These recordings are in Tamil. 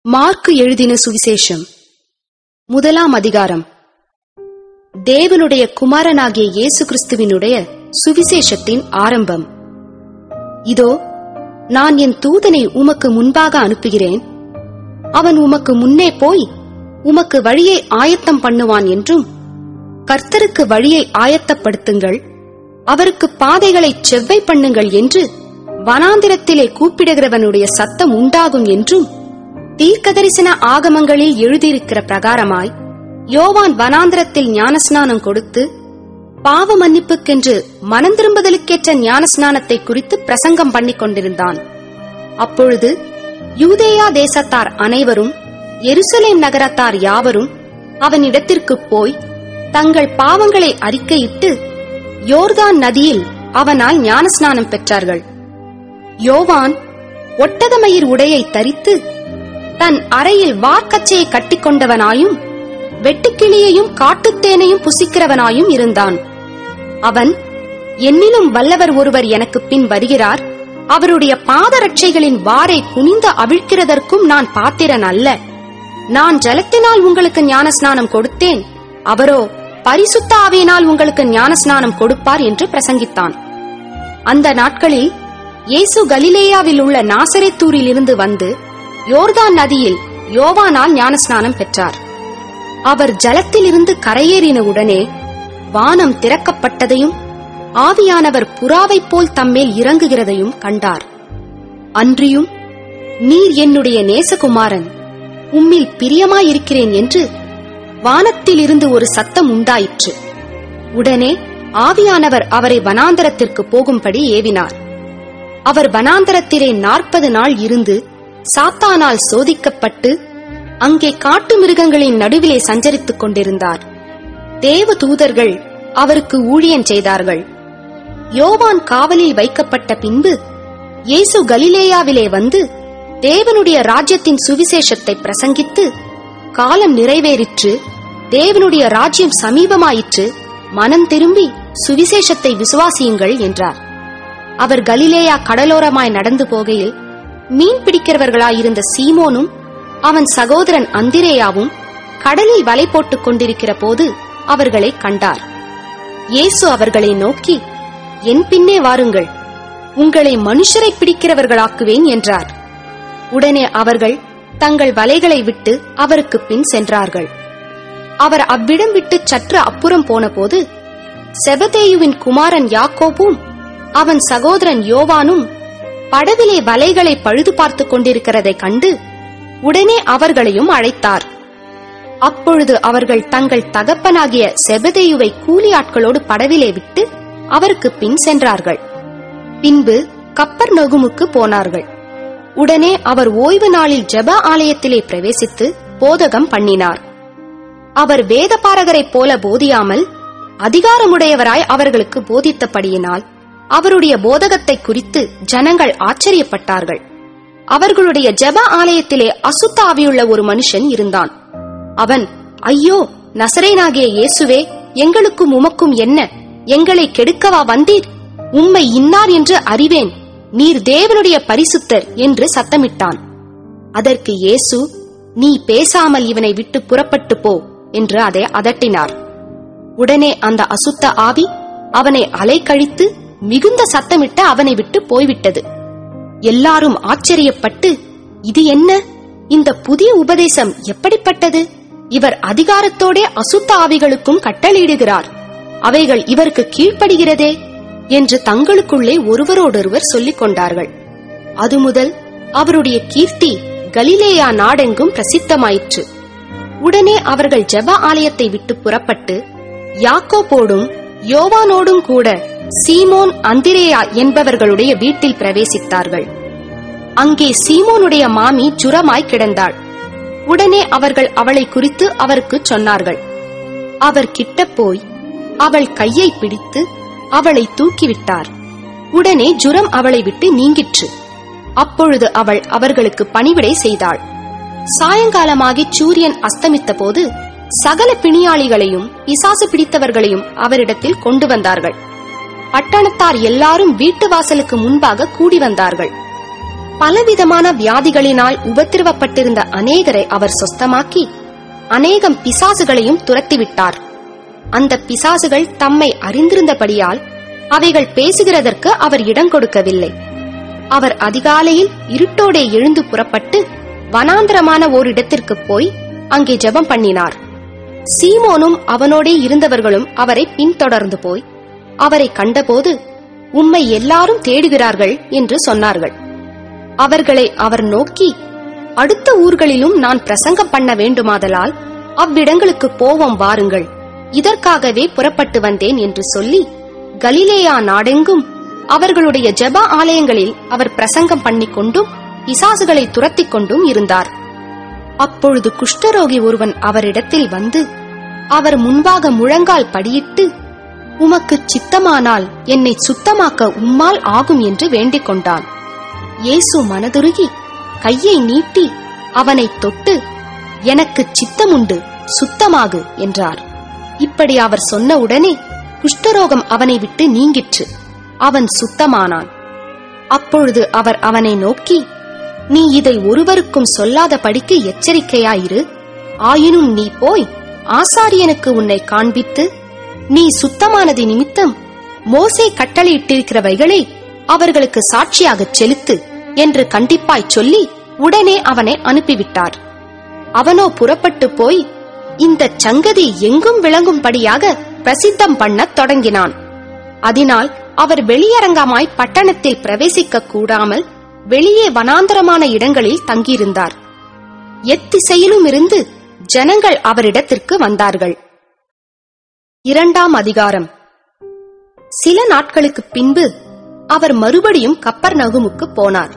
மார்க்கு எழுதின சுவிசேஷம் முதலாம் அதிகாரம் தேவனுடைய குமாரனாகிய இயேசு கிறிஸ்துவினுடைய சுவிசேஷத்தின் ஆரம்பம் இதோ நான் என் தூதனை உமக்கு முன்பாக அனுப்புகிறேன் அவன் உமக்கு முன்னே போய் உமக்கு வழியை ஆயத்தம் பண்ணுவான் என்றும் கர்த்தருக்கு வழியை ஆயத்தப்படுத்துங்கள் அவருக்கு பாதைகளை செவ்வை பண்ணுங்கள் என்று வனாந்திரத்திலே கூப்பிடுகிறவனுடைய சத்தம் உண்டாகும் என்றும் தீர்க்கதரிசன ஆகமங்களில் எழுதியிருக்கிற பிரகாரமாய் யோவான் வனாந்திரத்தில் ஞானஸ்நானம் கொடுத்து பாவ மன்னிப்புக்கென்று மனம் திரும்புதலுக்கேற்ற ஞானஸ்நானத்தை குறித்து பிரசங்கம் பண்ணிக் கொண்டிருந்தான் அப்பொழுது யூதேயா தேசத்தார் அனைவரும் எருசலேம் நகரத்தார் யாவரும் அவனிடத்திற்குப் போய் தங்கள் பாவங்களை அறிக்கையிட்டு யோர்தான் நதியில் அவனால் ஞானஸ்நானம் பெற்றார்கள் யோவான் ஒட்டகமயிர் உடையை தரித்து தன் அறையில் வார்க்கச்சையை கட்டிக்கொண்டவனாயும் வெட்டுக்கிளியையும் காட்டுத்தேனையும் புசிக்கிறவனாயும் இருந்தான் அவன் என்னிலும் வல்லவர் ஒருவர் எனக்கு பின் வருகிறார் அவருடைய பாதரட்சைகளின் வாரை குனிந்து அவிழ்க்கிறதற்கும் நான் பாத்திரன் அல்ல நான் ஜலத்தினால் உங்களுக்கு ஞானஸ்நானம் கொடுத்தேன் அவரோ பரிசுத்த ஆவியினால் உங்களுக்கு ஞானஸ்நானம் கொடுப்பார் என்று பிரசங்கித்தான் அந்த நாட்களில் இயேசு கலிலேயாவில் உள்ள நாசரேத்தூரில் இருந்து வந்து யோர்தான் நதியில் யோவானால் ஞானஸ்நானம் பெற்றார் அவர் ஜலத்திலிருந்து கரையேறின உடனே வானம் திறக்கப்பட்டதையும் ஆவியானவர் புறாவைப் போல் தம்மேல் இறங்குகிறதையும் கண்டார் அன்றியும் நீர் என்னுடைய நேசகுமாரன் உம்மில் பிரியமாயிருக்கிறேன் என்று வானத்திலிருந்து ஒரு சத்தம் உண்டாயிற்று உடனே ஆவியானவர் அவரை வனாந்தரத்திற்கு போகும்படி ஏவினார் அவர் வனாந்தரத்திலே நாற்பது நாள் இருந்து சாத்தானால் சோதிக்கப்பட்டு அங்கே காட்டு மிருகங்களின் நடுவிலே சஞ்சரித்துக் கொண்டிருந்தார் தேவ தூதர்கள் அவருக்கு ஊழியம் செய்தார்கள் யோவான் காவலில் வைக்கப்பட்ட பின்பு இயேசு கலிலேயாவிலே வந்து தேவனுடைய ராஜ்யத்தின் சுவிசேஷத்தை பிரசங்கித்து காலம் நிறைவேறிற்று தேவனுடைய ராஜ்யம் சமீபமாயிற்று மனம் திரும்பி சுவிசேஷத்தை விசுவாசியுங்கள் என்றார் அவர் கலிலேயா கடலோரமாய் நடந்து போகையில் மீன் பிடிக்கிறவர்களாயிருந்த சீமோனும் அவன் சகோதரன் அந்திரேயாவும் கடலில் வலை போட்டுக் கொண்டிருக்கிற போது அவர்களை கண்டார் இயேசு அவர்களை நோக்கி என் பின்னே வாருங்கள் உங்களை மனுஷரை பிடிக்கிறவர்களாக்குவேன் என்றார் உடனே அவர்கள் தங்கள் வலைகளை விட்டு அவருக்கு பின் சென்றார்கள் அவர் அவ்விடம் விட்டு சற்று அப்புறம் போனபோது செபதேயுவின் குமாரன் யாக்கோபும் அவன் சகோதரன் யோவானும் படவிலே வலைகளை பழுது பார்த்துக் கொண்டிருக்கிறதைக் கண்டு உடனே அவர்களையும் அழைத்தார் அப்பொழுது அவர்கள் தங்கள் தகப்பனாகிய செபதேயுவை கூலி ஆட்களோடு படவிலே விட்டு அவருக்கு பின் சென்றார்கள் பின்பு கப்பர் நகுமுக்கு போனார்கள் உடனே அவர் ஓய்வு நாளில் ஜெப ஆலயத்திலே பிரவேசித்து போதகம் பண்ணினார் அவர் வேதபாரகரைப் போல போதியாமல் அதிகாரமுடையவராய் அவர்களுக்கு போதித்தபடியினால் அவருடைய போதகத்தை குறித்து ஜனங்கள் ஆச்சரியப்பட்டார்கள் அவர்களுடைய ஜெப ஆலயத்திலே அசுத்த ஆவியுள்ள ஒரு மனுஷன் இருந்தான் அவன் ஐயோ நசரேனாகிய இயேசுவே எங்களுக்கும் உமக்கும் என்ன எங்களை கெடுக்கவா வந்தீர் உம்மை இன்னார் என்று அறிவேன் நீர் தேவனுடைய பரிசுத்தர் என்று சத்தமிட்டான் அதற்கு இயேசு நீ பேசாமல் இவனை விட்டு புறப்பட்டு போ என்று அதை அதட்டினார் உடனே அந்த அசுத்த ஆவி அவனை அலைக்கழித்து மிகுந்த சத்தமிட்டு அவனை விட்டு போய்விட்டது எல்லாரும் ஆச்சரியப்பட்டு இது என்ன இந்த புதிய உபதேசம் எப்படிப்பட்டது இவர் அதிகாரத்தோடே அசுத்த ஆவிகளுக்கும் கட்டளையிடுகிறார் அவைகள் இவருக்கு கீழ்ப்படுகிறதே என்று தங்களுக்குள்ளே ஒருவரோடொருவர் சொல்லிக் கொண்டார்கள் அது முதல் அவருடைய கீர்த்தி கலிலேயா நாடெங்கும் பிரசித்தமாயிற்று உடனே அவர்கள் ஜெப ஆலயத்தை விட்டு புறப்பட்டு யாக்கோபோடும் யோவானோடும் கூட சீமோன் அந்திரேயா என்பவர்களுடைய வீட்டில் பிரவேசித்தார்கள் அங்கே சீமோனுடைய மாமி ஜுரமாய் கிடந்தாள் உடனே அவர்கள் அவளை குறித்து அவருக்கு சொன்னார்கள் அவர் கிட்ட போய் அவள் கையை பிடித்து அவளை தூக்கிவிட்டார் உடனே ஜுரம் அவளை விட்டு நீங்கிற்று அப்பொழுது அவள் அவர்களுக்கு பணிவிடை செய்தாள் சாயங்காலமாகி சூரியன் அஸ்தமித்த போது சகல பிணியாளிகளையும் பிசாசு பிடித்தவர்களையும் அவரிடத்தில் கொண்டு வந்தார்கள் பட்டணத்தார் எல்லாரும் வீட்டு வாசலுக்கு முன்பாக கூடி வந்தார்கள் பலவிதமான வியாதிகளினால் உபத்திரவப்பட்டிருந்த அநேகரை அவர் சொஸ்தமாக்கி அநேகம் பிசாசுகளையும் துரத்திவிட்டார் அந்த பிசாசுகள் தம்மை அறிந்திருந்தபடியால் அவைகள் பேசுகிறதற்கு அவர் இடம் கொடுக்கவில்லை அவர் அதிகாலையில் இருட்டோடே எழுந்து புறப்பட்டு வனாந்தரமான ஓரிடத்திற்கு போய் அங்கே ஜெபம் பண்ணினார் சீமோனும் அவனோடே இருந்தவர்களும் அவரை பின்தொடர்ந்து போய் அவரை கண்டபோது உம்மை எல்லாரும் தேடுகிறார்கள் என்று சொன்னார்கள் அவர்களை அவர் நோக்கி அடுத்த ஊர்களிலும் நான் பிரசங்கம் பண்ண வேண்டுமாதலால் அவ்விடங்களுக்கு போவோம் வாருங்கள் இதற்காகவே புறப்பட்டு வந்தேன் என்று சொல்லி கலிலேயா நாடெங்கும் அவர்களுடைய ஜெப ஆலயங்களில் அவர் பிரசங்கம் பண்ணிக் கொண்டும் பிசாசுகளை துரத்திக் கொண்டும் இருந்தார் அப்பொழுது குஷ்டரோகி ஒருவன் அவரிடத்தில் வந்து அவர் முன்பாக முழங்கால் படியிட்டு உமக்கு சித்தமானால் என்னை சுத்தமாக்க உம்மால் ஆகும் என்று வேண்டிக் கொண்டான் இயேசு மனதுருகி கையை நீட்டி அவனை தொட்டு எனக்கு சித்தமுண்டு சுத்தமாகு என்றார் இப்படி அவர் சொன்ன உடனே குஷ்டரோகம் அவனை விட்டு நீங்கிற்று அவன் சுத்தமானான் அப்பொழுது அவர் அவனை நோக்கி நீ இதை ஒருவருக்கும் சொல்லாதபடிக்கு எச்சரிக்கையாயிரு ஆயினும் நீ போய் ஆசாரியனுக்கு உன்னை காண்பித்து நீ சுத்தமானது நிமித்தம் மோசே கட்டளையிட்டிருக்கிறவைகளை அவர்களுக்கு சாட்சியாகச் செலுத்து என்று கண்டிப்பாய் சொல்லி உடனே அவனை அனுப்பிவிட்டார் அவனோ புறப்பட்டு போய் இந்த சங்கதி எங்கும் விளங்கும்படியாக பிரசித்தம் பண்ணத் தொடங்கினான் அதனால் அவர் வெளியரங்கமாய் பட்டணத்தில் பிரவேசிக்க கூடாமல் வெளியே வனாந்தரமான இடங்களில் தங்கியிருந்தார் எத்திசையிலும் இருந்து ஜனங்கள் அவரிடத்திற்கு வந்தார்கள் இரண்டாம் அதிகாரம் சில நாட்களுக்கு பின்பு அவர் மறுபடியும் கப்பர் நகுமுக்கு போனார்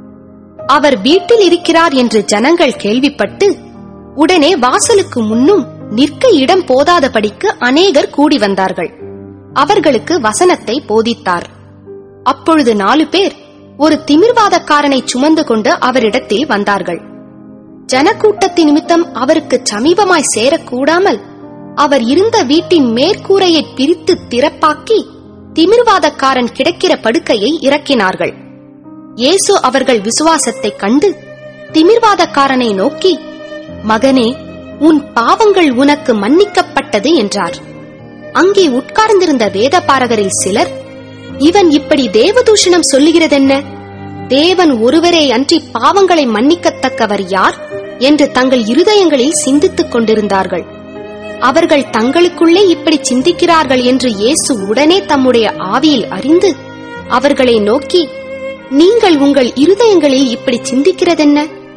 அவர் வீட்டில் இருக்கிறார் என்று ஜனங்கள் கேள்விப்பட்டு உடனே வாசலுக்கு முன்னும் நிற்க இடம் போதாதபடிக்கு அநேகர் கூடி வந்தார்கள் அவர்களுக்கு வசனத்தை போதித்தார் அப்பொழுது நாலு பேர் ஒரு திமிர்வாதக்காரனை சுமந்து கொண்டு அவரிடத்தில் வந்தார்கள் ஜனக்கூட்டத்தின் நிமித்தம் அவருக்கு சமீபமாய் சேரக்கூடாமல் அவர் இருந்த வீட்டின் மேற்கூரையை பிரித்து திறப்பாக்கி திமிர்வாதக்காரன் கிடக்கிற படுக்கையை இறக்கினார்கள் இயேசு அவர்கள் விசுவாசத்தைக் கண்டு திமிர்வாதக்காரனை நோக்கி மகனே உன் பாவங்கள் உனக்கு மன்னிக்கப்பட்டது என்றார் அங்கே உட்கார்ந்திருந்த வேதபாரகரில் சிலர் இவன் இப்படி தேவதூஷணம் சொல்லுகிறதென்ன தேவன் ஒருவரே அன்றி பாவங்களை மன்னிக்கத்தக்கவர் யார் என்று தங்கள் இருதயங்களில் சிந்தித்துக் கொண்டிருந்தார்கள் அவர்கள் தங்களுக்குள்ளே இப்படி சிந்திக்கிறார்கள் என்று இயேசு உடனே தம்முடைய ஆவியில் அறிந்து அவர்களை நோக்கி நீங்கள் உங்கள் இருதயங்களில் இப்படி சிந்திக்கிறதென்ன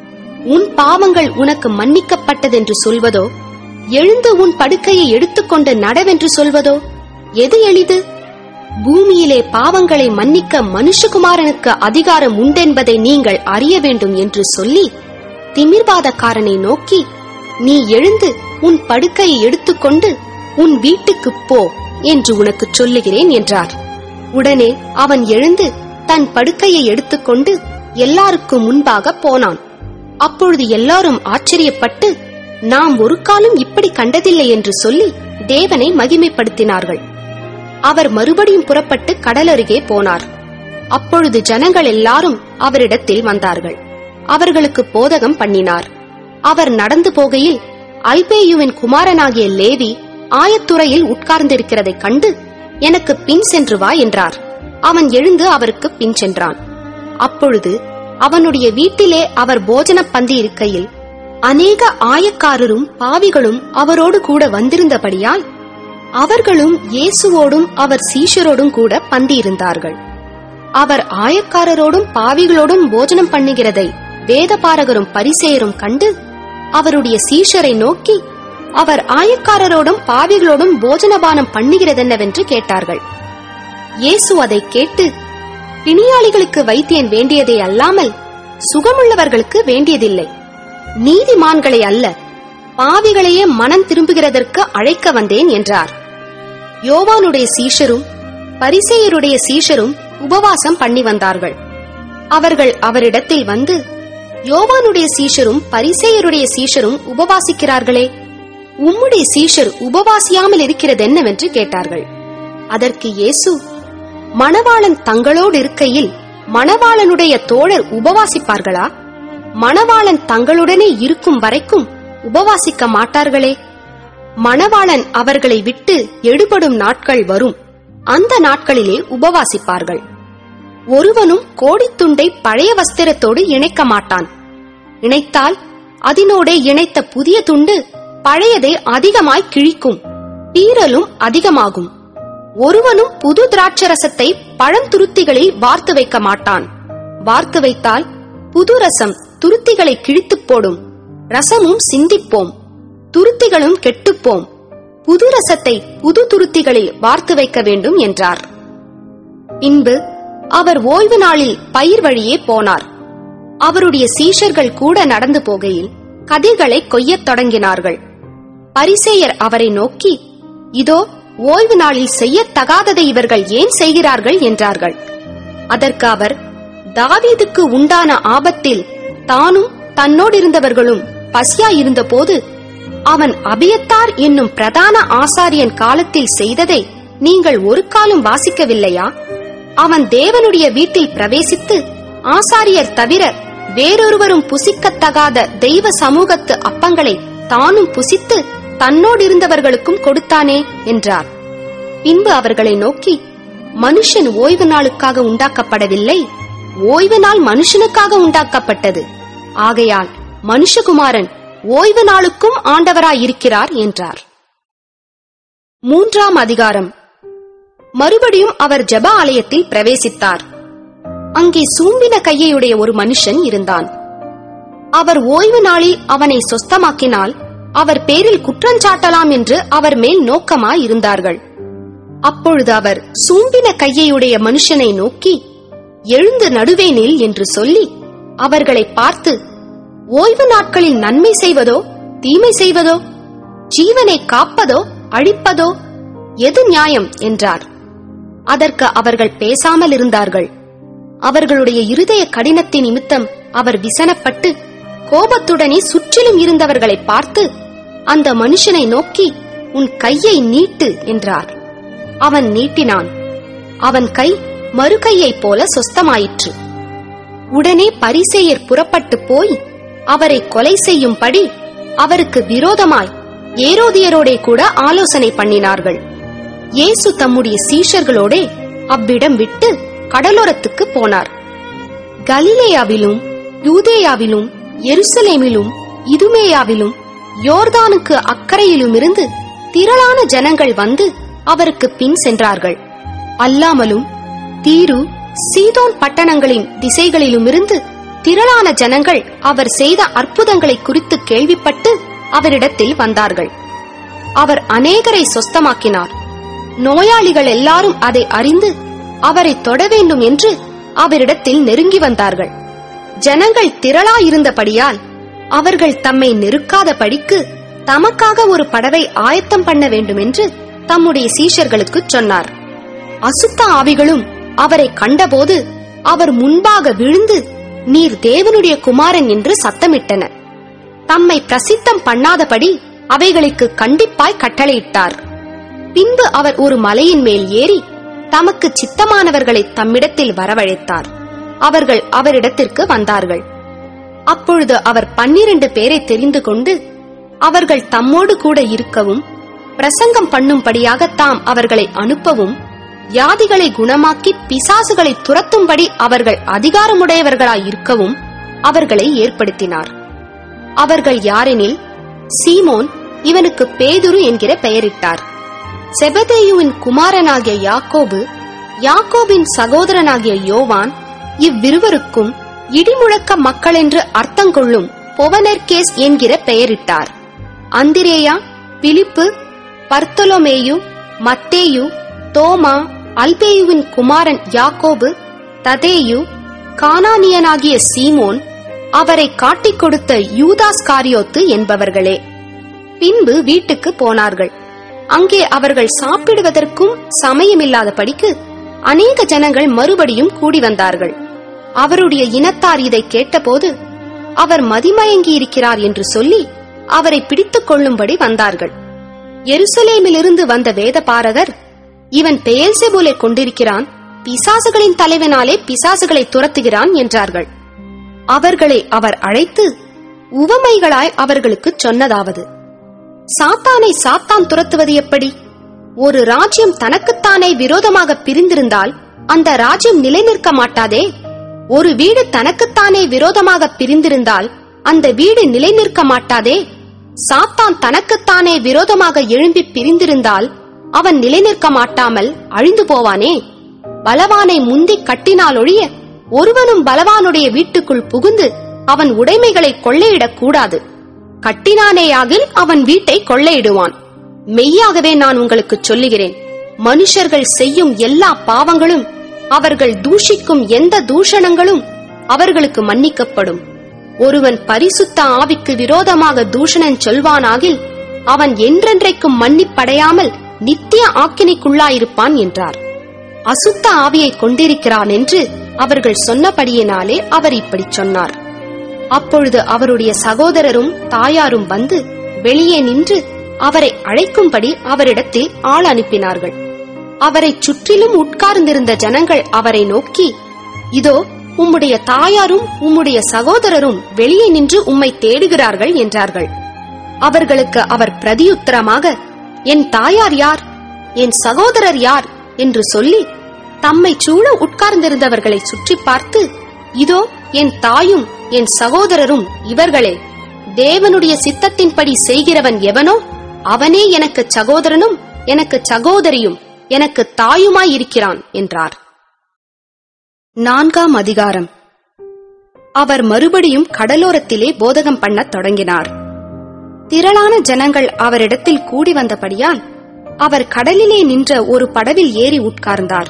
உன் பாவங்கள் உனக்கு மன்னிக்கப்பட்டதென்று சொல்வதோ எழுந்து உன் படுக்கையை எடுத்துக்கொண்டு நடவென்று சொல்வதோ எது எளிது பூமியிலே பாவங்களை மன்னிக்க மனுஷகுமாரனுக்கு அதிகாரம் உண்டென்பதை நீங்கள் அறிய வேண்டும் என்று சொல்லி திமிர்வாதக்காரனை நோக்கி நீ எழுந்து உன் படுக்கையை எடுத்துக்கொண்டு உன் வீட்டுக்குப் போ என்று உனக்குச் சொல்லுகிறேன் என்றார் உடனே அவன் எழுந்து தன் படுக்கையை எடுத்துக்கொண்டு எல்லாருக்கும் முன்பாக போனான் அப்பொழுது எல்லாரும் ஆச்சரியப்பட்டு நாம் ஒரு காலம் இப்படி கண்டதில்லை என்று சொல்லி தேவனை மகிமைப்படுத்தினார்கள் அவர் மறுபடியும் புறப்பட்டு கடல் அருகே போனார் அப்பொழுது ஜனங்கள் எல்லாரும் அவரிடத்தில் வந்தார்கள் அவர்களுக்கு போதகம் பண்ணினார் அவர் நடந்து போகையில் அல்பேயுவின் குமாரனாகிய லேவி ஆயத்துறையில் உட்கார்ந்திருக்கிறதைக் கண்டு எனக்கு பின் சென்று வா என்றார் அவன் எழுந்து அவருக்கு பின் சென்றான் அப்பொழுது அவனுடைய வீட்டிலே அவர் போஜன பந்தி இருக்கையில் அநேக ஆயக்காரரும் பாவிகளும் அவரோடு கூட வந்திருந்தபடியால் அவர்களும் இயேசுவோடும் அவர் சீஷரோடும் கூட பந்தியிருந்தார்கள் அவர் ஆயக்காரரோடும் பாவிகளோடும் போஜனம் பண்ணுகிறதை வேதபாரகரும் பரிசேயரும் கண்டு அவருடைய சீஷரை நோக்கி அவர் ஆயக்காரரோடும் பாவிகளோடும் போஜனபானம் பண்ணுகிறதென்னவென்று கேட்டார்கள் இயேசு அதை கேட்டு பிணியாளிகளுக்கு வைத்தியன் வேண்டியதே அல்லாமல் சுகமுள்ளவர்களுக்கு வேண்டியதில்லை நீதிமான்களை அல்ல பாவிகளையே மனம் திரும்புகிறதற்கு அழைக்க வந்தேன் என்றார் யோவானுடைய சீஷரும் பரிசேயருடைய சீஷரும் உபவாசம் பண்ணி வந்தார்கள் அவர்கள் அவரிடத்தில் வந்து யோவானுடைய சீஷரும் பரிசேயருடைய சீஷரும் உபவாசிக்கிறார்களே உம்முடைய சீஷர் உபவாசியாமல் இருக்கிறதென்னவென்று கேட்டார்கள் அதற்கு இயேசு மணவாளன் தங்களோடு இருக்கையில் மணவாளனுடைய தோழர் உபவாசிப்பார்களா மணவாளன் தங்களுடனே இருக்கும் வரைக்கும் உபவாசிக்க மாட்டார்களே மணவாளன் அவர்களை விட்டு எடுபடும் நாட்கள் வரும் அந்த நாட்களிலே உபவாசிப்பார்கள் ஒருவனும் கோடித்துண்டை பழைய வஸ்திரத்தோடு இணைக்க மாட்டான் இணைத்தால் அதனோடே இணைத்த புதிய துண்டு பழையதை அதிகமாய் கிழிக்கும் பீறலும் அதிகமாகும் ஒருவனும் புது திராட்சரசத்தை பழந்துருத்திகளில் வார்த்து வைக்க மாட்டான் வார்த்து வைத்தால் புது ரசம் துருத்திகளை கிழித்துப் போடும் ரசமும் சிந்திப்போம் துருத்திகளும் கெட்டுப்போம் புது ரசத்தை புது துருத்திகளில் வார்த்து வைக்க வேண்டும் என்றார் பின்பு அவர் ஓய்வு நாளில் பயிர் வழியே போனார் அவருடைய சீஷர்கள் கூட நடந்து போகையில் கதிர்களை கொய்யத் தொடங்கினார்கள் பரிசேயர் அவரை நோக்கி இதோ ஓய்வு நாளில் செய்யத்தகாததை இவர்கள் ஏன் செய்கிறார்கள் என்றார்கள் அதற்கு அவர் தாவீதுக்கு உண்டான ஆபத்தில் தானும் தன்னோடிருந்தவர்களும் பசியாயிருந்தபோது அவன் அபியத்தார் என்னும் பிரதான ஆசாரியன் காலத்தில் செய்ததை நீங்கள் ஒரு காலம் வாசிக்கவில்லையா அவன் தேவனுடைய வீட்டில் பிரவேசித்து ஆசாரியர் தவிர வேறொருவரும் புசிக்கத்தகாத தெய்வ சமூகத்து அப்பங்களை தானும் புசித்து தன்னோடிருந்தவர்களுக்கும் கொடுத்தானே என்றார் பின்பு அவர்களை நோக்கி மனுஷன் ஓய்வு நாளுக்காக உண்டாக்கப்படவில்லை ஓய்வு நாள் மனுஷனுக்காக உண்டாக்கப்பட்டது ஆகையால் மனுஷகுமாரன் ஓய்வு நாளுக்கும் ஆண்டவராயிருக்கிறார் என்றார் மூன்றாம் அதிகாரம் மறுபடியும் அவர் ஜெப ஆலயத்தில் பிரவேசித்தார் அங்கே சூம்பின கையையுடைய ஒரு மனுஷன் இருந்தான் அவர் ஓய்வு நாளில் அவனை சொஸ்தமாக்கினால் அவர் பேரில் குற்றஞ்சாட்டலாம் என்று அவர் மேல் நோக்கமாய் இருந்தார்கள் அப்பொழுது அவர் சூம்பின கையையுடைய மனுஷனை நோக்கி எழுந்து நடுவே நில் என்று சொல்லி அவர்களை பார்த்து ஓய்வு நாட்களில் நன்மை செய்வதோ தீமை செய்வதோ ஜீவனை காப்பதோ அழிப்பதோ எது நியாயம் என்றார் அதற்கு அவர்கள் பேசாமல் இருந்தார்கள் அவர்களுடைய இருதய கடினத்தின் நிமித்தம் அவர் விசனப்பட்டு கோபத்துடனே சுற்றிலும் இருந்தவர்களை பார்த்து அந்த மனுஷனை நோக்கி உன் கையை நீட்டு என்றார் அவன் நீட்டினான் அவன் கை மறு கையைப் போல சொஸ்தமாயிற்று உடனே பரிசேயர் புறப்பட்டு போய் அவரை கொலை செய்யும்படி அவருக்கு விரோதமாய் ஏரோதியரோடே கூட ஆலோசனை பண்ணினார்கள் இயேசு தம்முடைய சீஷர்களோடே அவ்விடம் விட்டு கடலோரத்துக்கு போனார் கலிலேயாவிலும் யூதேயாவிலும் எருசலேமிலும் இதுமேயாவிலும் யோர்தானுக்கு அக்கறையிலுமிருந்து திரளான ஜனங்கள் வந்து அவருக்கு பின் சென்றார்கள் அல்லாமலும் தீரு சீதோன் பட்டணங்களின் திசைகளிலுமிருந்து திரளான ஜனங்கள் அவர் செய்த அற்புதங்களை குறித்து கேள்விப்பட்டு அவரிடத்தில் வந்தார்கள் அவர் அநேகரை சொஸ்தமாக்கினார் நோயாளிகள் எல்லாரும் அதை அறிந்து அவரை தொட வேண்டும் என்று அவரிடத்தில் நெருங்கி வந்தார்கள் ஜனங்கள் திரளாயிருந்தபடியால் அவர்கள் தம்மை நெருக்காத படிக்கு தமக்காக ஒரு படவை ஆயத்தம் பண்ண வேண்டும் என்று தம்முடைய சீஷர்களுக்கு சொன்னார் அசுத்த ஆவிகளும் அவரை கண்டபோது அவர் முன்பாக விழுந்து நீர் தேவனுடைய குமாரன் என்று சத்தமிட்டன தம்மை பிரசித்தம் பண்ணாதபடி அவைகளுக்கு கண்டிப்பாய் கட்டளையிட்டார் பின்பு அவர் ஒரு மலையின் மேல் ஏறி தமக்கு சித்தமானவர்களை தம்மிடத்தில் வரவழைத்தார் அவர்கள் அவரிடத்திற்கு வந்தார்கள் அப்பொழுது அவர் பன்னிரண்டு பேரை தெரிந்து கொண்டு அவர்கள் தம்மோடு கூட இருக்கவும் பிரசங்கம் பண்ணும்படியாக தாம் அவர்களை அனுப்பவும் வியாதிகளை குணமாக்கி பிசாசுகளை துரத்தும்படி அவர்கள் அதிகாரமுடையவர்களாய் இருக்கவும் அவர்களை ஏற்படுத்தினார் அவர்கள் யாரெனில் சீமோன் இவனுக்கு பேதுரு என்கிற பெயரிட்டார் செபதேயுவின் குமாரனாகிய யாக்கோபு யாக்கோபின் சகோதரனாகிய யோவான் இவ்விருவருக்கும் இடிமுழக்க மக்களென்று அர்த்தங்கொள்ளும் பொவனர்கேஸ் என்கிற பெயரிட்டார் அந்திரேயா பிலிப்பு பர்த்தலோமேயு மத்தேயு தோமா அல்பேயுவின் குமாரன் யாக்கோபு ததேயு கானானியனாகிய சீமோன் அவரை காட்டிக் கொடுத்த யூதாஸ் காரியோத்து என்பவர்களே பின்பு வீட்டுக்கு போனார்கள் அங்கே அவர்கள் சாப்பிடுவதற்கும் சமயமில்லாதபடிக்கு அநேக ஜனங்கள் மறுபடியும் கூடி வந்தார்கள் அவருடைய இனத்தார் இதை கேட்டபோது அவர் மதிமயங்கி இருக்கிறார் என்று சொல்லி அவரை பிடித்துக் கொள்ளும்படி வந்தார்கள் எருசலேமிலிருந்து வந்த வேதபாரகர் இவன் பெயல்செபூலை கொண்டிருக்கிறான் பிசாசுகளின் தலைவனாலே பிசாசுகளை துரத்துகிறான் என்றார்கள் அவர்களை அவர் அழைத்து உவமைகளாய் அவர்களுக்கு சொன்னதாவது சாத்தானை சாத்தான் துரத்துவது எப்படி ஒரு ராஜ்யம் தனக்குத்தானே விரோதமாக பிரிந்திருந்தால் அந்த ராஜ்யம் நிலைநிற்க மாட்டாதே ஒரு வீடு தனக்குத்தானே விரோதமாக பிரிந்திருந்தால் அந்த வீடு நிலைநிற்க மாட்டாதே சாத்தான் தனக்குத்தானே விரோதமாக எழும்பி பிரிந்திருந்தால் அவன் நிலைநிற்க மாட்டாமல் அழிந்து போவானே பலவானை முந்தி கட்டினால் ஒழிய ஒருவனும் பலவானுடைய வீட்டுக்குள் புகுந்து அவன் உடைமைகளை கொள்ளையிடக் கூடாது கட்டினானேயாகில் அவன் வீட்டை கொள்ளையிடுவான் மெய்யாகவே நான் உங்களுக்கு சொல்லுகிறேன் மனுஷர்கள் செய்யும் எல்லா பாவங்களும் அவர்கள் தூஷிக்கும் எந்த தூஷணங்களும் அவர்களுக்கு மன்னிக்கப்படும் ஒருவன் பரிசுத்த ஆவிக்கு விரோதமாக தூஷணன் சொல்வானாகில் அவன் என்றென்றைக்கும் மன்னிப்படையாமல் நித்திய ஆக்கினைக்குள்ளாயிருப்பான் என்றார் அசுத்த ஆவியை கொண்டிருக்கிறான் என்று அவர்கள் சொன்னபடியினாலே அவர் இப்படிச் சொன்னார் அப்பொழுது அவருடைய சகோதரரும் தாயாரும் வந்து வெளியே நின்று அவரை அழைக்கும்படி அவரிடத்தில் ஆள் அனுப்பினார்கள் அவரைச் சுற்றிலும் உட்கார்ந்திருந்த ஜனங்கள் அவரை நோக்கி இதோ உம்முடைய தாயாரும் உம்முடைய சகோதரரும் வெளியே நின்று உம்மை தேடுகிறார்கள் என்றார்கள் அவர்களுக்கு அவர் பிரதியுத்தரமாக என் தாயார் யார் என் சகோதரர் யார் என்று சொல்லி தம்மை சூழ உட்கார்ந்திருந்தவர்களை சுற்றி பார்த்து இதோ என் தாயும் என் சகோதரரும் இவர்களே தேவனுடைய சித்தத்தின்படி செய்கிறவன் எவனோ அவனே எனக்கு சகோதரனும் எனக்கு சகோதரியும் எனக்கு தாயுமாயிருக்கிறான் என்றார் நான்காம் அதிகாரம் அவர் மறுபடியும் கடலோரத்திலே போதகம் பண்ணத் தொடங்கினார் திரளான ஜனங்கள் அவரிடத்தில் கூடி வந்தபடியால் அவர் கடலிலே நின்ற ஒரு படவில் ஏறி உட்கார்ந்தார்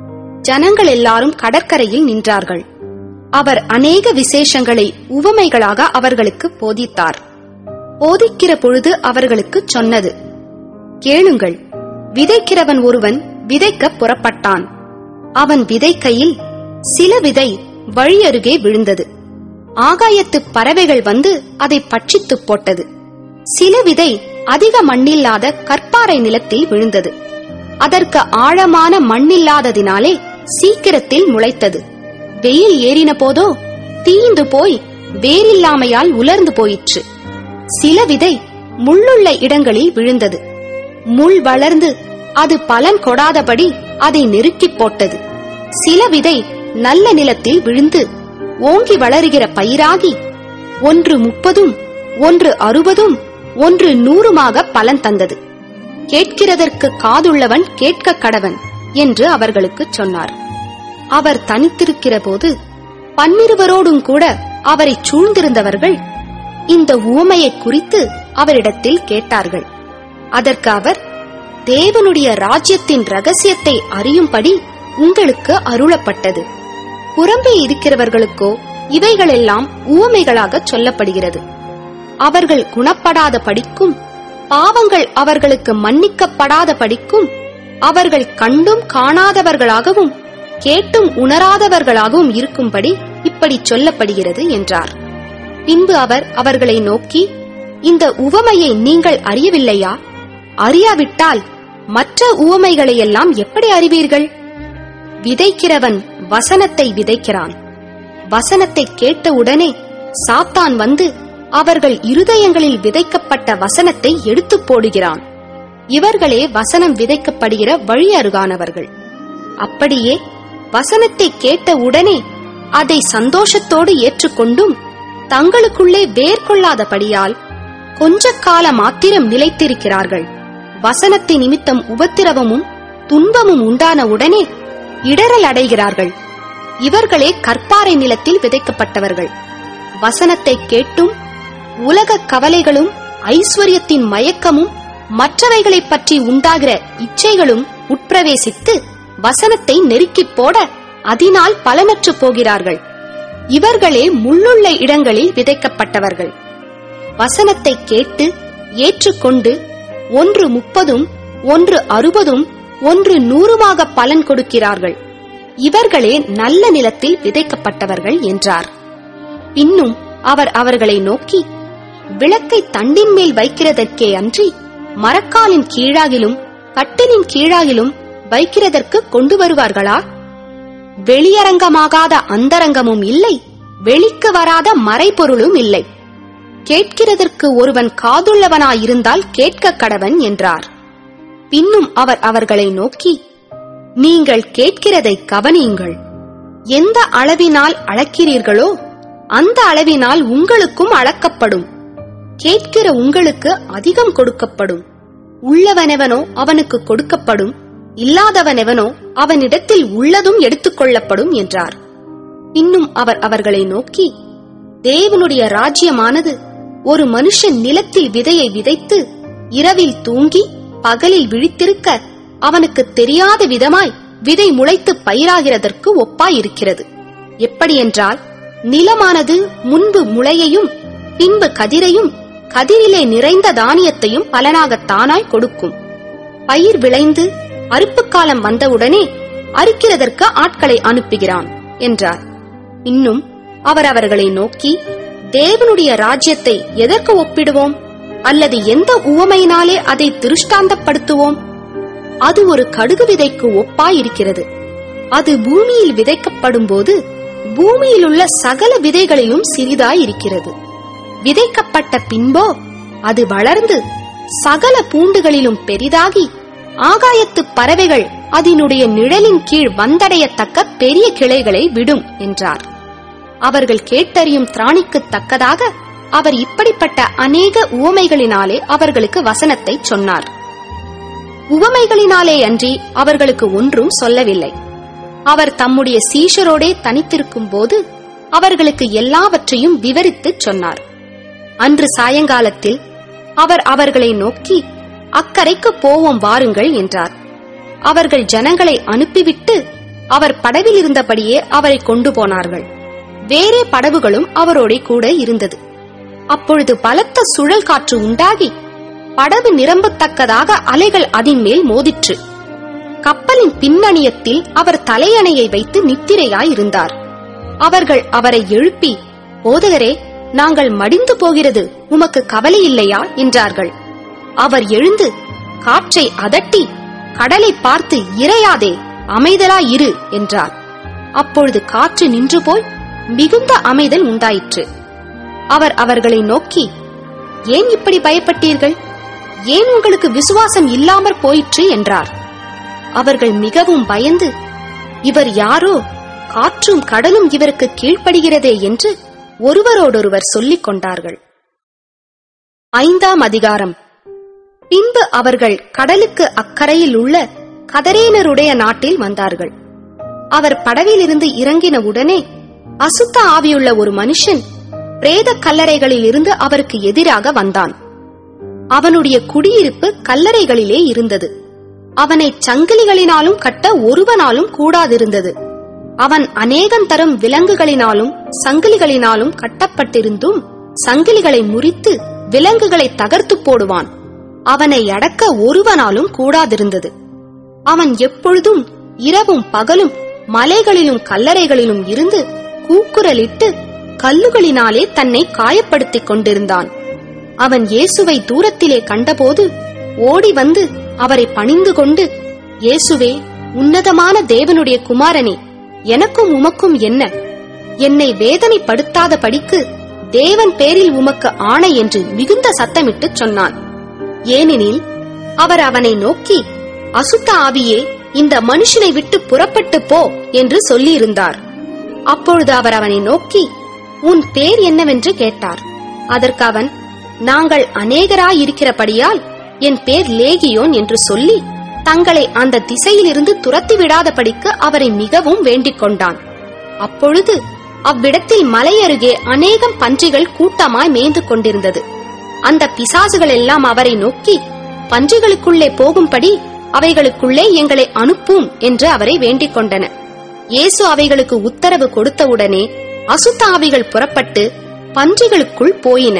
ஜனங்கள் எல்லாரும் கடற்கரையில் நின்றார்கள் அவர் அநேக விசேஷங்களை உவமைகளாக அவர்களுக்கு போதித்தார் போதிக்கிற பொழுது அவர்களுக்கு சொன்னது கேளுங்கள் விதைக்கிறவன் ஒருவன் விதைக்க புறப்பட்டான் அவன் விதைக்கையில் சில விதை வழியருகே விழுந்தது ஆகாயத்து பறவைகள் வந்து அதை பட்சித்துப் போட்டது சில விதை அதிக மண்ணில்லாத கற்பாறை நிலத்தில் விழுந்தது அதற்கு ஆழமான மண்ணில்லாததினாலே சீக்கிரத்தில் முளைத்தது வெயில் ஏறின போதோ தீந்து போய் வேரில்லாமையால் உலர்ந்து போயிற்று சில விதை முள்ளுள்ள இடங்களில் விழுந்தது முள் வளர்ந்து அது பலன் கொடாதபடி அதை நெருக்கிப் போட்டது சில விதை நல்ல நிலத்தில் விழுந்து ஓங்கி வளருகிற பயிராகி ஒன்று முப்பதும் ஒன்று அறுபதும் ஒன்று நூறுமாக பலன் தந்தது கேட்கிறதற்கு காதுள்ளவன் கேட்க கடவன் என்று அவர்களுக்கு சொன்னார் அவர் தனித்திருக்கிற போது பன்னிருவரோடும் கூட அவரை சூழ்ந்திருந்தவர்கள் இந்த உவமையை குறித்து அவரிடத்தில் கேட்டார்கள் அதற்கு அவர் தேவனுடைய ராஜ்யத்தின் ரகசியத்தை அறியும்படி உங்களுக்கு அருளப்பட்டது புறம்பே இருக்கிறவர்களுக்கோ இவைகளெல்லாம் உவமைகளாக சொல்லப்படுகிறது அவர்கள் குணப்படாத படிக்கும் பாவங்கள் அவர்களுக்கு மன்னிக்கப்படாத படிக்கும் அவர்கள் கண்டும் காணாதவர்களாகவும் கேட்டும் உணராதவர்களாகவும் இருக்கும்படி இப்படி சொல்லப்படுகிறது என்றார் பின்பு அவர் அவர்களை நோக்கி இந்த உவமையை நீங்கள் அறியவில்லையா அறியாவிட்டால் மற்ற உவமைகளையெல்லாம் எப்படி அறிவீர்கள் விதைக்கிறவன் வசனத்தை விதைக்கிறான் வசனத்தை கேட்ட உடனே சாத்தான் வந்து அவர்கள் இருதயங்களில் விதைக்கப்பட்ட வசனத்தை எடுத்துப் போடுகிறான் இவர்களே வசனம் விதைக்கப்படுகிற வழி அருகானவர்கள் அப்படியே வசனத்தை கேட்ட உடனே அதை சந்தோஷத்தோடு ஏற்றுக்கொண்டும் தங்களுக்குள்ளே வேர் கொள்ளாதபடியால் கொஞ்ச கால மாத்திரம் நிலைத்திருக்கிறார்கள் வசனத்தை நிமித்தம் உபத்திரவமும் துன்பமும் உண்டான உடனே இடரல் அடைகிறார்கள் இவர்களே கற்பாறை நிலத்தில் விதைக்கப்பட்டவர்கள் வசனத்தை கேட்டும் உலக கவலைகளும் ஐஸ்வர்யத்தின் மயக்கமும் மற்றவைகளைப் பற்றி உண்டாகிற இச்சைகளும் உட்பிரவேசித்து வசனத்தை நெருக்கிப் போட அதனால் பலனற்று போகிறார்கள் இவர்களே முள்ளுள்ள இடங்களில் விதைக்கப்பட்டவர்கள் வசனத்தை கேட்டு ஏற்றுக்கொண்டு ஒன்று முப்பதும் ஒன்று அறுபதும் ஒன்று நூறுமாக பலன் கொடுக்கிறார்கள் இவர்களே நல்ல நிலத்தில் விதைக்கப்பட்டவர்கள் என்றார் பின்னும் அவர் அவர்களை நோக்கி விளக்கை தண்டின் மேல் வைக்கிறதற்கே அன்றி மரக்காலின் கீழாகிலும் கட்டினின் கீழாகிலும் வைக்கிறதற்கு கொண்டு வருவார்களா வெளியரங்கமாகாத அந்தரங்கமும் இல்லை வெளிக்கு வராத மறைபொருளும் இல்லை கேட்கிறதற்கு ஒருவன் காதுள்ளவனாயிருந்தால் கேட்க கடவன் என்றார் பின்னும் அவர் அவர்களை நோக்கி நீங்கள் கேட்கிறதை கவனியுங்கள் எந்த அளவினால் அளக்கிறீர்களோ அந்த அளவினால் உங்களுக்கும் அளக்கப்படும் கேட்கிற உங்களுக்கு அதிகம் கொடுக்கப்படும் உள்ளவனெவனோ அவனுக்கு கொடுக்கப்படும் இல்லாதவனெவனோ அவனிடத்தில் உள்ளதும் எடுத்துக்கொள்ளப்படும் என்றார் இன்னும் அவர் அவர்களை நோக்கி தேவனுடைய ராஜ்யமானது ஒரு மனுஷன் நிலத்தில் விதையை விதைத்து இரவில் தூங்கி பகலில் விழித்திருக்க அவனுக்கு தெரியாத விதமாய் விதை முளைத்து பயிராகிறதற்கு ஒப்பாயிருக்கிறது எப்படியென்றால் நிலமானது முன்பு முளையையும் பின்பு கதிரையும் கதிரிலே நிறைந்த தானியத்தையும் பலனாகத் தானாய் கொடுக்கும் பயிர் விளைந்து அறுப்பு காலம் வந்தவுடனே அறுக்கிறதற்கு ஆட்களை அனுப்புகிறான் என்றார் இன்னும் அவர் அவர்களை நோக்கி தேவனுடைய ராஜ்யத்தை எதற்கு ஒப்பிடுவோம் அல்லது எந்த உவமையினாலே அதை திருஷ்டாந்தப்படுத்துவோம் அது ஒரு கடுகு விதைக்கு ஒப்பாயிருக்கிறது அது பூமியில் விதைக்கப்படும் போது பூமியில் உள்ள சகல விதைகளிலும் சிறிதாயிருக்கிறது விதைக்கப்பட்ட பின்போ அது வளர்ந்து சகல பூண்டுகளிலும் பெரிதாகி ஆகாயத்து பறவைகள் அதனுடைய நிழலின் கீழ் வந்தடையத்தக்க பெரிய கிளைகளை விடும் என்றார் அவர்கள் கேட்டறியும் திராணிக்குத் தக்கதாக அவர் இப்படிப்பட்ட அநேக உவமைகளினாலே அவர்களுக்கு வசனத்தை சொன்னார் உவமைகளினாலே அன்றி அவர்களுக்கு ஒன்றும் சொல்லவில்லை அவர் தம்முடைய சீஷரோடே தனித்திருக்கும் போது அவர்களுக்கு எல்லாவற்றையும் விவரித்துச் சொன்னார் அன்று சாயங்காலத்தில் அவர் அவர்களை நோக்கி அக்கரைக்கு போவோம் வாருங்கள் என்றார் அவர்கள் ஜனங்களை அனுப்பிவிட்டு அவர் படவில் இருந்தபடியே அவரை கொண்டு போனார்கள் வேறே படகுகளும் அவரோட கூட இருந்தது அப்பொழுது பலத்த சுழல் காற்று உண்டாகி படகு நிரம்பத்தக்கதாக அலைகள் அதின் மேல் மோதிற்று கப்பலின் பின்னணியத்தில் அவர் தலையணையை வைத்து நித்திரையாயிருந்தார் அவர்கள் அவரை எழுப்பி போதகரே நாங்கள் மடிந்து போகிறது உமக்கு கவலை இல்லையா என்றார்கள் அவர் எழுந்து காற்றை அதட்டி கடலை பார்த்து இறையாதே அமைதலாய் இரு என்றார் அப்பொழுது காற்று நின்று போய் மிகுந்த அமைதல் உண்டாயிற்று அவர் அவர்களை நோக்கி ஏன் இப்படி பயப்பட்டீர்கள் ஏன் உங்களுக்கு விசுவாசம் இல்லாமற் போயிற்று என்றார் அவர்கள் மிகவும் பயந்து இவர் யாரோ காற்றும் கடலும் இவருக்கு கீழ்ப்படுகிறதே என்று ஒருவரோடொருவர் சொல்லிக் கொண்டார்கள் ஐந்தாம் அதிகாரம் பின்பு அவர்கள் கடலுக்கு அக்கறையில் உள்ள கதரேனருடைய நாட்டில் வந்தார்கள் அவர் படவிலிருந்து இறங்கின உடனே அசுத்த ஆவியுள்ள ஒரு மனுஷன் பிரேத கல்லறைகளில் இருந்து அவருக்கு எதிராக வந்தான் அவனுடைய குடியிருப்பு கல்லறைகளிலே இருந்தது அவனை சங்கிலிகளினாலும் கட்ட ஒருவனாலும் கூடாதிருந்தது அவன் அநேகம் தரும் விலங்குகளினாலும் சங்கிலிகளினாலும் கட்டப்பட்டிருந்தும் சங்கிலிகளை முறித்து விலங்குகளை தகர்த்து போடுவான் அவனை அடக்க ஒருவனாலும் கூடாதிருந்தது அவன் எப்பொழுதும் இரவும் பகலும் மலைகளிலும் கல்லறைகளிலும் இருந்து கூக்குரலிட்டு கல்லுகளினாலே தன்னை காயப்படுத்திக் கொண்டிருந்தான் அவன் இயேசுவை தூரத்திலே கண்டபோது ஓடி வந்து அவரை பணிந்து கொண்டு இயேசுவே உன்னதமான தேவனுடைய குமாரனே எனக்கும் உமக்கும் என்ன என்னை வேதனைப்படுத்தாத படிக்கு தேவன் பேரில் உமக்கு ஆணை என்று மிகுந்த சத்தமிட்டுச் சொன்னான் ஏனெனில் அவர் அவனை நோக்கி அசுத்த ஆவியே இந்த மனுஷனை விட்டு புறப்பட்டு போ என்று சொல்லியிருந்தார் அப்பொழுது அவர் அவனை நோக்கி உன் பேர் என்னவென்று கேட்டார் அதற்கு அவன் நாங்கள் அநேகராயிருக்கிறபடியால் என் பேர் லேகியோன் என்று சொல்லி தங்களை அந்த திசையிலிருந்து துரத்தி விடாதபடிக்கு அவரை மிகவும் வேண்டிக் கொண்டான் அப்பொழுது அவ்விடத்தில் மலை அருகே அநேகம் பன்றிகள் கூட்டமாய் மேய்ந்து கொண்டிருந்தது அந்த பிசாசுகள் எல்லாம் அவரை நோக்கி பன்றிகளுக்குள்ளே போகும்படி அவைகளுக்குள்ளே எங்களை அனுப்பும் என்று அவரை வேண்டிக் கொண்டன இயேசு அவைகளுக்கு உத்தரவு கொடுத்தவுடனே அசுத்த ஆவிகள் புறப்பட்டு பன்றிகளுக்குள் போயின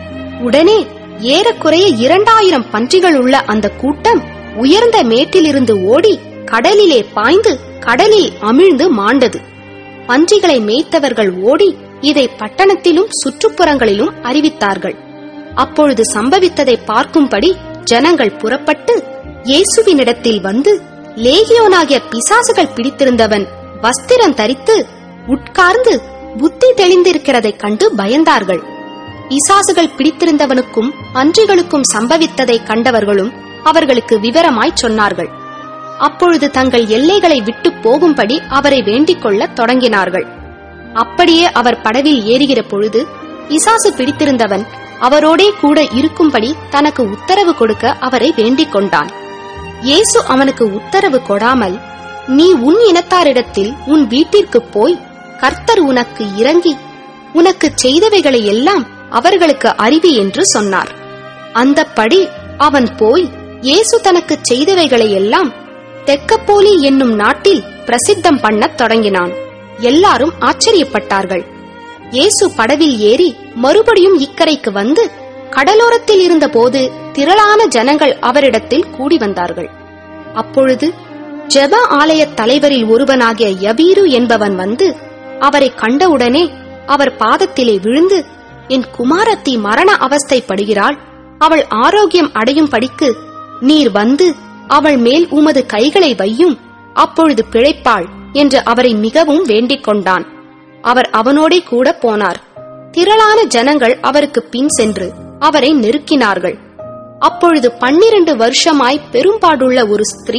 உடனே ஏறக்குறைய இரண்டாயிரம் பன்றிகள் உள்ள அந்த கூட்டம் உயர்ந்த மேட்டிலிருந்து ஓடி கடலிலே பாய்ந்து கடலில் அமிழ்ந்து மாண்டது பன்றிகளை மேய்த்தவர்கள் ஓடி இதை பட்டணத்திலும் சுற்றுப்புறங்களிலும் அறிவித்தார்கள் அப்பொழுது சம்பவித்ததை பார்க்கும்படி ஜனங்கள் புறப்பட்டு இயேசுவினிடத்தில் வந்து லேகியோனாகிய பிசாசுகள் பிடித்திருந்தவன் வஸ்திரம் தரித்து உட்கார்ந்து புத்தி தெளிந்திருக்கிறதைக் கண்டு பயந்தார்கள் பிசாசுகள் பிடித்திருந்தவனுக்கும் பன்றிகளுக்கும் சம்பவித்ததை கண்டவர்களும் அவர்களுக்கு விவரமாய் சொன்னார்கள் அப்பொழுது தங்கள் எல்லைகளை விட்டு போகும்படி அவரை வேண்டிக் கொள்ளத் தொடங்கினார்கள் அப்படியே அவர் படவில் ஏறுகிற பொழுது பிசாசு பிடித்திருந்தவன் அவரோடே கூட இருக்கும்படி தனக்கு உத்தரவு கொடுக்க அவரை வேண்டிக் கொண்டான் இயேசு அவனுக்கு உத்தரவு கொடாமல் நீ உன் இனத்தாரிடத்தில் உன் வீட்டிற்குப் போய் கர்த்தர் உனக்கு இறங்கி உனக்கு செய்தவைகளை எல்லாம் அவர்களுக்கு அறிவி என்று சொன்னார் அந்தப்படி அவன் போய் இயேசு தனக்குச் செய்தவைகளை எல்லாம் தெக்கப்போலி என்னும் நாட்டில் பிரசித்தம் பண்ணத் தொடங்கினான் எல்லாரும் ஆச்சரியப்பட்டார்கள் இயேசு படவில் ஏறி மறுபடியும் இக்கரைக்கு வந்து கடலோரத்தில் இருந்தபோது திரளான ஜனங்கள் அவரிடத்தில் கூடி வந்தார்கள் அப்பொழுது ஜெப ஆலய தலைவரில் ஒருவனாகிய யபீரு என்பவன் வந்து அவரை கண்டவுடனே அவர் பாதத்திலே விழுந்து என் குமாரத்தி மரண அவஸ்தைப்படுகிறாள் அவள் ஆரோக்கியம் அடையும் படிக்கு நீர் வந்து அவள் மேல் உமது கைகளை வையும் அப்பொழுது பிழைப்பாள் என்று அவரை மிகவும் வேண்டிக் கொண்டான் அவர் அவனோடே கூட போனார் திரளான ஜனங்கள் அவருக்கு பின் சென்று அவரை நெருக்கினார்கள் அப்பொழுது பன்னிரண்டு வருஷமாய் பெரும்பாடுள்ள ஒரு ஸ்திரீ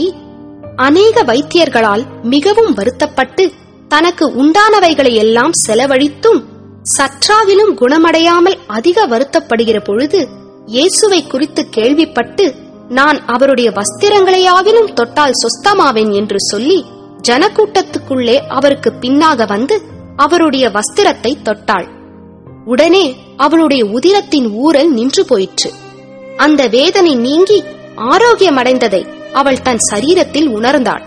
அநேக வைத்தியர்களால் மிகவும் வருத்தப்பட்டு தனக்கு உண்டானவைகளை எல்லாம் செலவழித்தும் சற்றாவிலும் குணமடையாமல் அதிக வருத்தப்படுகிற பொழுது இயேசுவை குறித்து கேள்விப்பட்டு நான் அவருடைய வஸ்திரங்களையாவிலும் தொட்டால் சொஸ்தமாவேன் என்று சொல்லி ஜனக்கூட்டத்துக்குள்ளே அவருக்கு பின்னாக வந்து அவருடைய வஸ்திரத்தை தொட்டாள் உடனே அவளுடைய உதிரத்தின் ஊரல் நின்று போயிற்று அந்த வேதனை நீங்கி ஆரோக்கியமடைந்ததை அவள் தன் சரீரத்தில் உணர்ந்தாள்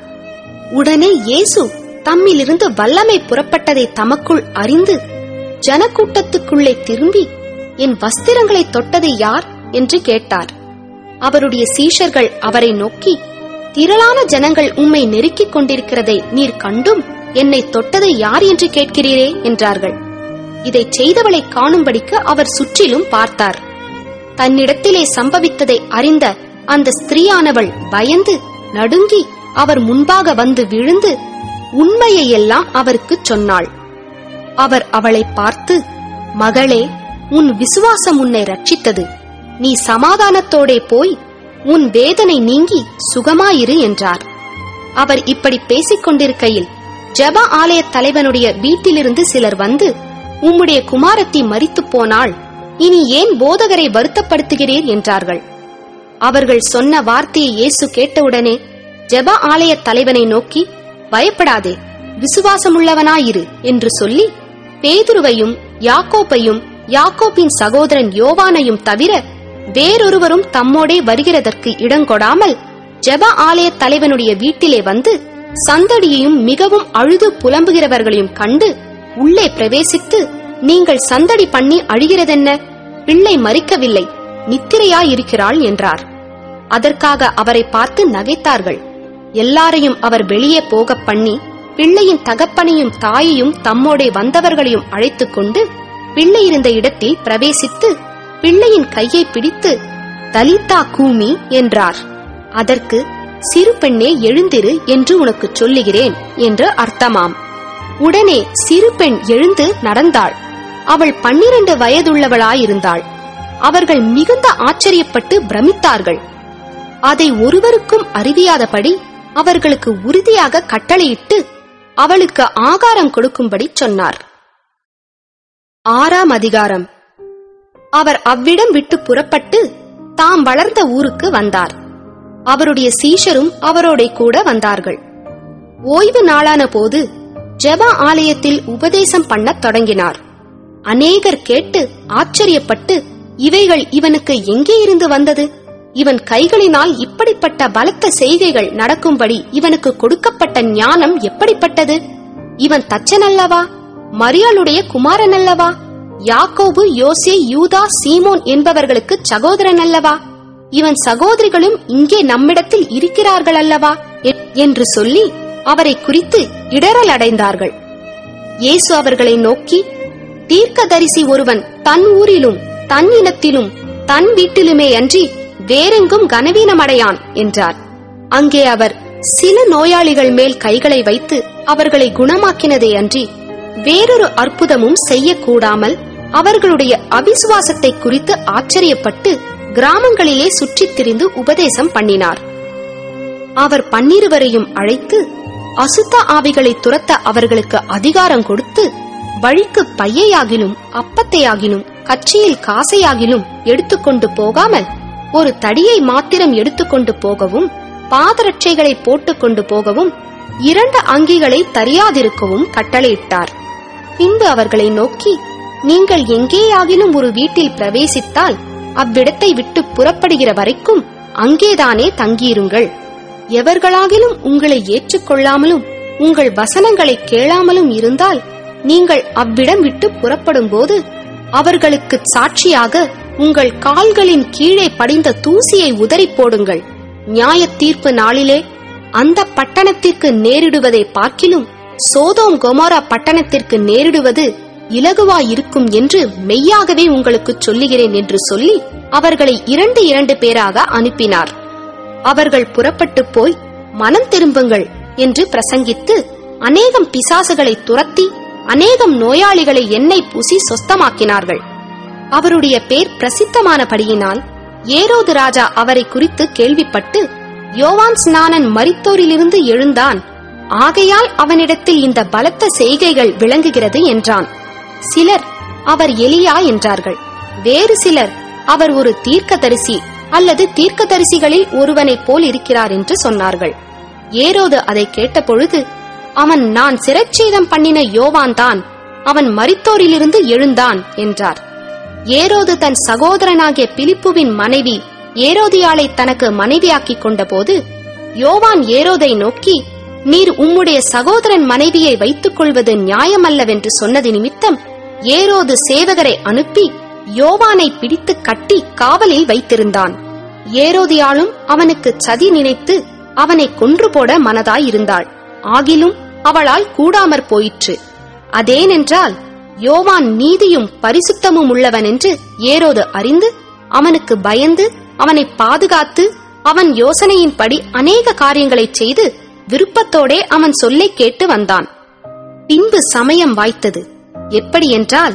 உடனே இயேசு தம்மிலிருந்து வல்லமை புறப்பட்டதை தமக்குள் அறிந்து ஜனக்கூட்டத்துக்குள்ளே திரும்பி என் வஸ்திரங்களை தொட்டது யார் என்று கேட்டார் அவருடைய சீஷர்கள் அவரை நோக்கி திரளான ஜனங்கள் உம்மை நெருக்கிக் கொண்டிருக்கிறதை நீர் கண்டும் என்னை தொட்டது யார் என்று கேட்கிறீரே என்றார்கள் இதை செய்தவளை காணும்படிக்கு அவர் சுற்றிலும் பார்த்தார் தன்னிடத்திலே சம்பவித்ததை அறிந்த அந்த ஸ்திரீயானவள் பயந்து நடுங்கி அவர் முன்பாக வந்து விழுந்து உண்மையை எல்லாம் அவருக்கு சொன்னாள் அவர் அவளை பார்த்து மகளே உன் விசுவாசம் உன்னை ரட்சித்தது நீ சமாதானத்தோடே போய் உன் வேதனை நீங்கி சுகமாயிரு என்றார் அவர் இப்படி பேசிக் கொண்டிருக்கையில் ஜெப ஆலய தலைவனுடைய வீட்டிலிருந்து சிலர் வந்து உம்முடைய குமாரத்தி மரித்துப் போனாள் இனி ஏன் போதகரை வருத்தப்படுத்துகிறீர் என்றார்கள் அவர்கள் சொன்ன வார்த்தையை இயேசு கேட்டவுடனே ஜெப ஆலய தலைவனை நோக்கி பயப்படாதே விசுவாசமுள்ளவனாயிரு என்று சொல்லி பேதுருவையும் யாக்கோப்பையும் யாக்கோப்பின் சகோதரன் யோவானையும் தவிர வேறொருவரும் தம்மோடே வருகிறதற்கு இடங்கொடாமல் ஜெப ஆலய தலைவனுடைய வீட்டிலே வந்து சந்தடியையும் மிகவும் அழுது புலம்புகிறவர்களையும் கண்டு உள்ளே பிரவேசித்து நீங்கள் சந்தடி பண்ணி அழுகிறதென்ன பிள்ளை மறிக்கவில்லை நித்திரையாயிருக்கிறாள் என்றார் அதற்காக அவரை பார்த்து நகைத்தார்கள் எல்லாரையும் அவர் வெளியே போகப் பண்ணி பிள்ளையின் தகப்பனையும் தாயையும் தம்மோடே வந்தவர்களையும் அழைத்துக் கொண்டு பிள்ளை இருந்த இடத்தில் பிரவேசித்து பிள்ளையின் கையை பிடித்து தலித்தா கூமி என்றார் அதற்கு சிறு பெண்ணே எழுந்திரு என்று உனக்கு சொல்லுகிறேன் என்று அர்த்தமாம் உடனே சிறு பெண் எழுந்து நடந்தாள் அவள் பன்னிரண்டு வயதுள்ளவளாயிருந்தாள் அவர்கள் மிகுந்த ஆச்சரியப்பட்டு பிரமித்தார்கள் அதை ஒருவருக்கும் அறிவியாதபடி அவர்களுக்கு உறுதியாக கட்டளையிட்டு அவளுக்கு ஆகாரம் கொடுக்கும்படி சொன்னார் ஆறாம் அதிகாரம் அவர் அவ்விடம் விட்டு புறப்பட்டு தாம் வளர்ந்த ஊருக்கு வந்தார் அவருடைய சீஷரும் அவரோட கூட வந்தார்கள் ஓய்வு நாளான போது ஜெப ஆலயத்தில் உபதேசம் பண்ணத் தொடங்கினார் அநேகர் கேட்டு ஆச்சரியப்பட்டு இவைகள் இவனுக்கு எங்கே இருந்து வந்தது இவன் கைகளினால் இப்படிப்பட்ட பலத்த செய்கைகள் நடக்கும்படி இவனுக்கு கொடுக்கப்பட்ட ஞானம் எப்படிப்பட்டது இவன் தச்சன் அல்லவா மரியாளுடைய குமாரன் அல்லவா யாக்கோபு யோசே யூதா சீமோன் என்பவர்களுக்கு சகோதரன் அல்லவா இவன் சகோதரிகளும் இங்கே நம்மிடத்தில் இருக்கிறார்கள் அல்லவா எ- என்று சொல்லி அவரை குறித்து இடறல் அடைந்தார்கள் இயேசு அவர்களை நோக்கி தீர்க்கதரிசி ஒருவன் தன் ஊரிலும் தன் இனத்திலும் தன் வீட்டிலுமே அன்றி வேறெங்கும் கனவீனமடையான் என்றார் அங்கே அவர் சில நோயாளிகள் மேல் கைகளை வைத்து அவர்களை குணமாக்கினதே அன்றி வேறொரு அற்புதமும் செய்யக்கூடாமல் அவர்களுடைய அவிசுவாசத்தை குறித்து ஆச்சரியப்பட்டு கிராமங்களிலே சுற்றித் திரிந்து உபதேசம் பண்ணினார் அவர் பன்னிருவரையும் அழைத்து அசுத்த ஆவிகளை துரத்த அவர்களுக்கு அதிகாரம் கொடுத்து வழிக்கு பையையாகிலும் அப்பத்தையாகிலும் கட்சியில் காசையாகிலும் எடுத்துக்கொண்டு போகாமல் ஒரு தடியை மாத்திரம் எடுத்துக்கொண்டு போகவும் பாதரட்சைகளை போட்டுக்கொண்டு போகவும் இரண்டு அங்கிகளை தரியாதிருக்கவும் கட்டளையிட்டார் பின்பு அவர்களை நோக்கி நீங்கள் எங்கேயாகிலும் ஒரு வீட்டில் பிரவேசித்தால் அவ்விடத்தை விட்டு புறப்படுகிற வரைக்கும் அங்கேதானே தங்கியிருங்கள் எவர்களாகிலும் உங்களை ஏற்றுக்கொள்ளாமலும் உங்கள் வசனங்களை கேளாமலும் இருந்தால் நீங்கள் அவ்விடம் விட்டு புறப்படும் போது அவர்களுக்கு சாட்சியாக உங்கள் கால்களின் கீழே படிந்த தூசியை உதறி போடுங்கள் நியாய தீர்ப்பு நாளிலே அந்த பட்டணத்திற்கு நேரிடுவதை பார்க்கிலும் சோதோம் கொமோரா பட்டணத்திற்கு நேரிடுவது இலகுவாயிருக்கும் என்று மெய்யாகவே உங்களுக்கு சொல்லுகிறேன் என்று சொல்லி அவர்களை இரண்டு இரண்டு பேராக அனுப்பினார் அவர்கள் புறப்பட்டு போய் மனம் திரும்புங்கள் என்று பிரசங்கித்து அநேகம் பிசாசுகளை துரத்தி அநேகம் நோயாளிகளை எண்ணெய் பூசி சொஸ்தமாக்கினார்கள் அவருடைய பேர் பிரசித்தமானபடியினால் ஏரோது ராஜா அவரை குறித்து கேள்விப்பட்டு யோவான் ஸ்நானன் மரித்தோரிலிருந்து எழுந்தான் ஆகையால் அவனிடத்தில் இந்த பலத்த செய்கைகள் விளங்குகிறது என்றான் சிலர் அவர் எலியா என்றார்கள் வேறு சிலர் அவர் ஒரு தீர்க்கதரிசி அல்லது தீர்க்கதரிசிகளில் ஒருவனைப் போல் இருக்கிறார் என்று சொன்னார்கள் ஏரோது அதை கேட்டபொழுது அவன் நான் சிரச்சேதம் பண்ணின யோவான் தான் அவன் மரித்தோரிலிருந்து எழுந்தான் என்றார் ஏரோது தன் சகோதரனாகிய பிலிப்புவின் மனைவி ஏரோதியாளை தனக்கு மனைவியாக்கிக் கொண்டபோது யோவான் ஏரோதை நோக்கி நீர் உம்முடைய சகோதரன் மனைவியை வைத்துக் கொள்வது நியாயமல்லவென்று சொன்னது நிமித்தம் ஏரோது சேவகரை அனுப்பி யோவானை பிடித்து கட்டி காவலில் வைத்திருந்தான் ஏரோதியாளும் அவனுக்கு சதி நினைத்து அவனை கொன்று போட மனதாயிருந்தாள் ஆகிலும் அவளால் கூடாமற் போயிற்று அதேனென்றால் யோவான் நீதியும் பரிசுத்தமும் உள்ளவன் என்று ஏரோது அறிந்து அவனுக்கு பயந்து அவனை பாதுகாத்து அவன் யோசனையின்படி அநேக காரியங்களைச் செய்து விருப்பத்தோடே அவன் சொல்லைக் கேட்டு வந்தான் பின்பு சமயம் வாய்த்தது எப்படி என்றால்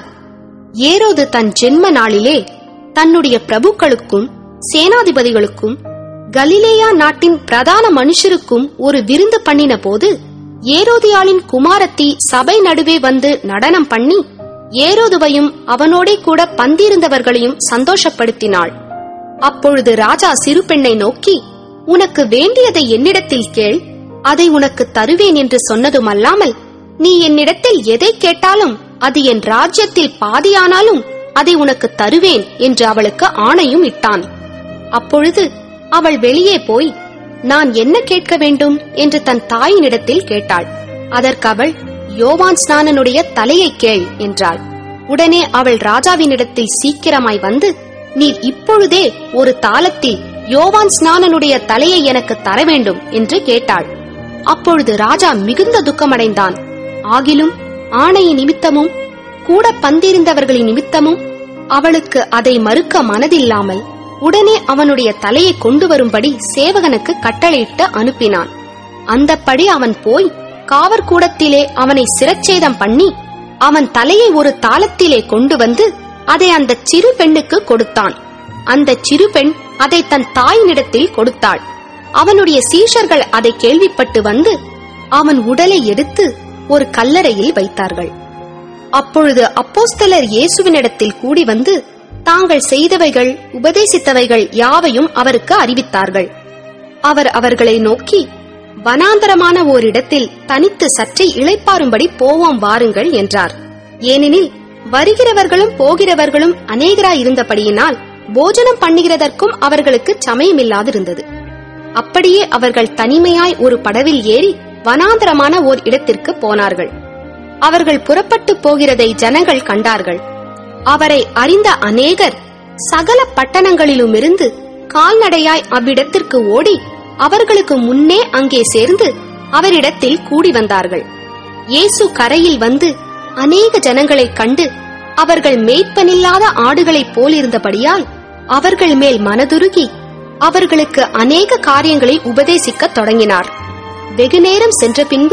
ஏரோது தன் ஜென்ம நாளிலே தன்னுடைய பிரபுக்களுக்கும் சேனாதிபதிகளுக்கும் கலிலேயா நாட்டின் பிரதான மனுஷருக்கும் ஒரு விருந்து பண்ணின போது ஏரோதியாளின் குமாரத்தி சபை நடுவே வந்து நடனம் பண்ணி ஏரோதுவையும் அவனோடே கூட பந்திருந்தவர்களையும் சந்தோஷப்படுத்தினாள் அப்பொழுது ராஜா சிறு பெண்ணை நோக்கி உனக்கு வேண்டியதை என்னிடத்தில் கேள் அதை உனக்கு தருவேன் என்று சொன்னதுமல்லாமல் நீ என்னிடத்தில் எதை கேட்டாலும் அது என் ராஜ்யத்தில் பாதியானாலும் அதை உனக்கு தருவேன் என்று அவளுக்கு ஆணையும் இட்டான் அப்பொழுது அவள் வெளியே போய் நான் என்ன கேட்க வேண்டும் என்று தன் தாயினிடத்தில் கேட்டாள் அதற்கு அவள் யோவான் ஸ்நானனுடைய தலையை கேள் என்றாள் உடனே அவள் ராஜாவினிடத்தில் சீக்கிரமாய் வந்து நீர் இப்பொழுதே ஒரு தாளத்தில் யோவான் ஸ்நானனுடைய தலையை எனக்கு தர வேண்டும் என்று கேட்டாள் அப்பொழுது ராஜா மிகுந்த துக்கமடைந்தான் ஆகிலும் ஆணையின் நிமித்தமும் கூட பந்திருந்தவர்களின் நிமித்தமும் அவளுக்கு அதை மறுக்க மனதில்லாமல் உடனே அவனுடைய தலையை கொண்டு வரும்படி சேவகனுக்கு கட்டளையிட்டு அனுப்பினான் அந்தப்படி அவன் போய் காவற்கூடத்திலே அவனை சிரச்சேதம் பண்ணி அவன் தலையை ஒரு தாளத்திலே கொண்டு வந்து அதை அந்த சிறு பெண்ணுக்கு கொடுத்தான் அந்த சிறு பெண் அதை தன் தாயினிடத்தில் கொடுத்தாள் அவனுடைய சீஷர்கள் அதை கேள்விப்பட்டு வந்து அவன் உடலை எடுத்து ஒரு கல்லறையில் வைத்தார்கள் அப்பொழுது அப்போஸ்தலர் இயேசுவினிடத்தில் கூடி வந்து தாங்கள் செய்தவைகள் உபதேசித்தவைகள் யாவையும் அவருக்கு அறிவித்தார்கள் அவர் அவர்களை நோக்கி வனாந்தரமான ஓரிடத்தில் தனித்து சற்றே இளைப்பாறும்படி போவோம் வாருங்கள் என்றார் ஏனெனில் வருகிறவர்களும் போகிறவர்களும் அநேகராய் இருந்தபடியினால் போஜனம் பண்ணுகிறதற்கும் அவர்களுக்கு சமயமில்லாதிருந்தது அப்படியே அவர்கள் தனிமையாய் ஒரு படவில் ஏறி வனாந்தரமான ஓர் இடத்திற்கு போனார்கள் அவர்கள் புறப்பட்டு போகிறதை ஜனங்கள் கண்டார்கள் அவரை அறிந்த அநேகர் சகல பட்டணங்களிலுமிருந்து கால்நடையாய் அவ்விடத்திற்கு ஓடி அவர்களுக்கு முன்னே அங்கே சேர்ந்து அவரிடத்தில் கூடி வந்தார்கள் இயேசு கரையில் வந்து அநேக ஜனங்களைக் கண்டு அவர்கள் மேய்ப்பனில்லாத ஆடுகளைப் போலிருந்தபடியால் அவர்கள் மேல் மனதுருகி அவர்களுக்கு அநேக காரியங்களை உபதேசிக்கத் தொடங்கினார் வெகுநேரம் சென்ற பின்பு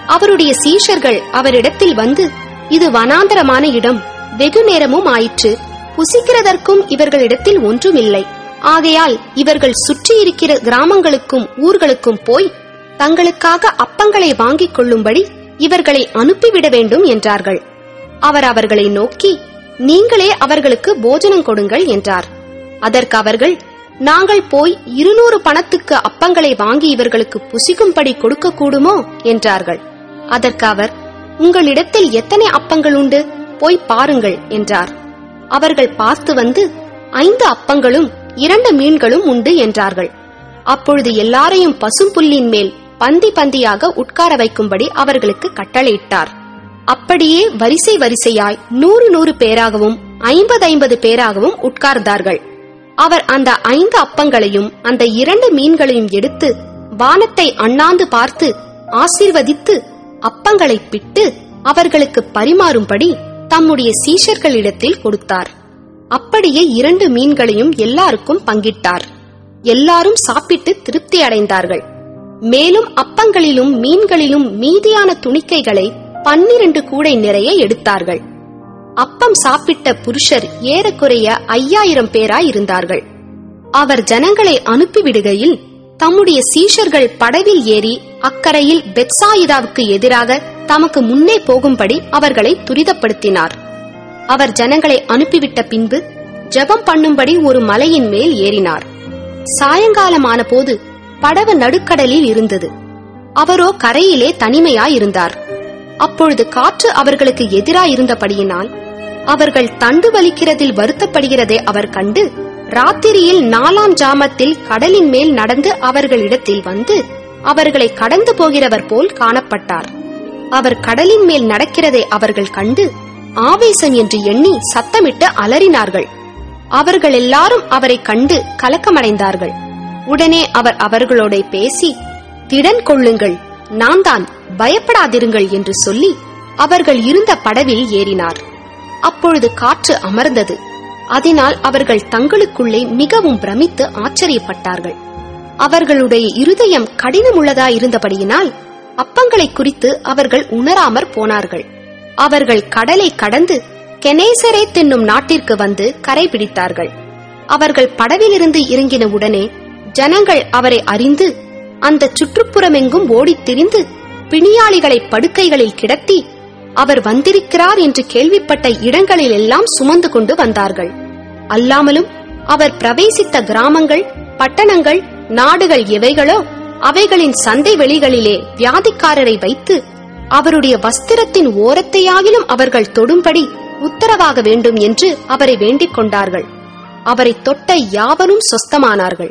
அவருடைய சீஷர்கள் அவரிடத்தில் வந்து இது வனாந்தரமான இடம் வெகு நேரமும் ஆயிற்று புசிக்கிறதற்கும் இவர்களிடத்தில் ஒன்றுமில்லை ஆகையால் இவர்கள் சுற்றி இருக்கிற கிராமங்களுக்கும் ஊர்களுக்கும் போய் தங்களுக்காக அப்பங்களை வாங்கிக் கொள்ளும்படி இவர்களை அனுப்பிவிட வேண்டும் என்றார்கள் அவர் அவர்களை நோக்கி நீங்களே அவர்களுக்கு போஜனம் கொடுங்கள் என்றார் அதற்கு அவர்கள் நாங்கள் போய் இருநூறு பணத்துக்கு அப்பங்களை வாங்கி இவர்களுக்கு புசிக்கும்படி கொடுக்க கூடுமோ என்றார்கள் அதற்கு அவர் உங்களிடத்தில் எத்தனை அப்பங்கள் உண்டு போய் பாருங்கள் என்றார் அவர்கள் பார்த்து வந்து ஐந்து அப்பங்களும் இரண்டு மீன்களும் உண்டு என்றார்கள் அப்பொழுது எல்லாரையும் பசும்புல்லின் மேல் பந்தி பந்தியாக உட்கார வைக்கும்படி அவர்களுக்கு கட்டளையிட்டார் அப்படியே வரிசை வரிசையாய் நூறு நூறு பேராகவும் ஐம்பது ஐம்பது பேராகவும் உட்கார்ந்தார்கள் அவர் அந்த ஐந்து அப்பங்களையும் அந்த இரண்டு மீன்களையும் எடுத்து வானத்தை அண்ணாந்து பார்த்து ஆசீர்வதித்து அப்பங்களை பிட்டு அவர்களுக்கு பரிமாறும்படி தம்முடைய சீஷர்களிடத்தில் கொடுத்தார் அப்படியே இரண்டு மீன்களையும் எல்லாருக்கும் பங்கிட்டார் எல்லாரும் சாப்பிட்டு திருப்தி அடைந்தார்கள் மேலும் அப்பங்களிலும் மீன்களிலும் மீதியான துணிக்கைகளை பன்னிரண்டு கூடை நிறைய எடுத்தார்கள் அப்பம் சாப்பிட்ட புருஷர் ஏறக்குறைய ஐயாயிரம் பேராய் இருந்தார்கள் அவர் ஜனங்களை அனுப்பிவிடுகையில் தம்முடைய சீஷர்கள் படவில் ஏறி அக்கரையில் பெத்சாயிதாவுக்கு எதிராக தமக்கு முன்னே போகும்படி அவர்களை துரிதப்படுத்தினார் அவர் ஜனங்களை அனுப்பிவிட்ட பின்பு ஜெபம் பண்ணும்படி ஒரு மலையின் மேல் ஏறினார் சாயங்காலமான போது படவு நடுக்கடலில் இருந்தது அவரோ கரையிலே தனிமையாய் இருந்தார் அப்பொழுது காற்று அவர்களுக்கு எதிராய் இருந்தபடியினால் அவர்கள் தண்டு வலிக்கிறதில் வருத்தப்படுகிறதை அவர் கண்டு ராத்திரியில் நாலாம் ஜாமத்தில் கடலின் மேல் நடந்து அவர்களிடத்தில் வந்து அவர்களை கடந்து போகிறவர் போல் காணப்பட்டார் அவர் கடலின் மேல் நடக்கிறதை அவர்கள் கண்டு ஆவேசம் என்று எண்ணி சத்தமிட்டு அலறினார்கள் அவர்கள் எல்லாரும் அவரை கண்டு கலக்கமடைந்தார்கள் உடனே அவர் அவர்களோட பேசி திடன் கொள்ளுங்கள் நான் தான் பயப்படாதிருங்கள் என்று சொல்லி அவர்கள் இருந்த படவில் ஏறினார் அப்பொழுது காற்று அமர்ந்தது அதனால் அவர்கள் தங்களுக்குள்ளே மிகவும் பிரமித்து ஆச்சரியப்பட்டார்கள் அவர்களுடைய இருதயம் கடினமுள்ளதா இருந்தபடியினால் அப்பங்களை குறித்து அவர்கள் உணராமற் போனார்கள் அவர்கள் கடலை கடந்து கெனேசரே தின்னும் நாட்டிற்கு வந்து கரை பிடித்தார்கள் அவர்கள் படவிலிருந்து இறங்கின உடனே ஜனங்கள் அவரை அறிந்து அந்த சுற்றுப்புறமெங்கும் ஓடித் திரிந்து பிணியாளிகளை படுக்கைகளில் கிடத்தி அவர் வந்திருக்கிறார் என்று கேள்விப்பட்ட இடங்களில் எல்லாம் சுமந்து கொண்டு வந்தார்கள் அல்லாமலும் அவர் பிரவேசித்த கிராமங்கள் பட்டணங்கள் நாடுகள் எவைகளோ அவைகளின் சந்தை வெளிகளிலே வியாதிக்காரரை வைத்து அவருடைய வஸ்திரத்தின் ஓரத்தையாகிலும் அவர்கள் தொடும்படி உத்தரவாக வேண்டும் என்று அவரை வேண்டிக் கொண்டார்கள் அவரை தொட்ட யாவரும் சொஸ்தமானார்கள்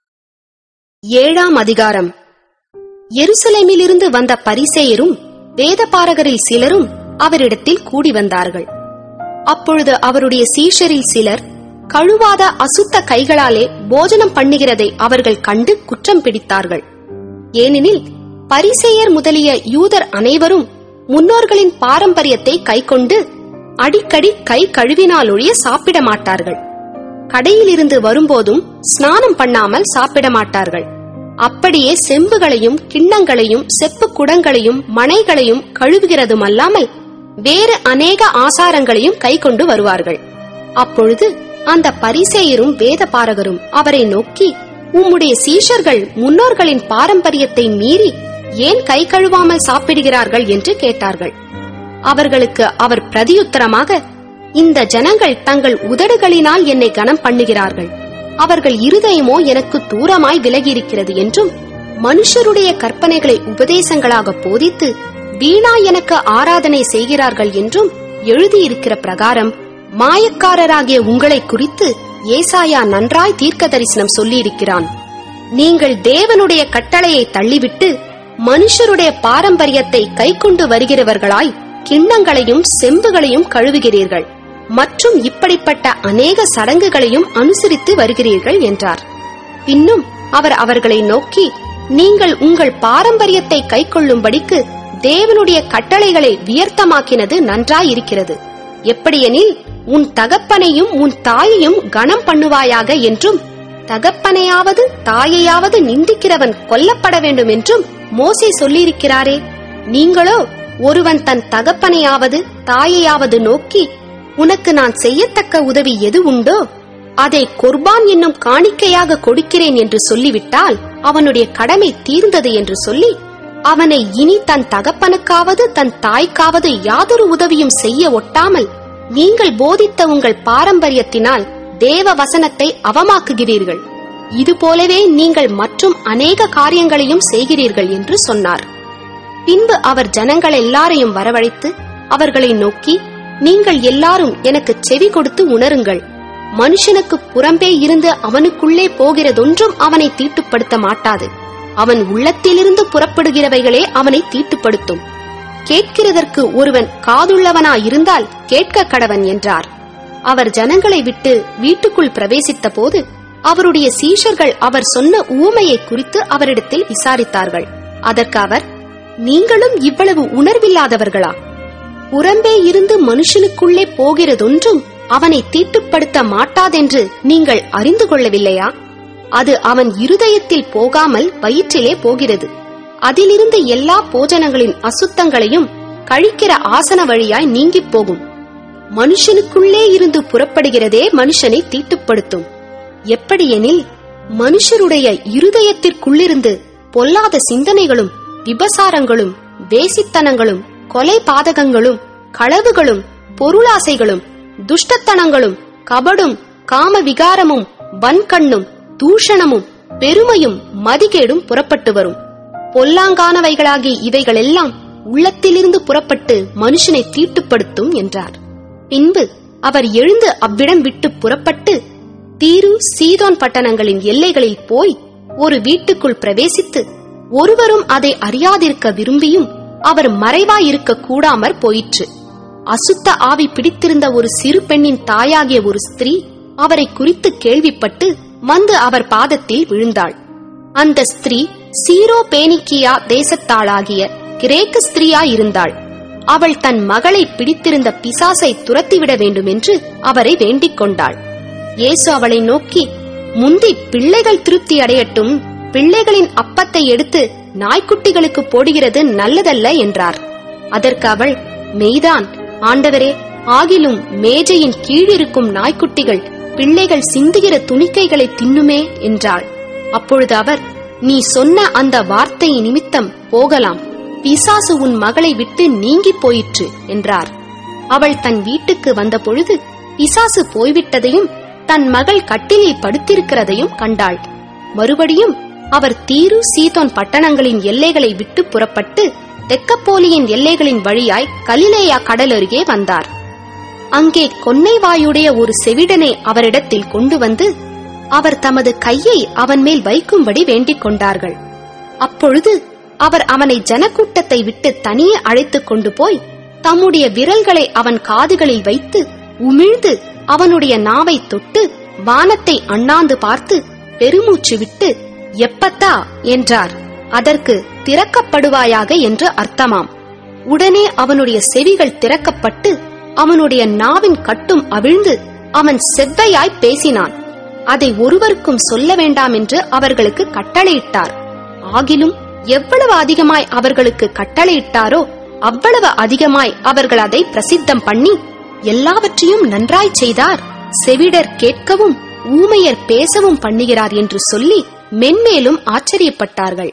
ஏழாம் அதிகாரம் எருசலேமிலிருந்து வந்த பரிசேயரும் வேதபாரகரில் சிலரும் அவரிடத்தில் கூடி வந்தார்கள் அப்பொழுது அவருடைய சீஷரில் சிலர் கழுவாத அசுத்த கைகளாலே போஜனம் பண்ணுகிறதை அவர்கள் கண்டு குற்றம் பிடித்தார்கள் ஏனெனில் பரிசேயர் முதலிய யூதர் அனைவரும் முன்னோர்களின் பாரம்பரியத்தை கைக்கொண்டு அடிக்கடி கை கழுவினாலொழிய சாப்பிட மாட்டார்கள் கடையிலிருந்து வரும்போதும் ஸ்நானம் பண்ணாமல் சாப்பிட மாட்டார்கள் அப்படியே செம்புகளையும் கிண்ணங்களையும் செப்பு குடங்களையும் மனைகளையும் கழுவுகிறதும் அல்லாமல் வேறு அநேக ஆசாரங்களையும் கை கொண்டு வருவார்கள் அப்பொழுது அந்த பரிசேயரும் வேதபாரகரும் அவரை நோக்கி உம்முடைய சீஷர்கள் முன்னோர்களின் பாரம்பரியத்தை மீறி ஏன் கை கழுவாமல் சாப்பிடுகிறார்கள் என்று கேட்டார்கள் அவர்களுக்கு அவர் பிரதியுத்தரமாக இந்த ஜனங்கள் தங்கள் உதடுகளினால் என்னை கனம் பண்ணுகிறார்கள் அவர்கள் இருதயமோ எனக்கு தூரமாய் விலகியிருக்கிறது என்றும் மனுஷருடைய கற்பனைகளை உபதேசங்களாக போதித்து வீணா எனக்கு ஆராதனை செய்கிறார்கள் என்றும் எழுதியிருக்கிற பிரகாரம் மாயக்காரராகிய உங்களை குறித்து ஏசாயா நன்றாய் தீர்க்க தரிசனம் சொல்லியிருக்கிறான் நீங்கள் தேவனுடைய கட்டளையை தள்ளிவிட்டு மனுஷருடைய பாரம்பரியத்தை கைக்கொண்டு வருகிறவர்களாய் கிண்ணங்களையும் செம்புகளையும் கழுவுகிறீர்கள் மற்றும் இப்படிப்பட்ட அநேக சடங்குகளையும் அனுசரித்து வருகிறீர்கள் என்றார் பின்னும் அவர் அவர்களை நோக்கி நீங்கள் உங்கள் பாரம்பரியத்தை கைக்கொள்ளும்படிக்கு தேவனுடைய கட்டளைகளை வியர்த்தமாக்கினது நன்றாயிருக்கிறது எப்படியெனில் உன் தகப்பனையும் உன் தாயையும் கனம் பண்ணுவாயாக என்றும் தகப்பனையாவது தாயையாவது நிந்திக்கிறவன் கொல்லப்பட வேண்டும் என்றும் மோசே சொல்லியிருக்கிறாரே நீங்களோ ஒருவன் தன் தகப்பனையாவது தாயையாவது நோக்கி உனக்கு நான் செய்யத்தக்க உதவி எது உண்டோ அதை குர்பான் என்னும் காணிக்கையாக கொடுக்கிறேன் என்று சொல்லிவிட்டால் அவனுடைய கடமை தீர்ந்தது என்று சொல்லி அவனை இனி தன் தகப்பனுக்காவது தன் தாய்க்காவது யாதொரு உதவியும் செய்ய ஒட்டாமல் நீங்கள் போதித்த உங்கள் பாரம்பரியத்தினால் தேவ வசனத்தை அவமாக்குகிறீர்கள் இது போலவே நீங்கள் மற்றும் அநேக காரியங்களையும் செய்கிறீர்கள் என்று சொன்னார் பின்பு அவர் ஜனங்கள் எல்லாரையும் வரவழைத்து அவர்களை நோக்கி நீங்கள் எல்லாரும் எனக்கு செவி கொடுத்து உணருங்கள் மனுஷனுக்கு புறம்பே இருந்து அவனுக்குள்ளே போகிறதொன்றும் அவனை தீட்டுப்படுத்த மாட்டாது அவன் உள்ளத்திலிருந்து புறப்படுகிறவைகளே அவனை தீட்டுப்படுத்தும் கேட்கிறதற்கு ஒருவன் காதுள்ளவனாயிருந்தால் கேட்க கடவன் என்றார் அவர் ஜனங்களை விட்டு வீட்டுக்குள் பிரவேசித்த போது அவருடைய சீஷர்கள் அவர் சொன்ன ஊமையை குறித்து அவரிடத்தில் விசாரித்தார்கள் அதற்கு அவர் நீங்களும் இவ்வளவு உணர்வில்லாதவர்களா புறம்பே இருந்து மனுஷனுக்குள்ளே போகிறதொன்றும் அவனை தீட்டுப்படுத்த மாட்டாதென்று நீங்கள் அறிந்து கொள்ளவில்லையா அது அவன் இருதயத்தில் போகாமல் வயிற்றிலே போகிறது அதிலிருந்து எல்லா போஜனங்களின் அசுத்தங்களையும் கழிக்கிற ஆசன வழியாய் நீங்கிப் போகும் மனுஷனுக்குள்ளே இருந்து புறப்படுகிறதே மனுஷனை தீட்டுப்படுத்தும் எப்படியெனில் மனுஷருடைய இருதயத்திற்குள்ளிருந்து பொல்லாத சிந்தனைகளும் விபசாரங்களும் வேசித்தனங்களும் கொலை பாதகங்களும் களவுகளும் பொருளாசைகளும் துஷ்டத்தனங்களும் கபடும் காம விகாரமும் வன்கண்ணும் தூஷணமும் பெருமையும் மதிகேடும் புறப்பட்டு வரும் பொல்லாங்கானவைகளாகிய இவைகளெல்லாம் உள்ளத்திலிருந்து புறப்பட்டு மனுஷனை தீட்டுப்படுத்தும் என்றார் பின்பு அவர் எழுந்து அவ்விடம் விட்டு புறப்பட்டு தீரு சீதோன் பட்டணங்களின் எல்லைகளில் போய் ஒரு வீட்டுக்குள் பிரவேசித்து ஒருவரும் அதை அறியாதிருக்க விரும்பியும் அவர் மறைவாயிருக்க கூடாமற் போயிற்று அசுத்த ஆவி பிடித்திருந்த ஒரு சிறு பெண்ணின் தாயாகிய ஒரு ஸ்திரீ அவரை குறித்து கேள்விப்பட்டு வந்து அவர் பாதத்தில் விழுந்தாள் அந்த ஸ்திரீ சீரோ பேனிக்கியா தேசத்தாளாகிய கிரேக்க ஸ்திரீயா இருந்தாள் அவள் தன் மகளை பிடித்திருந்த பிசாசை துரத்திவிட வேண்டுமென்று அவரை வேண்டிக் கொண்டாள் இயேசு அவளை நோக்கி முந்தி பிள்ளைகள் திருப்தி அடையட்டும் பிள்ளைகளின் அப்பத்தை எடுத்து நாய்க்குட்டிகளுக்கு போடுகிறது நல்லதல்ல என்றார் அதற்கு அவள் மெய்தான் ஆண்டவரே ஆகிலும் மேஜையின் கீழிருக்கும் நாய்க்குட்டிகள் பிள்ளைகள் சிந்துகிற துணிக்கைகளை தின்னுமே என்றாள் அப்பொழுது அவர் நீ சொன்ன அந்த வார்த்தை நிமித்தம் போகலாம் பிசாசு உன் மகளை விட்டு நீங்கி போயிற்று என்றார் அவள் தன் வீட்டுக்கு வந்தபொழுது பிசாசு போய்விட்டதையும் தன் மகள் கட்டிலில் படுத்திருக்கிறதையும் கண்டாள் மறுபடியும் அவர் தீரு சீதோன் பட்டணங்களின் எல்லைகளை விட்டு புறப்பட்டு தெக்கப்போலியின் எல்லைகளின் வழியாய் கலிலேயா கடல் அருகே வந்தார் அங்கே கொன்னை வாயுடைய ஒரு செவிடனை அவரிடத்தில் கொண்டு வந்து அவர் தமது கையை அவன் மேல் வைக்கும்படி வேண்டிக் கொண்டார்கள் அப்பொழுது அவர் அவனை ஜனக்கூட்டத்தை விட்டு தனியே அழைத்துக் கொண்டு போய் தம்முடைய விரல்களை அவன் காதுகளில் வைத்து உமிழ்ந்து அவனுடைய நாவை தொட்டு வானத்தை அண்ணாந்து பார்த்து பெருமூச்சு விட்டு எப்பத்தா என்றார் அதற்கு திறக்கப்படுவாயாக என்று அர்த்தமாம் உடனே அவனுடைய செவிகள் திறக்கப்பட்டு அவனுடைய நாவின் கட்டும் அவிழ்ந்து அவன் செவ்வையாய் பேசினான் அதை ஒருவருக்கும் சொல்ல வேண்டாம் என்று அவர்களுக்கு கட்டளையிட்டார் ஆகிலும் எவ்வளவு அதிகமாய் அவர்களுக்கு கட்டளையிட்டாரோ அவ்வளவு அதிகமாய் அவர்கள் அதை பிரசித்தம் பண்ணி எல்லாவற்றையும் நன்றாய் செய்தார் செவிடர் கேட்கவும் ஊமையர் பேசவும் பண்ணுகிறார் என்று சொல்லி மென்மேலும் ஆச்சரியப்பட்டார்கள்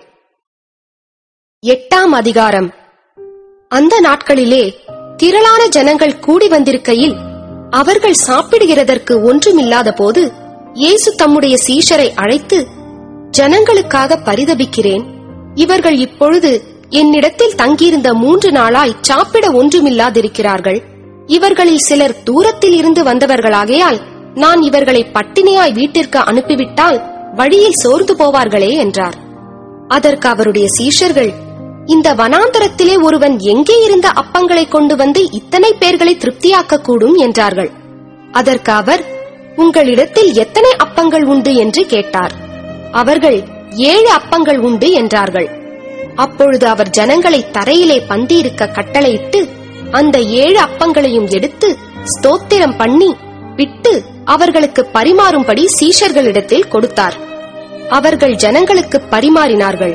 எட்டாம் அதிகாரம் அந்த நாட்களிலே திரளான ஜனங்கள் கூடி வந்திருக்கையில் அவர்கள் சாப்பிடுகிறதற்கு ஒன்றுமில்லாத போது இயேசு தம்முடைய சீஷரை அழைத்து ஜனங்களுக்காக பரிதபிக்கிறேன் இவர்கள் இப்பொழுது என்னிடத்தில் தங்கியிருந்த மூன்று நாளாய் சாப்பிட ஒன்றுமில்லாதிருக்கிறார்கள் இவர்களில் சிலர் தூரத்தில் இருந்து வந்தவர்களாகையால் நான் இவர்களை பட்டினியாய் வீட்டிற்கு அனுப்பிவிட்டால் வழியில் சோர்ந்து போவார்களே என்றார் அதற்கு அவருடைய சீஷர்கள் இந்த வனாந்தரத்திலே ஒருவன் எங்கே இருந்த அப்பங்களை கொண்டு வந்து இத்தனை பேர்களை திருப்தியாக்க கூடும் என்றார்கள் அதற்கு அவர் உங்களிடத்தில் எத்தனை அப்பங்கள் உண்டு என்று கேட்டார் அவர்கள் ஏழு அப்பங்கள் உண்டு என்றார்கள் அப்பொழுது அவர் ஜனங்களை தரையிலே பந்தியிருக்க கட்டளையிட்டு அந்த ஏழு அப்பங்களையும் எடுத்து ஸ்தோத்திரம் பண்ணி விட்டு அவர்களுக்கு பரிமாறும்படி சீஷர்களிடத்தில் கொடுத்தார் அவர்கள் ஜனங்களுக்கு பரிமாறினார்கள்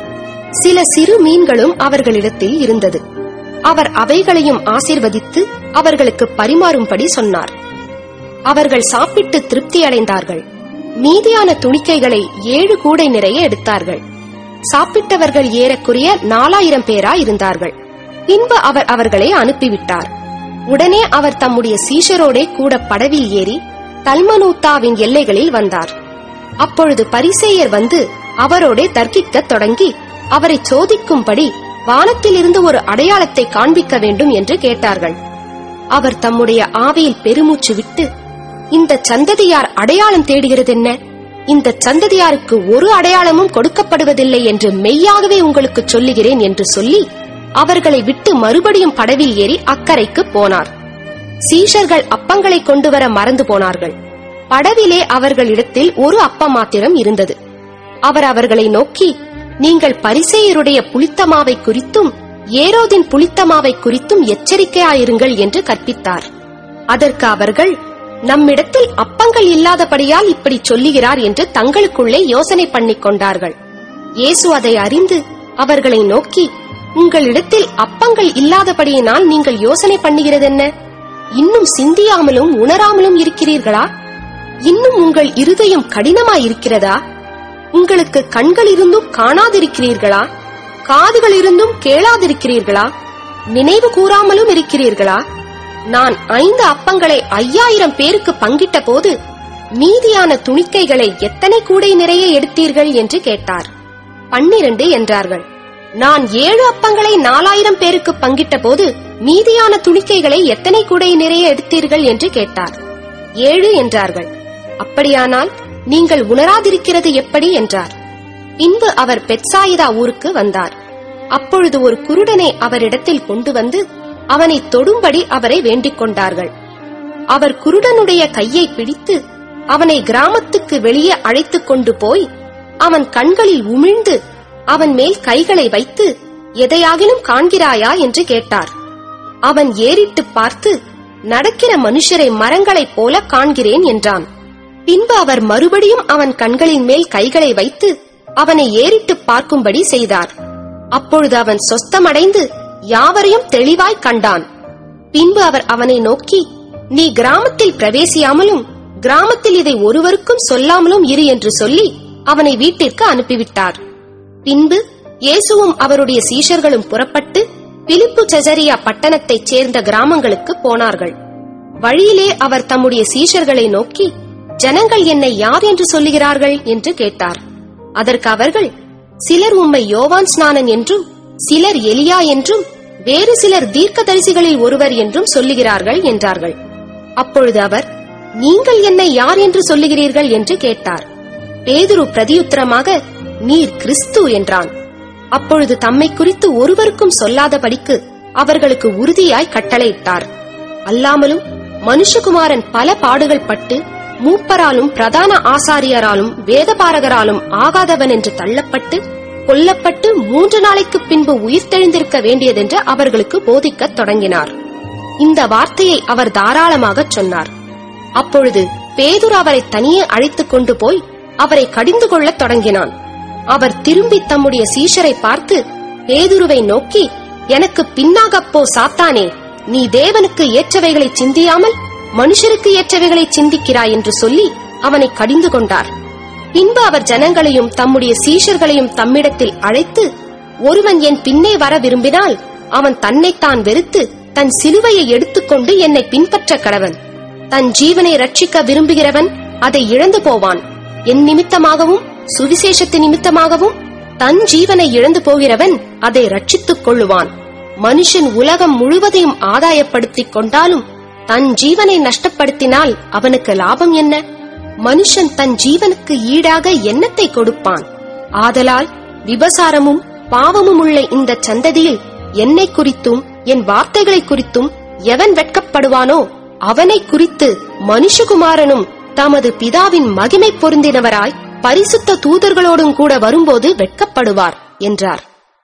சில சிறு மீன்களும் அவர்களிடத்தில் இருந்தது அவர் அவைகளையும் ஆசீர்வதித்து அவர்களுக்கு பரிமாறும்படி சொன்னார் அவர்கள் சாப்பிட்டு திருப்தி அடைந்தார்கள் மீதியான துணிக்கைகளை ஏழு கூடை நிறைய எடுத்தார்கள் சாப்பிட்டவர்கள் ஏறக்குறைய நாலாயிரம் பேரா இருந்தார்கள் பின்பு அவர் அவர்களை அனுப்பிவிட்டார் உடனே அவர் தம்முடைய சீஷரோடே கூட படவில் ஏறி தல்மனூத்தாவின் எல்லைகளில் வந்தார் அப்பொழுது பரிசேயர் வந்து அவரோடே தர்க்கிக்கத் தொடங்கி அவரை சோதிக்கும்படி வானத்திலிருந்து ஒரு அடையாளத்தை காண்பிக்க வேண்டும் என்று கேட்டார்கள் அவர் தம்முடைய ஆவியில் பெருமூச்சு விட்டு இந்த சந்ததியார் அடையாளம் தேடுகிறதென்ன இந்த சந்ததியாருக்கு ஒரு அடையாளமும் கொடுக்கப்படுவதில்லை என்று மெய்யாகவே உங்களுக்கு சொல்லுகிறேன் என்று சொல்லி அவர்களை விட்டு மறுபடியும் படவில் ஏறி அக்கறைக்கு போனார் சீஷர்கள் அப்பங்களை கொண்டு வர மறந்து போனார்கள் படவிலே அவர்களிடத்தில் ஒரு அப்பம் மாத்திரம் இருந்தது அவர் அவர்களை நோக்கி நீங்கள் பரிசேயருடைய புளித்தமாவை குறித்தும் ஏரோதின் புளித்தமாவை குறித்தும் எச்சரிக்கையாயிருங்கள் என்று கற்பித்தார் அதற்கு அவர்கள் நம்மிடத்தில் அப்பங்கள் இல்லாதபடியால் இப்படி சொல்லுகிறார் என்று தங்களுக்குள்ளே யோசனை பண்ணிக் கொண்டார்கள் இயேசு அதை அறிந்து அவர்களை நோக்கி உங்களிடத்தில் அப்பங்கள் இல்லாதபடியினால் நீங்கள் யோசனை பண்ணுகிறதென்ன இன்னும் சிந்தியாமலும் உணராமலும் இருக்கிறீர்களா இன்னும் உங்கள் இருதயம் கடினமாயிருக்கிறதா உங்களுக்கு கண்கள் இருந்தும் காணாதிருக்கிறீர்களா காதுகள் இருந்தும் கேளாதிருக்கிறீர்களா நினைவு கூறாமலும் இருக்கிறீர்களா நான் ஐந்து அப்பங்களை ஐயாயிரம் பேருக்கு பங்கிட்ட போது மீதியான துணிக்கைகளை எத்தனை கூடை நிறைய எடுத்தீர்கள் என்று கேட்டார் பன்னிரண்டு என்றார்கள் நான் ஏழு அப்பங்களை நாலாயிரம் பேருக்கு பங்கிட்ட போது மீதியான துணிக்கைகளை எத்தனை கூடை நிறைய எடுத்தீர்கள் என்று கேட்டார் ஏழு என்றார்கள் அப்படியானால் நீங்கள் உணராதிருக்கிறது எப்படி என்றார் பின்பு அவர் பெட்சாயிதா ஊருக்கு வந்தார் அப்பொழுது ஒரு குருடனை அவரிடத்தில் கொண்டு வந்து அவனை தொடும்படி அவரை வேண்டிக் கொண்டார்கள் அவர் குருடனுடைய கையை பிடித்து அவனை கிராமத்துக்கு வெளியே அழைத்துக் கொண்டு போய் அவன் கண்களில் உமிழ்ந்து அவன் மேல் கைகளை வைத்து எதையாகிலும் காண்கிறாயா என்று கேட்டார் அவன் ஏறிட்டு பார்த்து நடக்கிற மனுஷரை மரங்களைப் போல காண்கிறேன் என்றான் பின்பு அவர் மறுபடியும் அவன் கண்களின் மேல் கைகளை வைத்து அவனை ஏறிட்டு பார்க்கும்படி செய்தார் அப்பொழுது அவன் சொஸ்தமடைந்து யாவரையும் தெளிவாய் கண்டான் பின்பு அவர் அவனை நோக்கி நீ கிராமத்தில் பிரவேசியாமலும் கிராமத்தில் இதை ஒருவருக்கும் சொல்லாமலும் இரு என்று சொல்லி அவனை வீட்டிற்கு அனுப்பிவிட்டார் பின்பு இயேசுவும் அவருடைய சீஷர்களும் புறப்பட்டு பிலிப்பு செசரியா பட்டணத்தைச் சேர்ந்த கிராமங்களுக்கு போனார்கள் வழியிலே அவர் தம்முடைய சீஷர்களை நோக்கி ஜனங்கள் என்னை யார் என்று சொல்லுகிறார்கள் என்று கேட்டார் அதற்கு அவர்கள் சிலர் உம்மை யோவான் ஸ்நானன் என்றும் சிலர் எலியா என்றும் வேறு சிலர் தீர்க்கதரிசிகளில் ஒருவர் என்றும் சொல்லுகிறார்கள் என்றார்கள் அப்பொழுது அவர் நீங்கள் என்னை யார் என்று சொல்லுகிறீர்கள் என்று கேட்டார் பேதுரு பிரதியுத்தரமாக நீர் கிறிஸ்து என்றான் அப்பொழுது தம்மை குறித்து ஒருவருக்கும் சொல்லாதபடிக்கு அவர்களுக்கு உறுதியாய் கட்டளையிட்டார் அல்லாமலும் மனுஷகுமாரன் பல பாடுகள் பட்டு மூப்பராலும் பிரதான ஆசாரியராலும் வேதபாரகராலும் ஆகாதவன் என்று தள்ளப்பட்டு கொல்லப்பட்டு மூன்று நாளைக்கு பின்பு உயிர்த்தெழுந்திருக்க வேண்டியதென்று அவர்களுக்கு போதிக்கத் தொடங்கினார் இந்த வார்த்தையை அவர் தாராளமாகச் சொன்னார் அப்பொழுது பேதுரு அவரை தனியே அழைத்துக் கொண்டு போய் அவரை கடிந்து கொள்ளத் தொடங்கினான் அவர் திரும்பி தம்முடைய சீஷரை பார்த்து பேதுருவை நோக்கி எனக்கு பின்னாகப் போ சாத்தானே நீ தேவனுக்கு ஏற்றவைகளை சிந்தியாமல் மனுஷருக்கு ஏற்றவைகளை சிந்திக்கிறாய் என்று சொல்லி அவனை கடிந்து கொண்டார் பின்பு அவர் ஜனங்களையும் தம்முடைய சீஷர்களையும் தம்மிடத்தில் அழைத்து ஒருவன் என் பின்னே வர விரும்பினால் அவன் தன்னைத்தான் வெறுத்து தன் சிலுவையை எடுத்துக்கொண்டு என்னை பின்பற்ற கடவன் தன் ஜீவனை ரட்சிக்க விரும்புகிறவன் அதை இழந்து போவான் என் நிமித்தமாகவும் சுவிசேஷத்து நிமித்தமாகவும் தன் ஜீவனை இழந்து போகிறவன் அதை ரட்சித்துக் கொள்ளுவான் மனுஷன் உலகம் முழுவதையும் ஆதாயப்படுத்திக் கொண்டாலும் தன் ஜீவனை நஷ்டப்படுத்தினால் அவனுக்கு லாபம் என்ன மனுஷன் தன் ஜீவனுக்கு ஈடாக எண்ணத்தை கொடுப்பான் ஆதலால் விபசாரமும் பாவமும் உள்ள இந்த சந்ததியில் என்னை குறித்தும் என் வார்த்தைகளை குறித்தும் எவன் வெட்கப்படுவானோ அவனை குறித்து மனுஷகுமாரனும் தமது பிதாவின் மகிமை பொருந்தினவராய் பரிசுத்த தூதர்களோடும் கூட வரும்போது வெட்கப்படுவார் என்றார்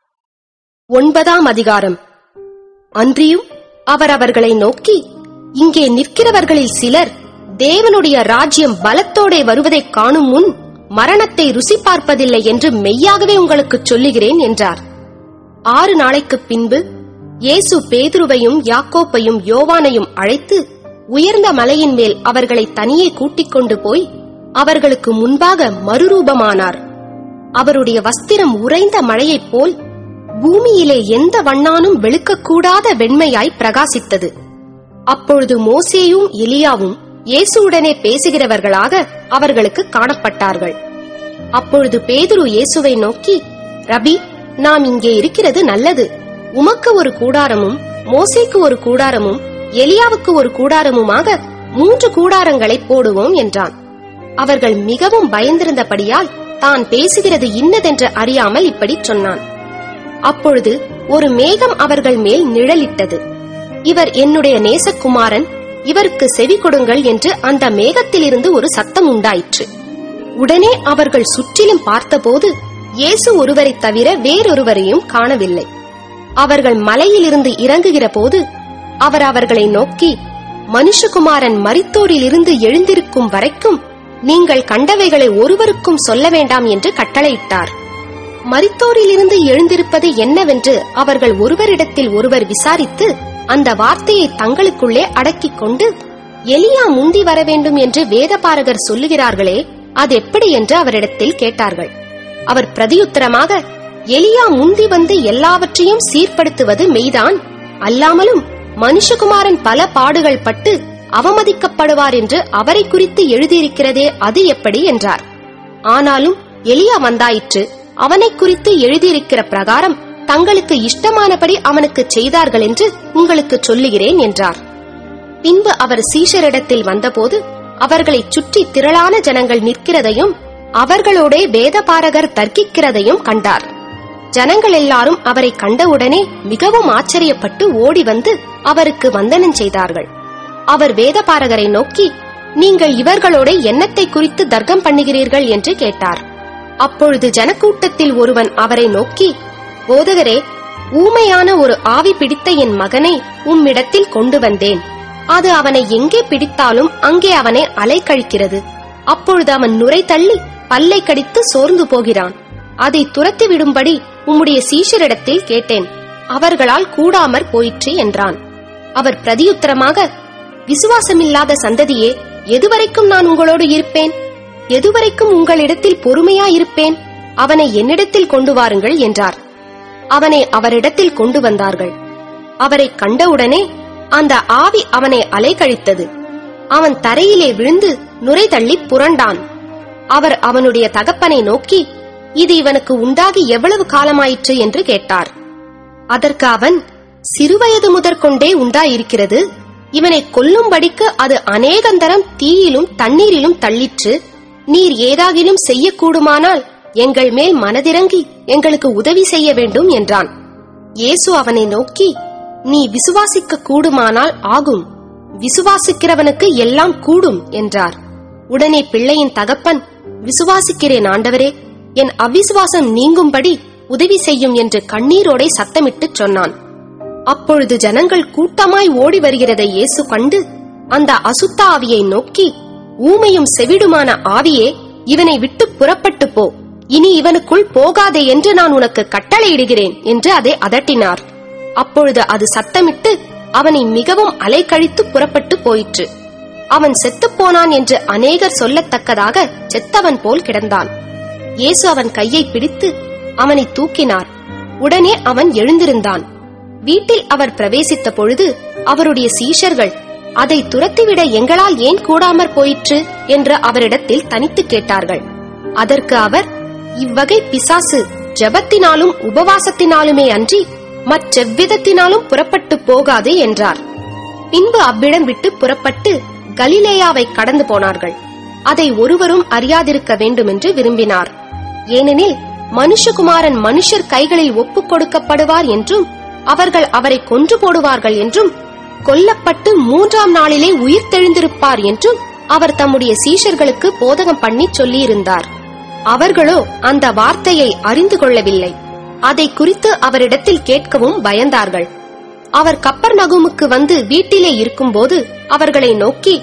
ஒன்பதாம் அதிகாரம் அன்றியும் அவர் அவர்களை நோக்கி இங்கே நிற்கிறவர்களில் சிலர் தேவனுடைய ராஜ்யம் பலத்தோடே வருவதைக் காணும் முன் மரணத்தை ருசி பார்ப்பதில்லை என்று மெய்யாகவே உங்களுக்குச் சொல்லுகிறேன் என்றார் ஆறு நாளைக்குப் பின்பு இயேசு பேதுருவையும் யாக்கோப்பையும் யோவானையும் அழைத்து உயர்ந்த மலையின் மேல் அவர்களை தனியே கூட்டிக் கொண்டு போய் அவர்களுக்கு முன்பாக மறுரூபமானார் அவருடைய வஸ்திரம் உறைந்த மழையைப் போல் பூமியிலே எந்த வண்ணானும் வெளுக்கக்கூடாத வெண்மையாய் பிரகாசித்தது அப்பொழுது மோசேயும் எலியாவும் இயேசுவுடனே பேசுகிறவர்களாக அவர்களுக்கு காணப்பட்டார்கள் அப்பொழுது பேதுரு இயேசுவை நோக்கி ரபி நாம் இங்கே இருக்கிறது நல்லது உமக்கு ஒரு கூடாரமும் மோசேக்கு ஒரு கூடாரமும் எலியாவுக்கு ஒரு கூடாரமுமாக மூன்று கூடாரங்களை போடுவோம் என்றான் அவர்கள் மிகவும் பயந்திருந்தபடியால் தான் பேசுகிறது இன்னதென்று அறியாமல் இப்படி சொன்னான் அப்பொழுது ஒரு மேகம் அவர்கள் மேல் நிழலிட்டது இவர் என்னுடைய நேசகுமாரன் இவருக்கு செவி கொடுங்கள் என்று அந்த மேகத்திலிருந்து ஒரு சத்தம் உண்டாயிற்று உடனே அவர்கள் சுற்றிலும் பார்த்தபோது இயேசு ஒருவரைத் தவிர வேறொருவரையும் காணவில்லை அவர்கள் மலையிலிருந்து இறங்குகிற போது அவர் அவர்களை நோக்கி மனுஷகுமாரன் மரித்தோரிலிருந்து எழுந்திருக்கும் வரைக்கும் நீங்கள் கண்டவைகளை ஒருவருக்கும் சொல்ல வேண்டாம் என்று கட்டளையிட்டார் மரித்தோரிலிருந்து எழுந்திருப்பது என்னவென்று அவர்கள் ஒருவரிடத்தில் ஒருவர் விசாரித்து அந்த வார்த்தையை தங்களுக்குள்ளே அடக்கிக் கொண்டு எலியா முந்தி வர வேண்டும் என்று வேதபாரகர் சொல்லுகிறார்களே அது எப்படி என்று அவரிடத்தில் கேட்டார்கள் அவர் பிரதியுத்தரமாக எலியா முந்தி வந்து எல்லாவற்றையும் சீர்படுத்துவது மெய்தான் அல்லாமலும் மனுஷகுமாரன் பல பாடுகள் பட்டு அவமதிக்கப்படுவார் என்று அவரை குறித்து எழுதியிருக்கிறதே அது எப்படி என்றார் ஆனாலும் எலியா வந்தாயிற்று அவனை குறித்து எழுதியிருக்கிற பிரகாரம் தங்களுக்கு இஷ்டமானபடி அவனுக்கு செய்தார்கள் என்று உங்களுக்கு சொல்லுகிறேன் என்றார் பின்பு அவர் சீஷரிடத்தில் வந்தபோது அவர்களைச் சுற்றி திரளான ஜனங்கள் நிற்கிறதையும் அவர்களோடே வேதபாரகர் தர்க்கிக்கிறதையும் கண்டார் ஜனங்கள் எல்லாரும் அவரை கண்டவுடனே மிகவும் ஆச்சரியப்பட்டு ஓடி வந்து அவருக்கு வந்தனம் செய்தார்கள் அவர் வேதபாரகரை நோக்கி நீங்கள் இவர்களோட எண்ணத்தை குறித்து தர்க்கம் பண்ணுகிறீர்கள் என்று கேட்டார் அப்பொழுது ஜனக்கூட்டத்தில் ஒருவன் அவரை நோக்கி போதகரே ஊமையான ஒரு ஆவி பிடித்த என் மகனை உம்மிடத்தில் கொண்டு வந்தேன் அது அவனை எங்கே பிடித்தாலும் அங்கே அவனை அலைக்கழிக்கிறது அப்பொழுது அவன் நுரை தள்ளி பல்லை கடித்து சோர்ந்து போகிறான் அதை துரத்தி விடும்படி உம்முடைய சீஷரிடத்தில் கேட்டேன் அவர்களால் கூடாமற் போயிற்று என்றான் அவர் பிரதியுத்தரமாக விசுவாசமில்லாத சந்ததியே எதுவரைக்கும் நான் உங்களோடு இருப்பேன் எதுவரைக்கும் உங்களிடத்தில் பொறுமையா இருப்பேன் அவனை என்னிடத்தில் கொண்டு வாருங்கள் என்றார் அவனை அவரிடத்தில் கொண்டு வந்தார்கள் அவரை கண்டவுடனே அந்த ஆவி அவனை அலைக்கழித்தது அவன் தரையிலே விழுந்து நுரை தள்ளி புரண்டான் அவர் அவனுடைய தகப்பனை நோக்கி இது இவனுக்கு உண்டாகி எவ்வளவு காலமாயிற்று என்று கேட்டார் அதற்கு அவன் சிறுவயது முதற்கொண்டே உண்டாயிருக்கிறது இவனை கொல்லும்படிக்கு அது அநேகந்தரம் தீயிலும் தண்ணீரிலும் தள்ளிற்று நீர் ஏதாகிலும் செய்யக்கூடுமானால் எங்கள் மேல் மனதிறங்கி எங்களுக்கு உதவி செய்ய வேண்டும் என்றான் இயேசு அவனை நோக்கி நீ விசுவாசிக்க கூடுமானால் ஆகும் விசுவாசிக்கிறவனுக்கு எல்லாம் கூடும் என்றார் உடனே பிள்ளையின் தகப்பன் விசுவாசிக்கிறேன் ஆண்டவரே என் அவிசுவாசம் நீங்கும்படி உதவி செய்யும் என்று கண்ணீரோடே சத்தமிட்டுச் சொன்னான் அப்பொழுது ஜனங்கள் கூட்டமாய் ஓடி வருகிறதை இயேசு கண்டு அந்த அசுத்த ஆவியை நோக்கி ஊமையும் செவிடுமான ஆவியே இவனை விட்டு புறப்பட்டு போ இனி இவனுக்குள் போகாதே என்று நான் உனக்கு கட்டளையிடுகிறேன் என்று அதை அதட்டினார் அப்பொழுது அது சத்தமிட்டு அவனை மிகவும் அலைக்கழித்து புறப்பட்டு போயிற்று அவன் செத்துப் போனான் என்று அநேகர் சொல்லத்தக்கதாக செத்தவன் போல் கிடந்தான் இயேசு அவன் கையை பிடித்து அவனை தூக்கினார் உடனே அவன் எழுந்திருந்தான் வீட்டில் அவர் பிரவேசித்த பொழுது அவருடைய சீஷர்கள் அதை துரத்திவிட எங்களால் ஏன் கூடாமற் போயிற்று என்று அவரிடத்தில் தனித்து கேட்டார்கள் அதற்கு அவர் இவ்வகை பிசாசு ஜெபத்தினாலும் உபவாசத்தினாலுமே அன்றி மற்றெவ்விதத்தினாலும் புறப்பட்டு போகாது என்றார் பின்பு அவ்விடம் விட்டு புறப்பட்டு கலிலேயாவை கடந்து போனார்கள் அதை ஒருவரும் அறியாதிருக்க வேண்டுமென்று விரும்பினார் ஏனெனில் மனுஷகுமாரன் மனுஷர் கைகளில் ஒப்புக் கொடுக்கப்படுவார் என்றும் அவர்கள் அவரை கொன்று போடுவார்கள் என்றும் கொல்லப்பட்டு மூன்றாம் நாளிலே உயிர் தெழுந்திருப்பார் என்றும் அவர் தம்முடைய சீஷர்களுக்கு போதகம் பண்ணி சொல்லியிருந்தார் அவர்களோ அந்த வார்த்தையை அறிந்து கொள்ளவில்லை அதை குறித்து அவரிடத்தில் கேட்கவும் பயந்தார்கள் அவர் கப்பர் நகுமுக்கு வந்து வீட்டிலே இருக்கும்போது அவர்களை நோக்கி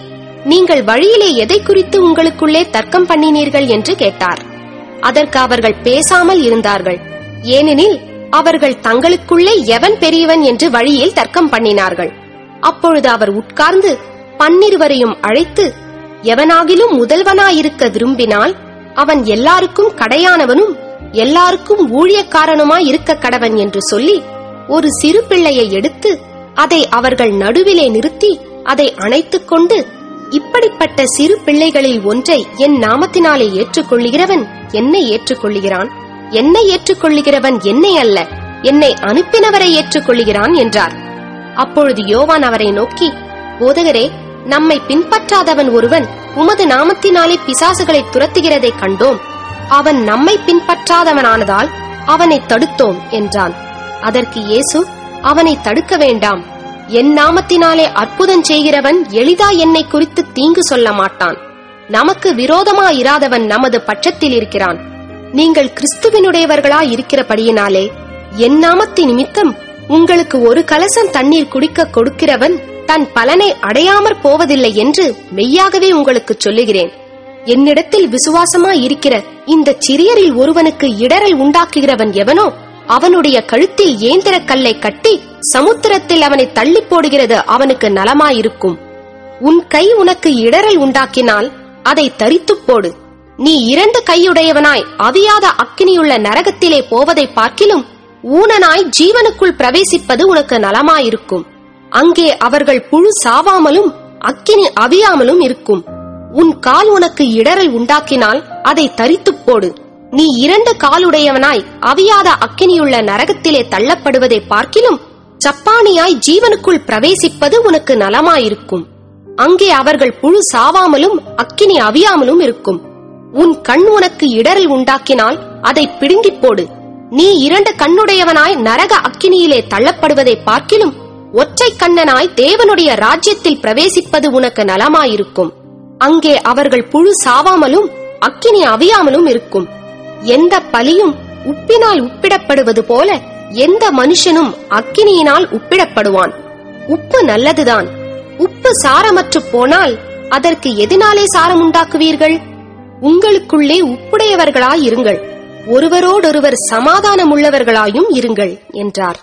நீங்கள் வழியிலே எதை குறித்து உங்களுக்குள்ளே தர்க்கம் பண்ணினீர்கள் என்று கேட்டார் அதற்கு அவர்கள் பேசாமல் இருந்தார்கள் ஏனெனில் அவர்கள் தங்களுக்குள்ளே எவன் பெரியவன் என்று வழியில் தர்க்கம் பண்ணினார்கள் அப்பொழுது அவர் உட்கார்ந்து பன்னிருவரையும் அழைத்து எவனாகிலும் முதல்வனாயிருக்க விரும்பினால் அவன் எல்லாருக்கும் கடையானவனும் எல்லாருக்கும் ஊழியக்காரனுமாய் இருக்க கடவன் என்று சொல்லி ஒரு சிறு பிள்ளையை எடுத்து அதை அவர்கள் நடுவிலே நிறுத்தி அதை அணைத்துக் கொண்டு இப்படிப்பட்ட சிறு பிள்ளைகளில் ஒன்றை என் நாமத்தினாலே ஏற்றுக்கொள்ளுகிறவன் என்னை ஏற்றுக்கொள்ளுகிறான் என்னை ஏற்றுக்கொள்ளுகிறவன் என்னை அல்ல என்னை அனுப்பினவரை ஏற்றுக்கொள்ளுகிறான் என்றார் அப்பொழுது யோவான் அவரை நோக்கி போதகரே நம்மை பின்பற்றாதவன் ஒருவன் உமது நாமத்தினாலே பிசாசுகளை துரத்துகிறதைக் கண்டோம் அவன் நம்மை பின்பற்றாதவனானதால் அவனை தடுத்தோம் என்றான் அதற்கு இயேசு அவனை தடுக்க வேண்டாம் என் நாமத்தினாலே அற்புதம் செய்கிறவன் எளிதா என்னை குறித்து தீங்கு சொல்ல மாட்டான் நமக்கு விரோதமாயிராதவன் நமது பட்சத்தில் இருக்கிறான் நீங்கள் கிறிஸ்துவினுடையவர்களாய் இருக்கிறபடியினாலே என் நாமத்தின் நிமித்தம் உங்களுக்கு ஒரு கலசம் தண்ணீர் குடிக்க கொடுக்கிறவன் தன் பலனை அடையாமற் போவதில்லை என்று மெய்யாகவே உங்களுக்கு சொல்லுகிறேன் என்னிடத்தில் விசுவாசமாய் இருக்கிற இந்த சிறியரில் ஒருவனுக்கு இடரல் உண்டாக்குகிறவன் எவனோ அவனுடைய கழுத்தில் ஏந்திர கல்லை கட்டி சமுத்திரத்தில் அவனை தள்ளி போடுகிறது அவனுக்கு நலமாயிருக்கும் உன் கை உனக்கு இடரல் உண்டாக்கினால் அதை தரித்துப் போடு நீ இரண்டு கையுடையவனாய் அவியாத அக்கினியுள்ள நரகத்திலே போவதை பார்க்கிலும் ஊனனாய் ஜீவனுக்குள் பிரவேசிப்பது உனக்கு நலமாயிருக்கும் அங்கே அவர்கள் புழு சாவாமலும் அக்கினி அவியாமலும் இருக்கும் உன் கால் உனக்கு இடரல் உண்டாக்கினால் அதை தரித்துப் போடு நீ இரண்டு காலுடையவனாய் அவியாத அக்கினியுள்ள நரகத்திலே தள்ளப்படுவதை பார்க்கிலும் சப்பானியாய் ஜீவனுக்குள் பிரவேசிப்பது உனக்கு நலமாயிருக்கும் அங்கே அவர்கள் புழு சாவாமலும் அக்கினி அவியாமலும் இருக்கும் உன் கண் உனக்கு இடரல் உண்டாக்கினால் அதை பிடுங்கிப் போடு நீ இரண்டு கண்ணுடையவனாய் நரக அக்கினியிலே தள்ளப்படுவதை பார்க்கிலும் ஒற்றை கண்ணனாய் தேவனுடைய ராஜ்யத்தில் பிரவேசிப்பது உனக்கு நலமாயிருக்கும் அங்கே அவர்கள் புழு சாவாமலும் அக்கினி அவியாமலும் இருக்கும் எந்த பலியும் உப்பினால் உப்பிடப்படுவது போல எந்த மனுஷனும் அக்கினியினால் உப்பிடப்படுவான் உப்பு நல்லதுதான் உப்பு சாரமற்று போனால் அதற்கு எதனாலே சாரம் உண்டாக்குவீர்கள் உங்களுக்குள்ளே உப்புடையவர்களாய் இருங்கள் ஒருவரோடொருவர் சமாதானமுள்ளவர்களாயும் இருங்கள் என்றார்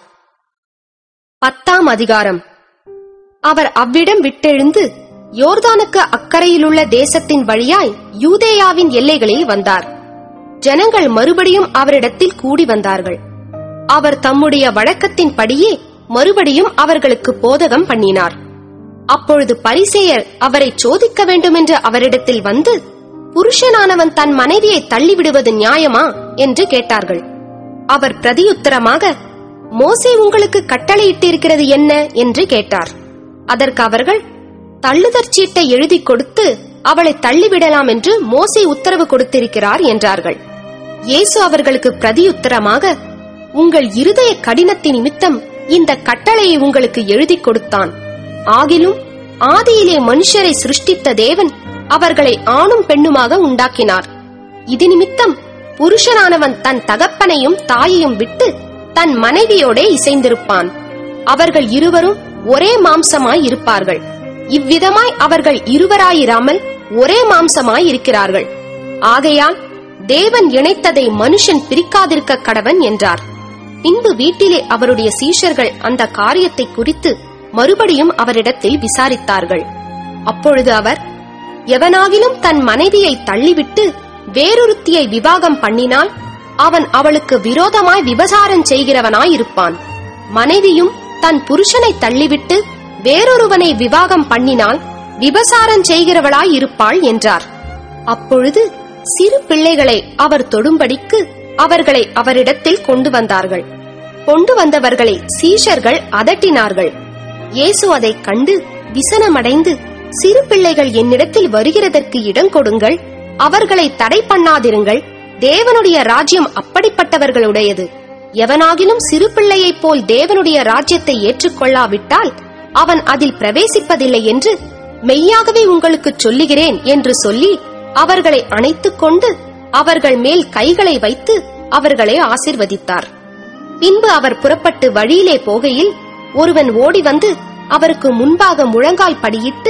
பத்தாம் அதிகாரம் அவர் அவ்விடம் விட்டெழுந்து யோர்தானுக்கு அக்கறையிலுள்ள தேசத்தின் வழியாய் யூதேயாவின் எல்லைகளில் வந்தார் ஜனங்கள் மறுபடியும் அவரிடத்தில் கூடி வந்தார்கள் அவர் தம்முடைய வழக்கத்தின்படியே மறுபடியும் அவர்களுக்கு போதகம் பண்ணினார் அப்பொழுது பரிசேயர் அவரை சோதிக்க வேண்டுமென்று அவரிடத்தில் வந்து புருஷனானவன் தன் மனைவியை தள்ளிவிடுவது நியாயமா என்று கேட்டார்கள் அவர் பிரதியுத்தரமாக மோசே உங்களுக்கு கட்டளையிட்டிருக்கிறது என்ன என்று கேட்டார் அதற்கு அவர்கள் தள்ளுதற் சீட்டை எழுதி கொடுத்து அவளை தள்ளிவிடலாம் என்று மோசே உத்தரவு கொடுத்திருக்கிறார் என்றார்கள் இயேசு அவர்களுக்கு பிரதியுத்தரமாக உங்கள் இருதய கடினத்தின் நிமித்தம் இந்த கட்டளையை உங்களுக்கு எழுதி கொடுத்தான் ஆகிலும் ஆதியிலே மனுஷரை சிருஷ்டித்த தேவன் அவர்களை ஆணும் பெண்ணுமாக உண்டாக்கினார் இது நிமித்தம் புருஷனானவன் தன் தகப்பனையும் தாயையும் விட்டு தன் மனைவியோடே இசைந்திருப்பான் அவர்கள் இருவரும் ஒரே மாம்சமாய் இருப்பார்கள் இவ்விதமாய் அவர்கள் இருவராயிராமல் ஒரே மாம்சமாய் இருக்கிறார்கள் ஆகையால் தேவன் இணைத்ததை மனுஷன் பிரிக்காதிருக்க கடவன் என்றார் பின்பு வீட்டிலே அவருடைய சீஷர்கள் அந்த காரியத்தை குறித்து மறுபடியும் அவரிடத்தில் விசாரித்தார்கள் அப்பொழுது அவர் எவனாகிலும் தன் மனைவியை தள்ளிவிட்டு வேறொருத்தியை விவாகம் பண்ணினால் அவன் அவளுக்கு விரோதமாய் விபசாரம் செய்கிறவனாயிருப்பான் மனைவியும் தன் புருஷனை தள்ளிவிட்டு வேறொருவனை விவாகம் பண்ணினால் விபசாரம் செய்கிறவளாய் இருப்பாள் என்றார் அப்பொழுது சிறு பிள்ளைகளை அவர் தொடும்படிக்கு அவர்களை அவரிடத்தில் கொண்டு வந்தார்கள் கொண்டு வந்தவர்களை சீஷர்கள் அதட்டினார்கள் இயேசு அதைக் கண்டு விசனமடைந்து சிறு பிள்ளைகள் என்னிடத்தில் வருகிறதற்கு இடம் கொடுங்கள் அவர்களை தடை பண்ணாதிருங்கள் தேவனுடைய ராஜ்யம் அப்படிப்பட்டவர்களுடையது எவனாகிலும் சிறு பிள்ளையைப் போல் தேவனுடைய ராஜ்யத்தை ஏற்றுக்கொள்ளாவிட்டால் அவன் அதில் பிரவேசிப்பதில்லை என்று மெய்யாகவே உங்களுக்குச் சொல்லுகிறேன் என்று சொல்லி அவர்களை அணைத்துக் கொண்டு அவர்கள் மேல் கைகளை வைத்து அவர்களை ஆசிர்வதித்தார் பின்பு அவர் புறப்பட்டு வழியிலே போகையில் ஒருவன் ஓடி வந்து அவருக்கு முன்பாக முழங்கால் படியிட்டு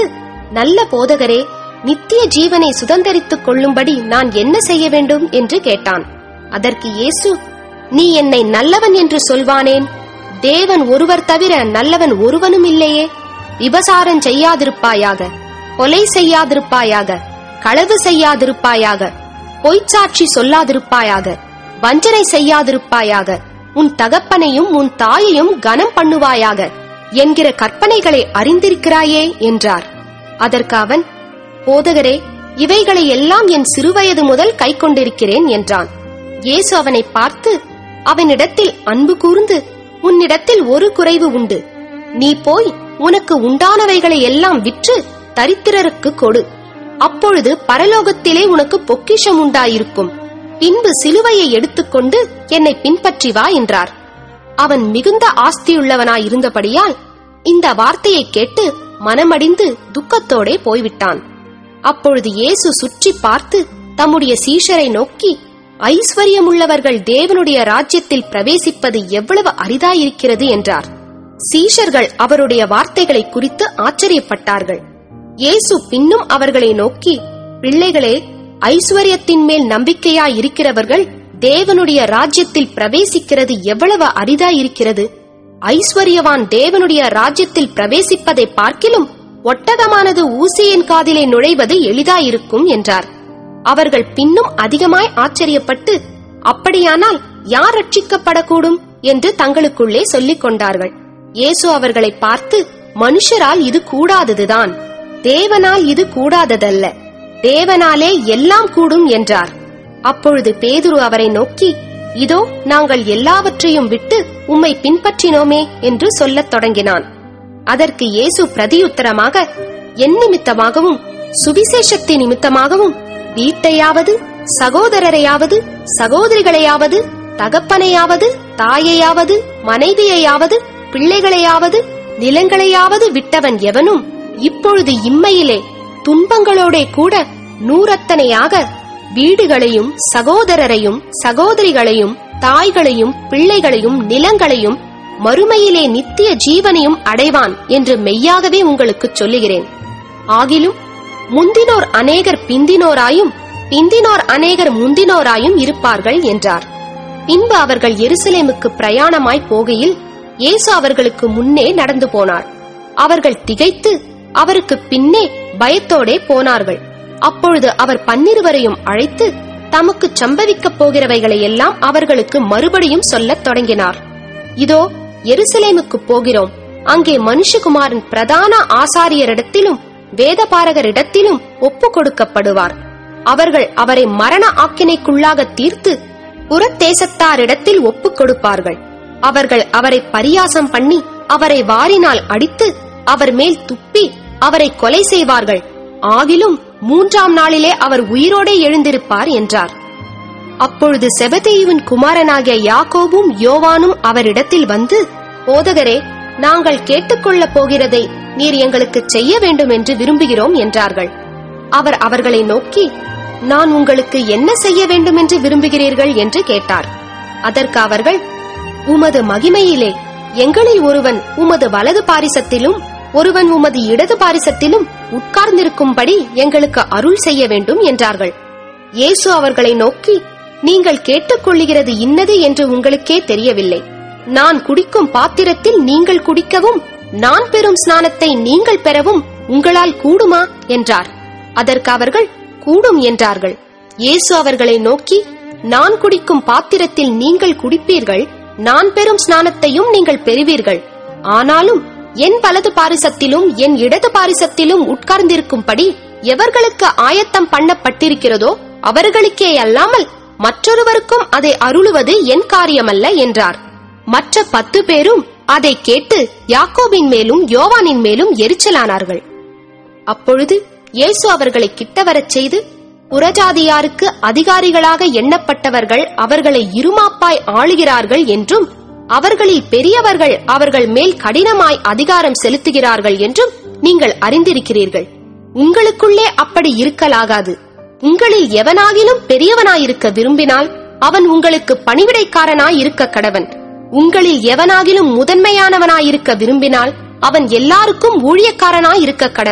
நல்ல போதகரே நித்திய ஜீவனை சுதந்தரித்துக் கொள்ளும்படி நான் என்ன செய்ய வேண்டும் என்று கேட்டான் அதற்கு இயேசு நீ என்னை நல்லவன் என்று சொல்வானேன் தேவன் ஒருவர் தவிர நல்லவன் ஒருவனும் இல்லையே விபசாரம் செய்யாதிருப்பாயாக கொலை செய்யாதிருப்பாயாக களவு செய்யாதிருப்பாயாக பொய்ச்சாட்சி சொல்லாதிருப்பாயாக வஞ்சனை செய்யாதிருப்பாயாக உன் தகப்பனையும் உன் தாயையும் கனம் பண்ணுவாயாக என்கிற கற்பனைகளை அறிந்திருக்கிறாயே என்றார் அதற்கு அவன் போதகரே இவைகளை எல்லாம் என் சிறுவயது முதல் கை கொண்டிருக்கிறேன் என்றான் இயேசு அவனை பார்த்து அவனிடத்தில் அன்பு கூர்ந்து உன்னிடத்தில் ஒரு குறைவு உண்டு நீ போய் உனக்கு உண்டானவைகளை எல்லாம் விற்று தரித்திரருக்கு கொடு அப்பொழுது பரலோகத்திலே உனக்கு பொக்கிஷம் உண்டாயிருக்கும் பின்பு சிலுவையை எடுத்துக்கொண்டு என்னை பின்பற்றி வா என்றார் அவன் மிகுந்த ஆஸ்தியுள்ளவனாய் இருந்தபடியால் இந்த வார்த்தையை கேட்டு மனமடிந்து துக்கத்தோடே போய்விட்டான் அப்பொழுது இயேசு சுற்றி பார்த்து தம்முடைய சீஷரை நோக்கி ஐஸ்வர்யமுள்ளவர்கள் தேவனுடைய ராஜ்யத்தில் பிரவேசிப்பது எவ்வளவு அரிதாயிருக்கிறது என்றார் சீஷர்கள் அவருடைய வார்த்தைகளை குறித்து ஆச்சரியப்பட்டார்கள் இயேசு பின்னும் அவர்களை நோக்கி பிள்ளைகளே ஐஸ்வர்யத்தின் மேல் நம்பிக்கையாய் இருக்கிறவர்கள் தேவனுடைய ராஜ்யத்தில் பிரவேசிக்கிறது எவ்வளவு அரிதாயிருக்கிறது ஐஸ்வர்யவான் தேவனுடைய ராஜ்யத்தில் பிரவேசிப்பதை பார்க்கிலும் ஒட்டகமானது ஊசியின் காதிலே நுழைவது எளிதாயிருக்கும் என்றார் அவர்கள் பின்னும் அதிகமாய் ஆச்சரியப்பட்டு அப்படியானால் யார் ரட்சிக்கப்படக்கூடும் என்று தங்களுக்குள்ளே சொல்லிக் கொண்டார்கள் இயேசு அவர்களை பார்த்து மனுஷரால் இது கூடாததுதான் தேவனால் இது கூடாததல்ல தேவனாலே எல்லாம் கூடும் என்றார் அப்பொழுது பேதுரு அவரை நோக்கி இதோ நாங்கள் எல்லாவற்றையும் விட்டு உம்மை பின்பற்றினோமே என்று சொல்லத் தொடங்கினான் அதற்கு இயேசு பிரதியுத்தரமாக என் நிமித்தமாகவும் சுவிசேஷத்தின் நிமித்தமாகவும் வீட்டையாவது சகோதரரையாவது சகோதரிகளையாவது தகப்பனையாவது தாயையாவது மனைவியையாவது பிள்ளைகளையாவது நிலங்களையாவது விட்டவன் எவனும் இப்பொழுது இம்மையிலே துன்பங்களோடே கூட நூறத்தனையாக வீடுகளையும் சகோதரரையும் சகோதரிகளையும் தாய்களையும் பிள்ளைகளையும் நிலங்களையும் மறுமையிலே நித்திய ஜீவனையும் அடைவான் என்று மெய்யாகவே உங்களுக்குச் சொல்லுகிறேன் ஆகிலும் முந்தினோர் அநேகர் பிந்தினோராயும் பிந்தினோர் அநேகர் முந்தினோராயும் இருப்பார்கள் என்றார் பின்பு அவர்கள் எருசலேமுக்கு பிரயாணமாய் போகையில் இயேசு அவர்களுக்கு முன்னே நடந்து போனார் அவர்கள் திகைத்து அவருக்கு பின்னே பயத்தோடே போனார்கள் அப்பொழுது அவர் பன்னிருவரையும் அழைத்து தமக்கு சம்பவிக்கப் போகிறவைகளை எல்லாம் அவர்களுக்கு மறுபடியும் சொல்லத் தொடங்கினார் இதோ எருசலேமுக்கு போகிறோம் அங்கே மனுஷகுமாரன் பிரதான ஆசாரியரிடத்திலும் வேதபாரகரிடத்திலும் ஒப்பு கொடுக்கப்படுவார் அவர்கள் அவரை மரண ஆக்கினைக்குள்ளாக தீர்த்து புறத்தேசத்தாரிடத்தில் ஒப்புக் கொடுப்பார்கள் அவர்கள் அவரை பரியாசம் பண்ணி அவரை வாரினால் அடித்து அவர் மேல் துப்பி அவரை கொலை செய்வார்கள் ஆகிலும் மூன்றாம் நாளிலே அவர் உயிரோடே எழுந்திருப்பார் என்றார் அப்பொழுது செபதேயுவின் குமாரனாகிய யாக்கோபும் யோவானும் அவரிடத்தில் வந்து போதகரே நாங்கள் கேட்டுக்கொள்ளப் போகிறதை நீர் எங்களுக்கு செய்ய வேண்டும் என்று விரும்புகிறோம் என்றார்கள் அவர் அவர்களை நோக்கி நான் உங்களுக்கு என்ன செய்ய வேண்டும் என்று விரும்புகிறீர்கள் என்று கேட்டார் அதற்கு அவர்கள் உமது மகிமையிலே எங்களில் ஒருவன் உமது வலது பாரிசத்திலும் ஒருவன் உமது இடது பாரிசத்திலும் உட்கார்ந்திருக்கும்படி எங்களுக்கு அருள் செய்ய வேண்டும் என்றார்கள் இயேசு அவர்களை நோக்கி நீங்கள் கேட்டுக்கொள்ளுகிறது இன்னது என்று உங்களுக்கே தெரியவில்லை நான் குடிக்கும் பாத்திரத்தில் நீங்கள் குடிக்கவும் நான் பெறும் ஸ்நானத்தை நீங்கள் பெறவும் உங்களால் கூடுமா என்றார் அதற்கு அவர்கள் கூடும் என்றார்கள் இயேசு அவர்களை நோக்கி நான் குடிக்கும் பாத்திரத்தில் நீங்கள் குடிப்பீர்கள் நான் பெறும் ஸ்நானத்தையும் நீங்கள் பெறுவீர்கள் ஆனாலும் என் வலது பாரிசத்திலும் என் இடது பாரிசத்திலும் உட்கார்ந்திருக்கும்படி எவர்களுக்கு ஆயத்தம் பண்ணப்பட்டிருக்கிறதோ அவர்களுக்கே அல்லாமல் மற்றொருவருக்கும் அதை அருளுவது என் காரியமல்ல என்றார் மற்ற பத்து பேரும் அதை கேட்டு யாக்கோபின் மேலும் யோவானின் மேலும் எரிச்சலானார்கள் அப்பொழுது இயேசு அவர்களை கிட்ட வரச் செய்து புறஜாதியாருக்கு அதிகாரிகளாக எண்ணப்பட்டவர்கள் அவர்களை இருமாப்பாய் ஆளுகிறார்கள் என்றும் அவர்களில் பெரியவர்கள் அவர்கள் மேல் கடினமாய் அதிகாரம் செலுத்துகிறார்கள் என்றும் நீங்கள் அறிந்திருக்கிறீர்கள் உங்களுக்குள்ளே அப்படி இருக்கலாகாது உங்களில் எவனாகிலும் பெரியவனாயிருக்க விரும்பினால் அவன் உங்களுக்கு பணிவிடைக்காரனாய் இருக்க கடவன் உங்களில் எவனாகிலும் முதன்மையானவனாயிருக்க விரும்பினால் அவன் எல்லாருக்கும் ஊழியக்காரனாய் இருக்க கடவன்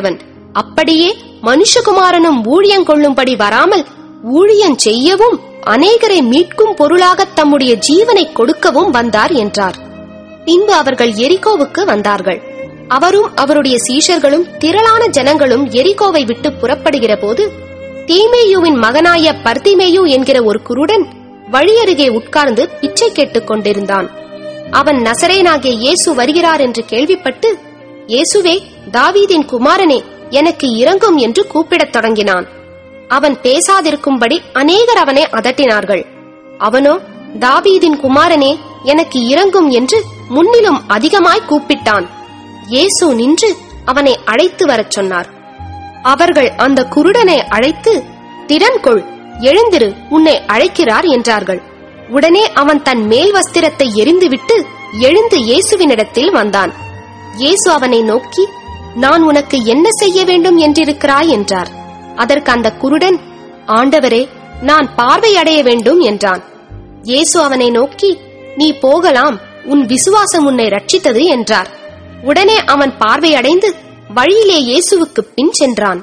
அப்படியே மனுஷகுமாரனும் ஊழியம் கொள்ளும்படி வராமல் ஊழியம் செய்யவும் அநேகரை மீட்கும் பொருளாக தம்முடைய ஜீவனை கொடுக்கவும் வந்தார் என்றார் பின்பு அவர்கள் எரிகோவுக்கு வந்தார்கள் அவரும் அவருடைய சீஷர்களும் திரளான ஜனங்களும் எரிகோவை விட்டு புறப்படுகிற போது தீமேயுவின் மகனாய பர்திமேயு என்கிற ஒரு குருடன் வழியருகே உட்கார்ந்து பிச்சை கேட்டுக் கொண்டிருந்தான் அவன் நசரேனாகிய இயேசு வருகிறார் என்று கேள்விப்பட்டு இயேசுவே தாவீதின் குமாரனே எனக்கு இறங்கும் என்று கூப்பிடத் தொடங்கினான் அவன் பேசாதிருக்கும்படி அநேகர் அவனை அதட்டினார்கள் அவனோ தாவீதின் குமாரனே எனக்கு இறங்கும் என்று முன்னிலும் அதிகமாய் கூப்பிட்டான் இயேசு நின்று அவனை அழைத்து வரச் சொன்னார் அவர்கள் அந்த குருடனை அழைத்து திடன் கொள் எழுந்திரு உன்னை அழைக்கிறார் என்றார்கள் உடனே அவன் தன் மேல் வஸ்திரத்தை எரிந்துவிட்டு எழுந்து இயேசுவினிடத்தில் வந்தான் இயேசு அவனை நோக்கி நான் உனக்கு என்ன செய்ய வேண்டும் என்றிருக்கிறாய் என்றார் அதற்கு அந்த குருடன் ஆண்டவரே நான் பார்வையடைய வேண்டும் என்றான் இயேசு அவனை நோக்கி நீ போகலாம் உன் விசுவாசம் உன்னை ரட்சித்தது என்றார் உடனே அவன் பார்வையடைந்து வழியிலே இயேசுவுக்கு பின் சென்றான்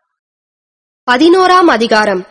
பதினோராம் அதிகாரம்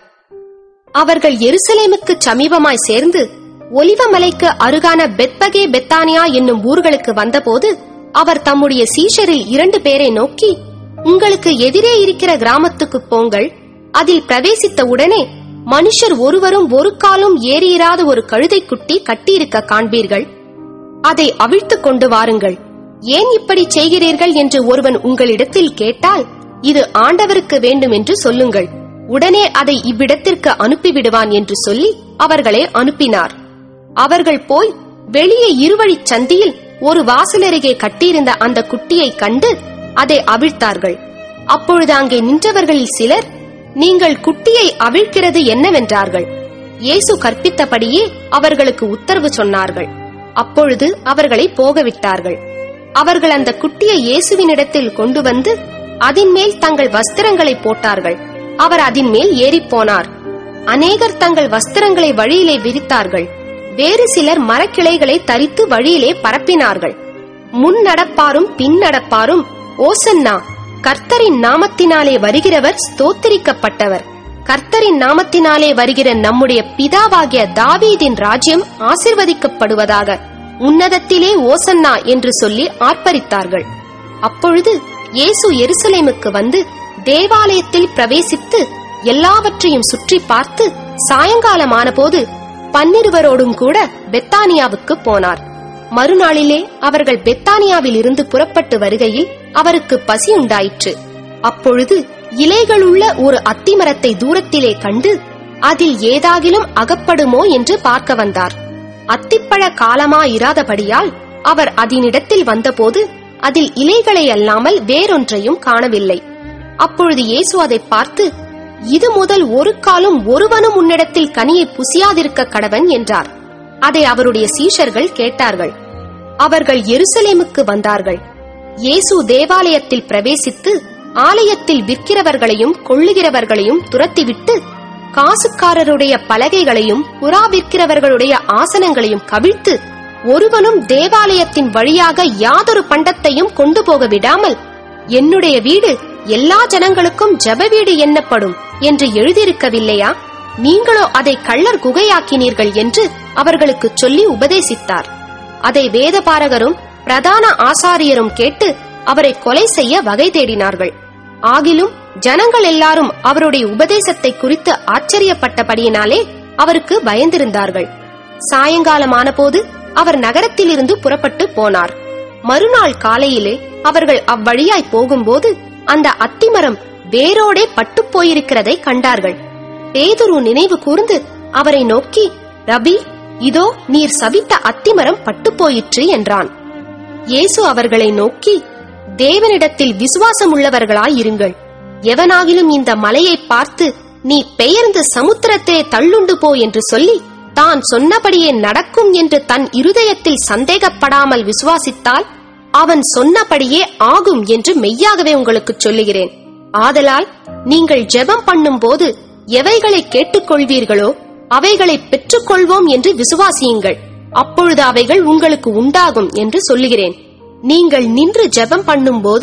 அவர்கள் எருசலேமுக்கு சமீபமாய் சேர்ந்து ஒலிவமலைக்கு அருகான பெத்பகே பெத்தானியா என்னும் ஊர்களுக்கு வந்தபோது அவர் தம்முடைய சீஷரில் இரண்டு பேரை நோக்கி உங்களுக்கு எதிரே இருக்கிற கிராமத்துக்கு போங்கள் அதில் பிரவேசித்த உடனே மனுஷர் ஒருவரும் ஒரு காலும் ஏறியிராத ஒரு கழுதைக் குட்டி கட்டியிருக்க காண்பீர்கள் அதை அவிழ்த்துக் கொண்டு வாருங்கள் ஏன் இப்படி செய்கிறீர்கள் என்று ஒருவன் உங்களிடத்தில் கேட்டால் இது ஆண்டவருக்கு வேண்டும் என்று சொல்லுங்கள் உடனே அதை இவ்விடத்திற்கு அனுப்பிவிடுவான் என்று சொல்லி அவர்களை அனுப்பினார் அவர்கள் போய் வெளியே இருவழிச் சந்தியில் ஒரு வாசலருகே கட்டியிருந்த அந்த குட்டியை கண்டு அதை அவிழ்த்தார்கள் அப்பொழுது அங்கே நின்றவர்களில் சிலர் நீங்கள் குட்டியை அவிழ்க்கிறது என்னவென்றார்கள் இயேசு கற்பித்தபடியே அவர்களுக்கு உத்தரவு சொன்னார்கள் அப்பொழுது அவர்களை போகவிட்டார்கள் அவர்கள் அந்த குட்டியை இயேசுவினிடத்தில் கொண்டு வந்து அதின் மேல் தங்கள் வஸ்திரங்களை போட்டார்கள் அவர் அதின் மேல் ஏறிப் போனார் அநேகர் தங்கள் வஸ்திரங்களை வழியிலே விரித்தார்கள் வேறு சிலர் மரக்கிளைகளை தரித்து வழியிலே பரப்பினார்கள் முன் நடப்பாரும் பின் நடப்பாரும் ஓசன்னா கர்த்தரின் நாமத்தினாலே வருகிறவர் ஸ்தோத்திரிக்கப்பட்டவர் கர்த்தரின் நாமத்தினாலே வருகிற நம்முடைய பிதாவாகிய தாவீதின் ராஜ்யம் ஆசிர்வதிக்கப்படுவதாக உன்னதத்திலே ஓசன்னா என்று சொல்லி ஆர்ப்பரித்தார்கள் அப்பொழுது இயேசு எருசலேமுக்கு வந்து தேவாலயத்தில் பிரவேசித்து எல்லாவற்றையும் சுற்றி பார்த்து சாயங்காலமான போது பன்னிருவரோடும் கூட பெத்தானியாவுக்கு போனார் மறுநாளிலே அவர்கள் பெத்தானியாவில் இருந்து புறப்பட்டு வருகையில் அவருக்கு பசி உண்டாயிற்று அப்பொழுது இலைகளுள்ள ஒரு அத்திமரத்தை தூரத்திலே கண்டு அதில் ஏதாகிலும் அகப்படுமோ என்று பார்க்க வந்தார் அத்திப்பழ காலமாயிராதபடியால் அவர் அதனிடத்தில் வந்தபோது அதில் இலைகளை அல்லாமல் வேறொன்றையும் காணவில்லை அப்பொழுது இயேசு அதை பார்த்து இது முதல் ஒரு காலம் ஒருவனும் உன்னிடத்தில் கனியை புசியாதிருக்க கடவன் என்றார் அதை அவருடைய சீஷர்கள் கேட்டார்கள் அவர்கள் எருசலேமுக்கு வந்தார்கள் இயேசு தேவாலயத்தில் பிரவேசித்து ஆலயத்தில் விற்கிறவர்களையும் கொள்ளுகிறவர்களையும் துரத்திவிட்டு காசுக்காரருடைய பலகைகளையும் புறா விற்கிறவர்களுடைய ஆசனங்களையும் கவிழ்த்து ஒருவனும் தேவாலயத்தின் வழியாக யாதொரு பண்டத்தையும் கொண்டு போக விடாமல் என்னுடைய வீடு எல்லா ஜனங்களுக்கும் ஜெப வீடு எண்ணப்படும் என்று எழுதியிருக்கவில்லையா நீங்களோ அதை கள்ளர் குகையாக்கினீர்கள் என்று அவர்களுக்கு சொல்லி உபதேசித்தார் அதை வேதபாரகரும் பிரதான ஆசாரியரும் கேட்டு அவரை கொலை செய்ய வகை தேடினார்கள் ஆகிலும் ஜனங்கள் எல்லாரும் அவருடைய உபதேசத்தை குறித்து ஆச்சரியப்பட்டபடியினாலே அவருக்கு பயந்திருந்தார்கள் சாயங்காலமான போது அவர் நகரத்திலிருந்து புறப்பட்டு போனார் மறுநாள் காலையிலே அவர்கள் அவ்வழியாய் போகும்போது அந்த அத்திமரம் வேரோடே பட்டுப் போயிருக்கிறதை கண்டார்கள் பேதுரு நினைவு கூர்ந்து அவரை நோக்கி ரபி இதோ நீர் சபித்த அத்திமரம் பட்டுப் போயிற்று என்றான் இயேசு அவர்களை நோக்கி தேவனிடத்தில் விசுவாசம் உள்ளவர்களாயிருங்கள் எவனாகிலும் இந்த மலையை பார்த்து நீ பெயர்ந்து சமுத்திரத்திலே தள்ளுண்டு போ என்று சொல்லி தான் சொன்னபடியே நடக்கும் என்று தன் இருதயத்தில் சந்தேகப்படாமல் விசுவாசித்தால் அவன் சொன்னபடியே ஆகும் என்று மெய்யாகவே உங்களுக்கு சொல்லுகிறேன் ஆதலால் நீங்கள் ஜெபம் பண்ணும்போது எவைகளை கேட்டுக்கொள்வீர்களோ அவைகளை பெற்றுக்கொள்வோம் என்று விசுவாசியுங்கள் அப்பொழுது அவைகள் உங்களுக்கு உண்டாகும் என்று சொல்லுகிறேன் நீங்கள் நின்று ஜெபம் பண்ணும்போது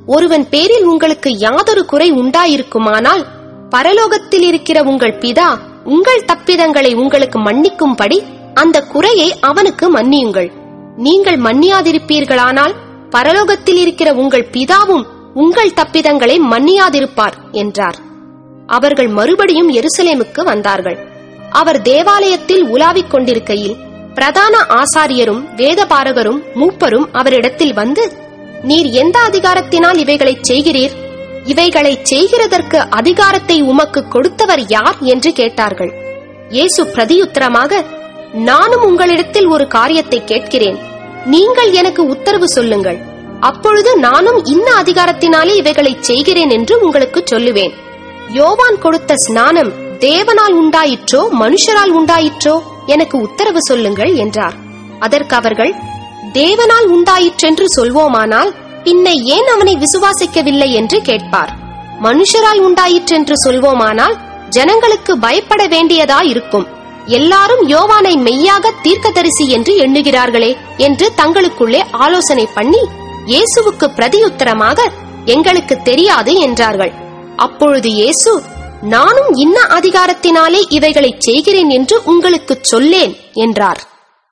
ஒருவன் பேரில் உங்களுக்கு யாதொரு குறை உண்டாயிருக்குமானால் பரலோகத்தில் இருக்கிற உங்கள் பிதா உங்கள் தப்பிதங்களை உங்களுக்கு மன்னிக்கும்படி அந்த குறையை அவனுக்கு மன்னியுங்கள் நீங்கள் மன்னியாதிருப்பீர்களானால் பரலோகத்தில் இருக்கிற உங்கள் பிதாவும் உங்கள் தப்பிதங்களை மன்னியாதிருப்பார் என்றார் அவர்கள் மறுபடியும் எருசலேமுக்கு வந்தார்கள் அவர் தேவாலயத்தில் உலாவிக் கொண்டிருக்கையில் பிரதான ஆசாரியரும் வேதபாரகரும் மூப்பரும் அவரிடத்தில் வந்து நீர் எந்த அதிகாரத்தினால் இவைகளைச் செய்கிறீர் இவைகளைச் செய்கிறதற்கு அதிகாரத்தை உமக்கு கொடுத்தவர் யார் என்று கேட்டார்கள் இயேசு பிரதியுத்தரமாக நானும் உங்களிடத்தில் ஒரு காரியத்தை கேட்கிறேன் நீங்கள் எனக்கு உத்தரவு சொல்லுங்கள் அப்பொழுது நானும் இன்ன அதிகாரத்தினாலே இவைகளைச் செய்கிறேன் என்று உங்களுக்கு சொல்லுவேன் யோவான் கொடுத்த ஸ்நானம் தேவனால் உண்டாயிற்றோ மனுஷரால் உண்டாயிற்றோ எனக்கு உத்தரவு சொல்லுங்கள் என்றார் அதற்கு அவர்கள் தேவனால் உண்டாயிற்றென்று சொல்வோமானால் பின்ன ஏன் அவனை விசுவாசிக்கவில்லை என்று கேட்பார் மனுஷரால் உண்டாயிற்றென்று சொல்வோமானால் ஜனங்களுக்கு பயப்பட வேண்டியதா இருக்கும் எல்லாரும் யோவானை மெய்யாக தீர்க்கதரிசி என்று எண்ணுகிறார்களே என்று தங்களுக்குள்ளே ஆலோசனை பண்ணி இயேசுவுக்கு பிரதியுத்தரமாக எங்களுக்கு தெரியாது என்றார்கள் அப்பொழுது இயேசு நானும் இன்ன அதிகாரத்தினாலே இவைகளைச் செய்கிறேன் என்று உங்களுக்குச் சொல்லேன் என்றார்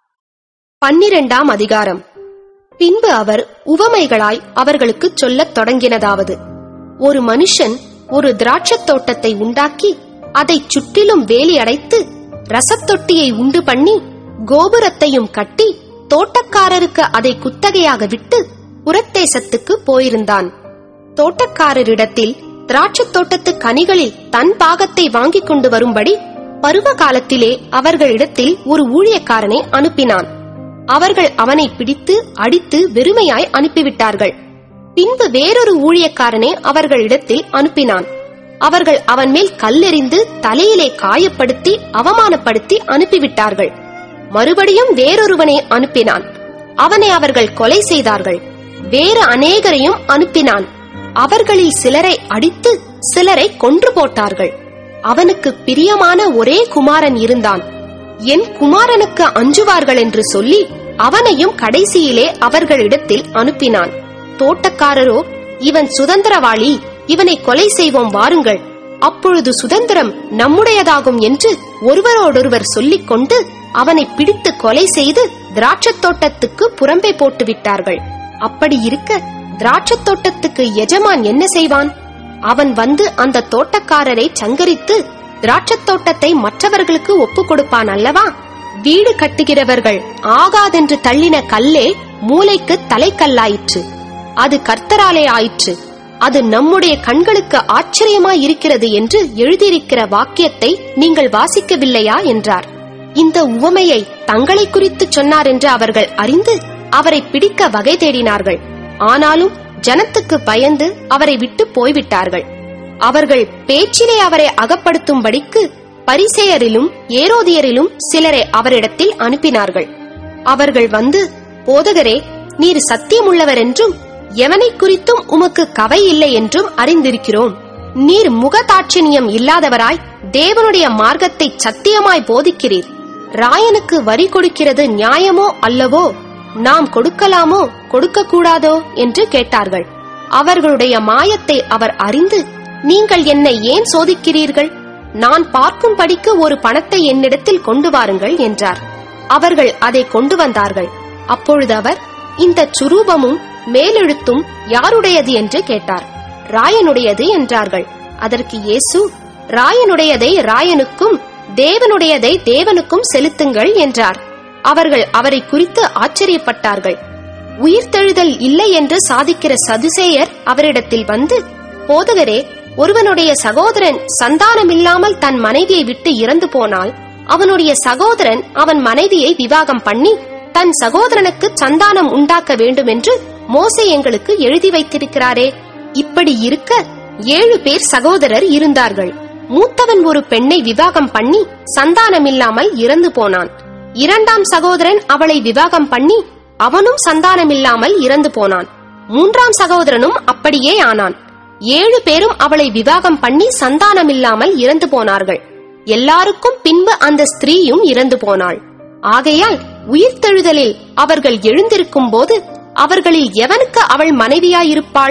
பன்னிரெண்டாம் அதிகாரம் பின்பு அவர் உவமைகளாய் அவர்களுக்குச் சொல்லத் தொடங்கினதாவது ஒரு மனுஷன் ஒரு திராட்சத் தோட்டத்தை உண்டாக்கி அதைச் சுற்றிலும் வேலி அடைத்து ரசத்தொட்டியை உண்டு பண்ணி கோபுரத்தையும் கட்டி தோட்டக்காரருக்கு அதை குத்தகையாக விட்டு புறத்தேசத்துக்கு போயிருந்தான் தோட்டக்காரரிடத்தில் திராட்சத் தோட்டத்து கனிகளில் தன் பாகத்தை வாங்கிக் கொண்டு வரும்படி பருவ காலத்திலே அவர்களிடத்தில் ஒரு ஊழியக்காரனை அனுப்பினான் அவர்கள் அவனை பிடித்து அடித்து வெறுமையாய் அனுப்பிவிட்டார்கள் பின்பு வேறொரு ஊழியக்காரனை அவர்களிடத்தில் அனுப்பினான் அவர்கள் அவன் மேல் கல்லெறிந்து தலையிலே காயப்படுத்தி அவமானப்படுத்தி அனுப்பிவிட்டார்கள் மறுபடியும் வேறொருவனை அனுப்பினான் அவனை அவர்கள் கொலை செய்தார்கள் வேறு அநேகரையும் அனுப்பினான் அவர்களில் சிலரை அடித்து சிலரை கொன்று போட்டார்கள் அவனுக்கு பிரியமான ஒரே குமாரன் இருந்தான் என் குமாரனுக்கு அஞ்சுவார்கள் என்று சொல்லி அவனையும் கடைசியிலே அவர்களிடத்தில் அனுப்பினான் தோட்டக்காரரோ இவன் சுதந்திரவாளி இவனை கொலை செய்வோம் வாருங்கள் அப்பொழுது சுதந்திரம் நம்முடையதாகும் என்று ஒருவரோடொருவர் சொல்லிக் கொண்டு அவனை பிடித்து கொலை செய்து திராட்சத் தோட்டத்துக்கு புறம்பே போட்டு விட்டார்கள் அப்படி இருக்க திராட்சத் தோட்டத்துக்கு எஜமான் என்ன செய்வான் அவன் வந்து அந்த தோட்டக்காரரை சங்கரித்து திராட்சத் தோட்டத்தை மற்றவர்களுக்கு ஒப்புக் கொடுப்பான் அல்லவா வீடு கட்டுகிறவர்கள் ஆகாதென்று தள்ளின கல்லே மூலைக்கு தலைக்கல்லாயிற்று அது கர்த்தராலே ஆயிற்று அது நம்முடைய கண்களுக்கு ஆச்சரியமாய் இருக்கிறது என்று எழுதியிருக்கிற வாக்கியத்தை நீங்கள் வாசிக்கவில்லையா என்றார் இந்த உவமையை தங்களை குறித்து சொன்னார் என்று அவர்கள் அறிந்து அவரை பிடிக்க வகை தேடினார்கள் ஆனாலும் ஜனத்துக்கு பயந்து அவரை விட்டு போய்விட்டார்கள் அவர்கள் பேச்சிலே அவரை அகப்படுத்தும்படிக்கு பரிசேயரிலும் ஏரோதியரிலும் சிலரை அவரிடத்தில் அனுப்பினார்கள் அவர்கள் வந்து போதகரே நீர் சத்தியமுள்ளவர் என்றும் எவனை குறித்தும் உமக்கு கவை இல்லை என்றும் அறிந்திருக்கிறோம் நீர் முகதாட்சணியம் இல்லாதவராய் தேவனுடைய மார்க்கத்தை சத்தியமாய் போதிக்கிறீர் ராயனுக்கு வரி கொடுக்கிறது நியாயமோ அல்லவோ நாம் கொடுக்கலாமோ கொடுக்க கூடாதோ என்று கேட்டார்கள் அவர்களுடைய மாயத்தை அவர் அறிந்து நீங்கள் என்னை ஏன் சோதிக்கிறீர்கள் நான் பார்க்கும்படிக்கு ஒரு பணத்தை என்னிடத்தில் கொண்டு வாருங்கள் என்றார் அவர்கள் அதை கொண்டு வந்தார்கள் அப்பொழுது அவர் இந்த சுரூபமும் மேலெழுத்தும் யாருடையது என்று கேட்டார் ராயனுடையது என்றார்கள் அதற்கு இயேசு ராயனுடையதை ராயனுக்கும் தேவனுடையதை தேவனுக்கும் செலுத்துங்கள் என்றார் அவர்கள் அவரை குறித்து ஆச்சரியப்பட்டார்கள் உயிர்த்தெழுதல் இல்லை என்று சாதிக்கிற சதுசேயர் அவரிடத்தில் வந்து போதகரே ஒருவனுடைய சகோதரன் சந்தானமில்லாமல் தன் மனைவியை விட்டு இறந்து போனால் அவனுடைய சகோதரன் அவன் மனைவியை விவாகம் பண்ணி தன் சகோதரனுக்கு சந்தானம் உண்டாக்க வேண்டும் என்று மோசே எங்களுக்கு எழுதி வைத்திருக்கிறாரே இப்படி இருக்க ஏழு பேர் சகோதரர் இருந்தார்கள் மூத்தவன் ஒரு பெண்ணை விவாகம் பண்ணி சந்தானமில்லாமல் இறந்து போனான் இரண்டாம் சகோதரன் அவளை விவாகம் பண்ணி அவனும் சந்தானமில்லாமல் இறந்து போனான் மூன்றாம் சகோதரனும் அப்படியே ஆனான் ஏழு பேரும் அவளை விவாகம் பண்ணி சந்தானமில்லாமல் இறந்து போனார்கள் எல்லாருக்கும் பின்பு அந்த ஸ்திரீயும் இறந்து போனாள் ஆகையால் உயிர்த்தெழுதலில் அவர்கள் எழுந்திருக்கும் போது அவர்களில் எவனுக்கு அவள் மனைவியாயிருப்பாள்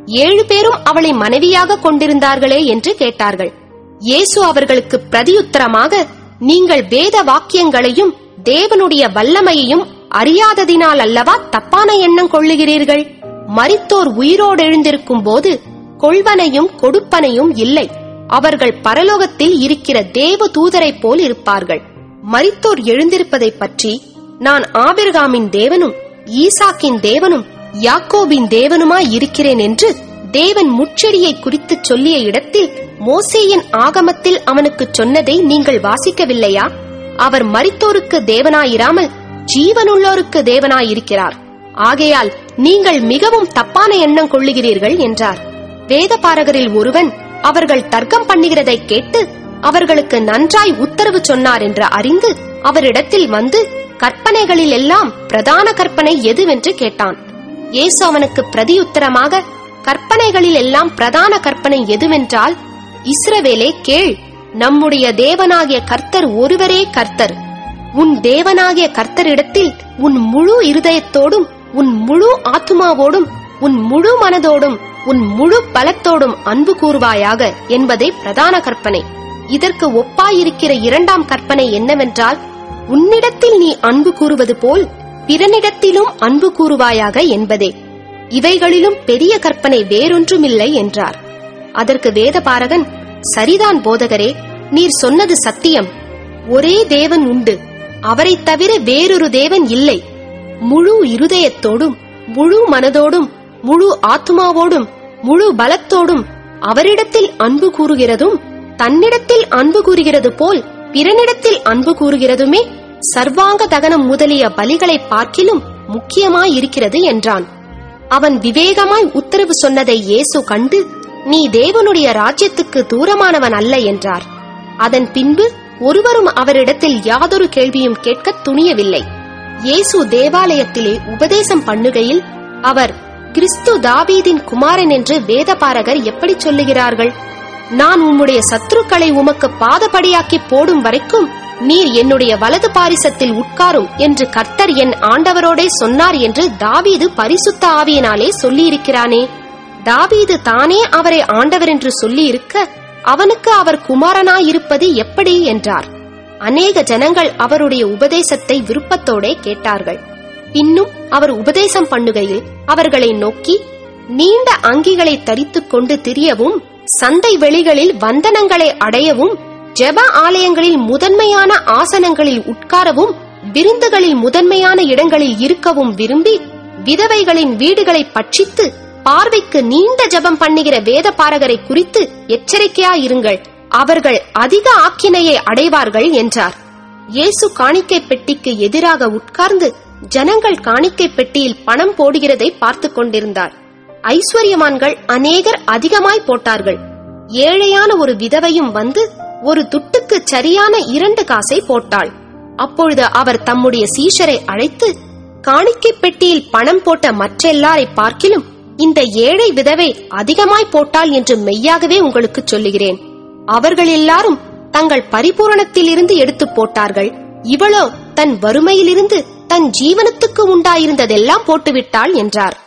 ஏழு பேரும் அவளை மனைவியாக கொண்டிருந்தார்களே என்று கேட்டார்கள் இயேசு அவர்களுக்கு பிரதியுத்தரமாக நீங்கள் வேத வாக்கியங்களையும் தேவனுடைய வல்லமையையும் அறியாததினால் அல்லவா தப்பான எண்ணம் கொள்ளுகிறீர்கள் மரித்தோர் உயிரோடு எழுந்திருக்கும் போது கொள்வனையும் கொடுப்பனையும் இல்லை அவர்கள் பரலோகத்தில் இருக்கிற தேவ தூதரைப் போல் இருப்பார்கள் மரித்தோர் எழுந்திருப்பதைப் பற்றி நான் ஆபிரகாமின் தேவனும் ஈசாக்கின் தேவனும் யாக்கோபின் தேவனுமாய் இருக்கிறேன் என்று தேவன் முச்செடியை குறித்துச் சொல்லிய இடத்தில் மோசேயின் ஆகமத்தில் அவனுக்குச் சொன்னதை நீங்கள் வாசிக்கவில்லையா அவர் மரித்தோருக்கு தேவனாயிராமல் ஜீவனுள்ளோருக்கு தேவனாயிருக்கிறார் ஆகையால் நீங்கள் மிகவும் தப்பான எண்ணம் கொள்ளுகிறீர்கள் என்றார் வேதபாரகரில் ஒருவன் அவர்கள் தர்க்கம் பண்ணுகிறதை கேட்டு அவர்களுக்கு நன்றாய் உத்தரவு சொன்னார் என்று அறிந்து அவரிடத்தில் வந்து கற்பனைகளில் எல்லாம் பிரதான கற்பனை எதுவென்று கேட்டான் இயேசு அவனுக்கு பிரதியுத்தரமாக கற்பனைகளில் எல்லாம் பிரதான கற்பனை எதுவென்றால் இஸ்ரவேலே கேள் நம்முடைய தேவனாகிய கர்த்தர் ஒருவரே கர்த்தர் உன் தேவனாகிய கர்த்தரிடத்தில் உன் முழு இருதயத்தோடும் உன் முழு ஆத்துமாவோடும் உன் முழு மனதோடும் உன் முழு பலத்தோடும் அன்பு கூறுவாயாக என்பதே பிரதான கற்பனை இதற்கு ஒப்பாயிருக்கிற இரண்டாம் கற்பனை என்னவென்றால் உன்னிடத்தில் நீ அன்பு கூறுவது போல் பிறனிடத்திலும் அன்பு கூறுவாயாக என்பதே இவைகளிலும் பெரிய கற்பனை வேறொன்றுமில்லை என்றார் அதற்கு வேதபாரகன் சரிதான் போதகரே நீர் சொன்னது சத்தியம் ஒரே தேவன் உண்டு அவரைத் தவிர வேறொரு தேவன் இல்லை முழு இருதயத்தோடும் முழு மனதோடும் முழு ஆத்துமாவோடும் முழு பலத்தோடும் அவரிடத்தில் அன்பு கூறுகிறதும் தன்னிடத்தில் அன்பு கூறுகிறது போல் பிறனிடத்தில் அன்பு கூறுகிறதுமே சர்வாங்க தகனம் முதலிய பலிகளை பார்க்கிலும் முக்கியமாயிருக்கிறது என்றான் அவன் விவேகமாய் உத்தரவு சொன்னதை இயேசு கண்டு நீ தேவனுடைய ராஜ்யத்துக்கு தூரமானவன் அல்ல என்றார் அதன் பின்பு ஒருவரும் அவரிடத்தில் யாதொரு கேள்வியும் கேட்க துணியவில்லை இயேசு தேவாலயத்திலே உபதேசம் பண்ணுகையில் அவர் கிறிஸ்து தாவீதின் குமாரன் என்று வேதபாரகர் எப்படி சொல்லுகிறார்கள் நான் உம்முடைய சத்துருக்களை உமக்கு பாதபடியாக்கி போடும் வரைக்கும் நீர் என்னுடைய வலது பாரிசத்தில் உட்காரும் என்று கர்த்தர் என் ஆண்டவரோடே சொன்னார் என்று தாவீது பரிசுத்த ஆவியினாலே சொல்லியிருக்கிறானே தாவீது தானே அவரை ஆண்டவர் என்று சொல்லியிருக்க அவனுக்கு அவர் குமாரனாயிருப்பது எப்படி என்றார் அநேக ஜனங்கள் அவருடைய உபதேசத்தை விருப்பத்தோடே கேட்டார்கள் பின்னும் அவர் உபதேசம் பண்ணுகையில் அவர்களை நோக்கி நீண்ட அங்கிகளை தரித்துக் கொண்டு திரியவும் சந்தை வெளிகளில் வந்தனங்களை அடையவும் ஜெப ஆலயங்களில் முதன்மையான ஆசனங்களில் உட்காரவும் விருந்துகளில் முதன்மையான இடங்களில் இருக்கவும் விரும்பி விதவைகளின் வீடுகளை பட்சித்து பார்வைக்கு நீண்ட ஜெபம் பண்ணுகிற வேத பாரகரை குறித்து எச்சரிக்கையாயிருங்கள் அவர்கள் அதிக ஆக்கினையை அடைவார்கள் என்றார் இயேசு காணிக்கை பெட்டிக்கு எதிராக உட்கார்ந்து ஜனங்கள் காணிக்கை பெட்டியில் பணம் போடுகிறதை பார்த்துக் கொண்டிருந்தார் ஐஸ்வர்யமான்கள் அநேகர் அதிகமாய் போட்டார்கள் ஏழையான ஒரு விதவையும் வந்து ஒரு துட்டுக்கு சரியான இரண்டு காசை போட்டாள் அப்பொழுது அவர் தம்முடைய சீஷரை அழைத்து காணிக்கை பெட்டியில் பணம் போட்ட மற்றெல்லாரை பார்க்கிலும் இந்த ஏழை விதவை அதிகமாய் போட்டாள் என்று மெய்யாகவே உங்களுக்கு சொல்லுகிறேன் அவர்கள் எல்லாரும் தங்கள் பரிபூரணத்திலிருந்து எடுத்து போட்டார்கள் இவளோ தன் வறுமையிலிருந்து தன் ஜீவனத்துக்கு உண்டாயிருந்ததெல்லாம் போட்டுவிட்டாள் என்றார்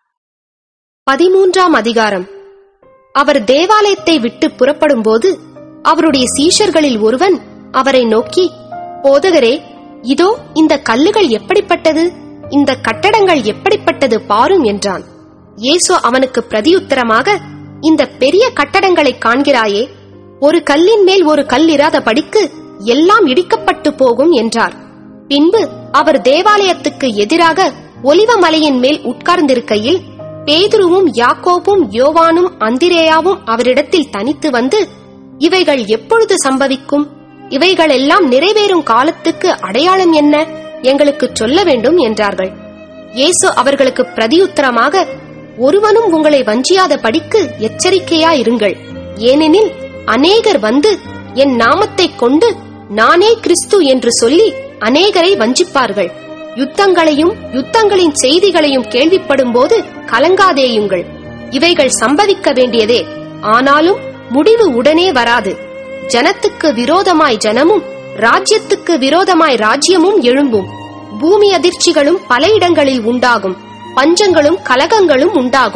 பதிமூன்றாம் அதிகாரம் அவர் தேவாலயத்தை விட்டு புறப்படும்போது அவருடைய சீஷர்களில் ஒருவன் அவரை நோக்கி போதகரே இதோ இந்த கல்லுகள் எப்படிப்பட்டது இந்த கட்டடங்கள் எப்படிப்பட்டது பாரும் என்றான் இயேசு அவனுக்கு பிரதியுத்தரமாக இந்த பெரிய கட்டடங்களை காண்கிறாயே ஒரு கல்லின் மேல் ஒரு கல் இராத படிக்கு எல்லாம் இடிக்கப்பட்டு போகும் என்றார் பின்பு அவர் தேவாலயத்துக்கு எதிராக ஒலிவ மலையின் மேல் உட்கார்ந்திருக்கையில் பேதுருவும் யாக்கோபும் யோவானும் அந்திரேயாவும் அவரிடத்தில் தனித்து வந்து இவைகள் எப்பொழுது சம்பவிக்கும் இவைகள் எல்லாம் நிறைவேறும் காலத்துக்கு அடையாளம் என்ன எங்களுக்கு சொல்ல வேண்டும் என்றார்கள் இயேசு அவர்களுக்கு பிரதியுத்தரமாக ஒருவனும் உங்களை வஞ்சியாத படிக்கு எச்சரிக்கையாயிருங்கள் ஏனெனில் அநேகர் வந்து என் நாமத்தைக் கொண்டு நானே கிறிஸ்து என்று சொல்லி அநேகரை வஞ்சிப்பார்கள் யுத்தங்களையும் யுத்தங்களின் செய்திகளையும் கேள்விப்படும்போது கலங்காதேயுங்கள் இவைகள் சம்பவிக்க வேண்டியதே ஆனாலும் முடிவு உடனே வராது ஜனத்துக்கு விரோதமாய் ஜனமும் ராஜ்யத்துக்கு விரோதமாய் ராஜ்யமும் எழும்பும் பூமி அதிர்ச்சிகளும் பல இடங்களில் உண்டாகும் பஞ்சங்களும் கலகங்களும் உண்டாகும்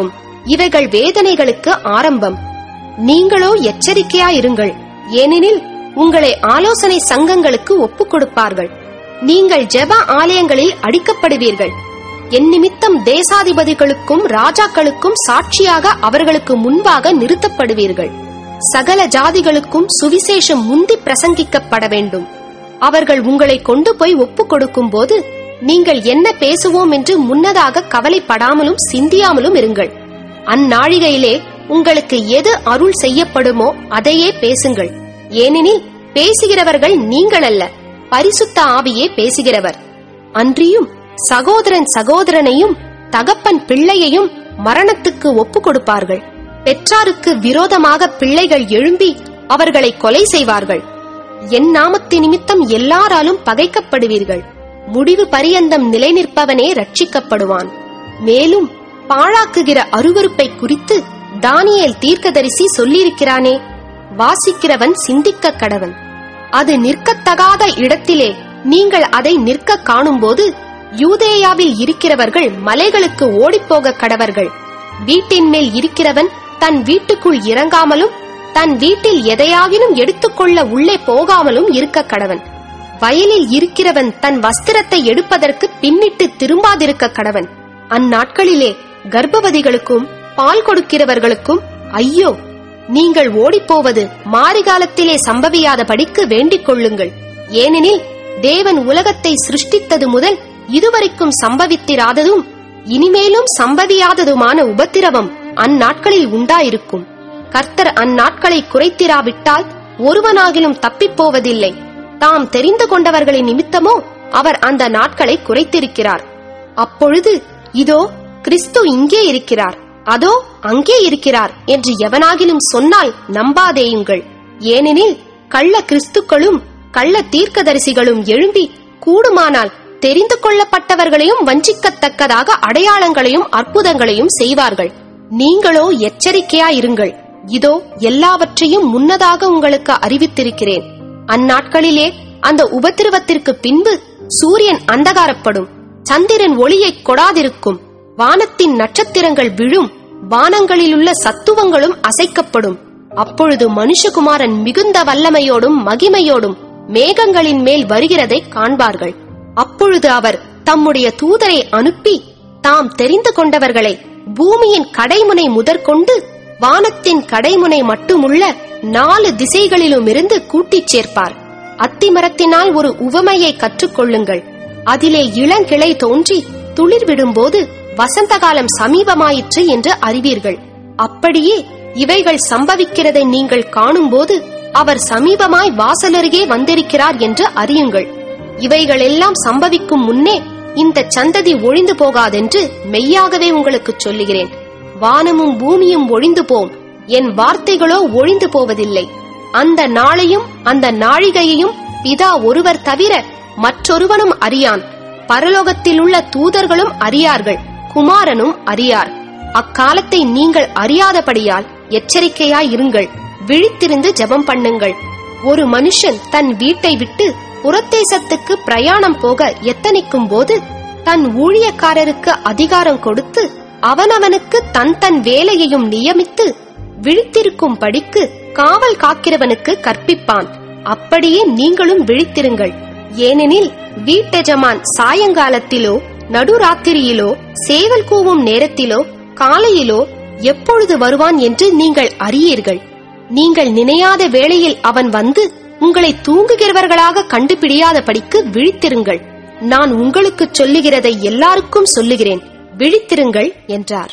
இவைகள் வேதனைகளுக்கு ஆரம்பம் நீங்களோ எச்சரிக்கையாயிருங்கள் ஏனெனில் உங்களை ஆலோசனை சங்கங்களுக்கு ஒப்புக் கொடுப்பார்கள் நீங்கள் ஜெப ஆலயங்களில் அடிக்கப்படுவீர்கள் என் நிமித்தம் தேசாதிபதிகளுக்கும் ராஜாக்களுக்கும் சாட்சியாக அவர்களுக்கு முன்பாக நிறுத்தப்படுவீர்கள் சகல ஜாதிகளுக்கும் சுவிசேஷம் முந்தி பிரசங்கிக்கப்பட வேண்டும் அவர்கள் உங்களை கொண்டு போய் ஒப்புக் கொடுக்கும் போது நீங்கள் என்ன பேசுவோம் என்று முன்னதாக கவலைப்படாமலும் சிந்தியாமலும் இருங்கள் அந்நாழிகையிலே உங்களுக்கு எது அருள் செய்யப்படுமோ அதையே பேசுங்கள் ஏனெனில் பேசுகிறவர்கள் நீங்கள் அல்ல பரிசுத்த ஆவியே பேசுகிறவர் அன்றியும் சகோதரன் சகோதரனையும் தகப்பன் பிள்ளையையும் மரணத்துக்கு ஒப்புக் கொடுப்பார்கள் பெற்றாருக்கு விரோதமாக பிள்ளைகள் எழும்பி அவர்களை கொலை செய்வார்கள் என் நாமத்து நிமித்தம் எல்லாராலும் பகைக்கப்படுவீர்கள் முடிவு பரியந்தம் நிலை நிற்பவனே ரட்சிக்கப்படுவான் மேலும் பாழாக்குகிற அருவருப்பை குறித்து தானியேல் தீர்க்கதரிசி சொல்லியிருக்கிறானே வாசிக்கிறவன் சிந்திக்க கடவன் அது நிற்கத்தகாத இடத்திலே நீங்கள் அதை நிற்க காணும்போது யூதேயாவில் இருக்கிறவர்கள் மலைகளுக்கு ஓடிப்போக கடவர்கள் வீட்டின் மேல் இருக்கிறவன் தன் வீட்டுக்குள் இறங்காமலும் தன் வீட்டில் எதையாகிலும் எடுத்துக்கொள்ள உள்ளே போகாமலும் இருக்க கடவன் வயலில் இருக்கிறவன் தன் வஸ்திரத்தை எடுப்பதற்கு பின்னிட்டு திரும்பாதிருக்க கடவன் அந்நாட்களிலே கர்ப்பவதிகளுக்கும் பால் கொடுக்கிறவர்களுக்கும் ஐயோ நீங்கள் ஓடிப்போவது மாரிகாலத்திலே சம்பவியாதபடிக்கு வேண்டிக் கொள்ளுங்கள் ஏனெனில் தேவன் உலகத்தை சிருஷ்டித்தது முதல் இதுவரைக்கும் சம்பவித்திராததும் இனிமேலும் சம்பவியாததுமான உபத்திரவம் அந்நாட்களில் உண்டாயிருக்கும் கர்த்தர் அந்நாட்களை குறைத்திராவிட்டால் ஒருவனாகிலும் தப்பிப் போவதில்லை தாம் தெரிந்து கொண்டவர்களின் நிமித்தமோ அவர் அந்த நாட்களை குறைத்திருக்கிறார் அப்பொழுது இதோ கிறிஸ்து இங்கே இருக்கிறார் அதோ அங்கே இருக்கிறார் என்று எவனாகிலும் சொன்னால் நம்பாதேயுங்கள் ஏனெனில் கள்ள கிறிஸ்துக்களும் கள்ள தீர்க்கதரிசிகளும் எழும்பி கூடுமானால் தெரிந்து கொள்ளப்பட்டவர்களையும் வஞ்சிக்கத்தக்கதாக அடையாளங்களையும் அற்புதங்களையும் செய்வார்கள் நீங்களோ எச்சரிக்கையாயிருங்கள் இதோ எல்லாவற்றையும் முன்னதாக உங்களுக்கு அறிவித்திருக்கிறேன் அந்நாட்களிலே அந்த உபத்திரவத்திற்கு பின்பு சூரியன் அந்தகாரப்படும் சந்திரன் ஒளியைக் கொடாதிருக்கும் வானத்தின் நட்சத்திரங்கள் விழும் வானங்களிலுள்ள சத்துவங்களும் அசைக்கப்படும் அப்பொழுது மனுஷகுமாரன் மிகுந்த வல்லமையோடும் மகிமையோடும் மேகங்களின் மேல் வருகிறதை காண்பார்கள் அப்பொழுது அவர் தம்முடைய தூதரை அனுப்பி தாம் தெரிந்து கொண்டவர்களை பூமியின் கடைமுனை முதற்கொண்டு வானத்தின் கடைமுனை மட்டுமுள்ள நாலு திசைகளிலுமிருந்து கூட்டிச் சேர்ப்பார் அத்திமரத்தினால் ஒரு உவமையை கற்றுக்கொள்ளுங்கள் அதிலே இளங்கிளை தோன்றி துளிர் விடும்போது வசந்த காலம் சமீபமாயிற்று என்று அறிவீர்கள் அப்படியே இவைகள் சம்பவிக்கிறதை நீங்கள் காணும்போது அவர் சமீபமாய் வாசலருகே வந்திருக்கிறார் என்று அறியுங்கள் இவைகளெல்லாம் சம்பவிக்கும் முன்னே இந்த சந்ததி ஒழிந்து போகாதென்று மெய்யாகவே உங்களுக்கு சொல்லுகிறேன் வானமும் பூமியும் ஒழிந்து போம் என் வார்த்தைகளோ ஒழிந்து போவதில்லை அந்த நாளையும் அந்த நாழிகையையும் பிதா ஒருவர் தவிர மற்றொருவனும் அறியான் பரலோகத்திலுள்ள தூதர்களும் அறியார்கள் குமாரனும் அறியார் அக்காலத்தை நீங்கள் அறியாதபடியால் எச்சரிக்கையாய் இருங்கள் விழித்திருந்து ஜெபம் பண்ணுங்கள் ஒரு மனுஷன் தன் வீட்டை விட்டு புறத்தேசத்துக்கு பிரயாணம் போக எத்தனிக்கும் போது தன் ஊழியக்காரருக்கு அதிகாரம் கொடுத்து அவனவனுக்கு தன் தன் வேலையையும் நியமித்து விழித்திருக்கும் படிக்கு காவல் காக்கிறவனுக்கு கற்பிப்பான் அப்படியே நீங்களும் விழித்திருங்கள் ஏனெனில் வீட்டெஜமான் சாயங்காலத்திலோ நடுராத்திரியிலோ சேவல் கூவும் நேரத்திலோ காலையிலோ எப்பொழுது வருவான் என்று நீங்கள் அறியீர்கள் நீங்கள் நினையாத வேளையில் அவன் வந்து உங்களை தூங்குகிறவர்களாக கண்டுபிடியாதபடிக்கு விழித்திருங்கள் நான் உங்களுக்குச் சொல்லுகிறதை எல்லாருக்கும் சொல்லுகிறேன் விழித்திருங்கள் என்றார்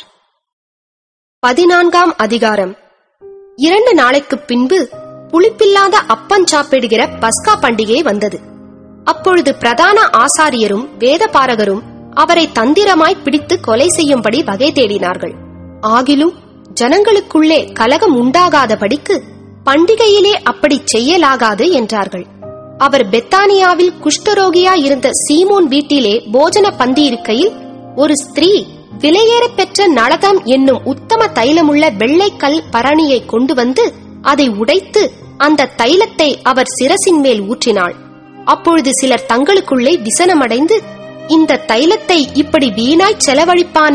பதினான்காம் அதிகாரம் இரண்டு நாளைக்குப் பின்பு புளிப்பில்லாத அப்பம் சாப்பிடுகிற பஸ்கா பண்டிகை வந்தது அப்பொழுது பிரதான ஆசாரியரும் வேதபாரகரும் அவரை தந்திரமாய் பிடித்து கொலை செய்யும்படி வகை தேடினார்கள் ஆகிலும் ஜனங்களுக்குள்ளே கலகம் உண்டாகாதபடிக்கு பண்டிகையிலே அப்படி செய்யலாகாது என்றார்கள் அவர் பெத்தானியாவில் குஷ்டரோகியா இருந்த சீமோன் வீட்டிலே போஜன பந்தி இருக்கையில் ஒரு ஸ்திரீ விலையேற பெற்ற நளதம் என்னும் உத்தம தைலமுள்ள வெள்ளைக்கல் பரணியை கொண்டு வந்து அதை உடைத்து அந்த தைலத்தை அவர் சிரசின் மேல் ஊற்றினாள் அப்பொழுது சிலர் தங்களுக்குள்ளே விசனமடைந்து இந்த தைலத்தை இப்படி வீணாய் செலவழிப்பானேன்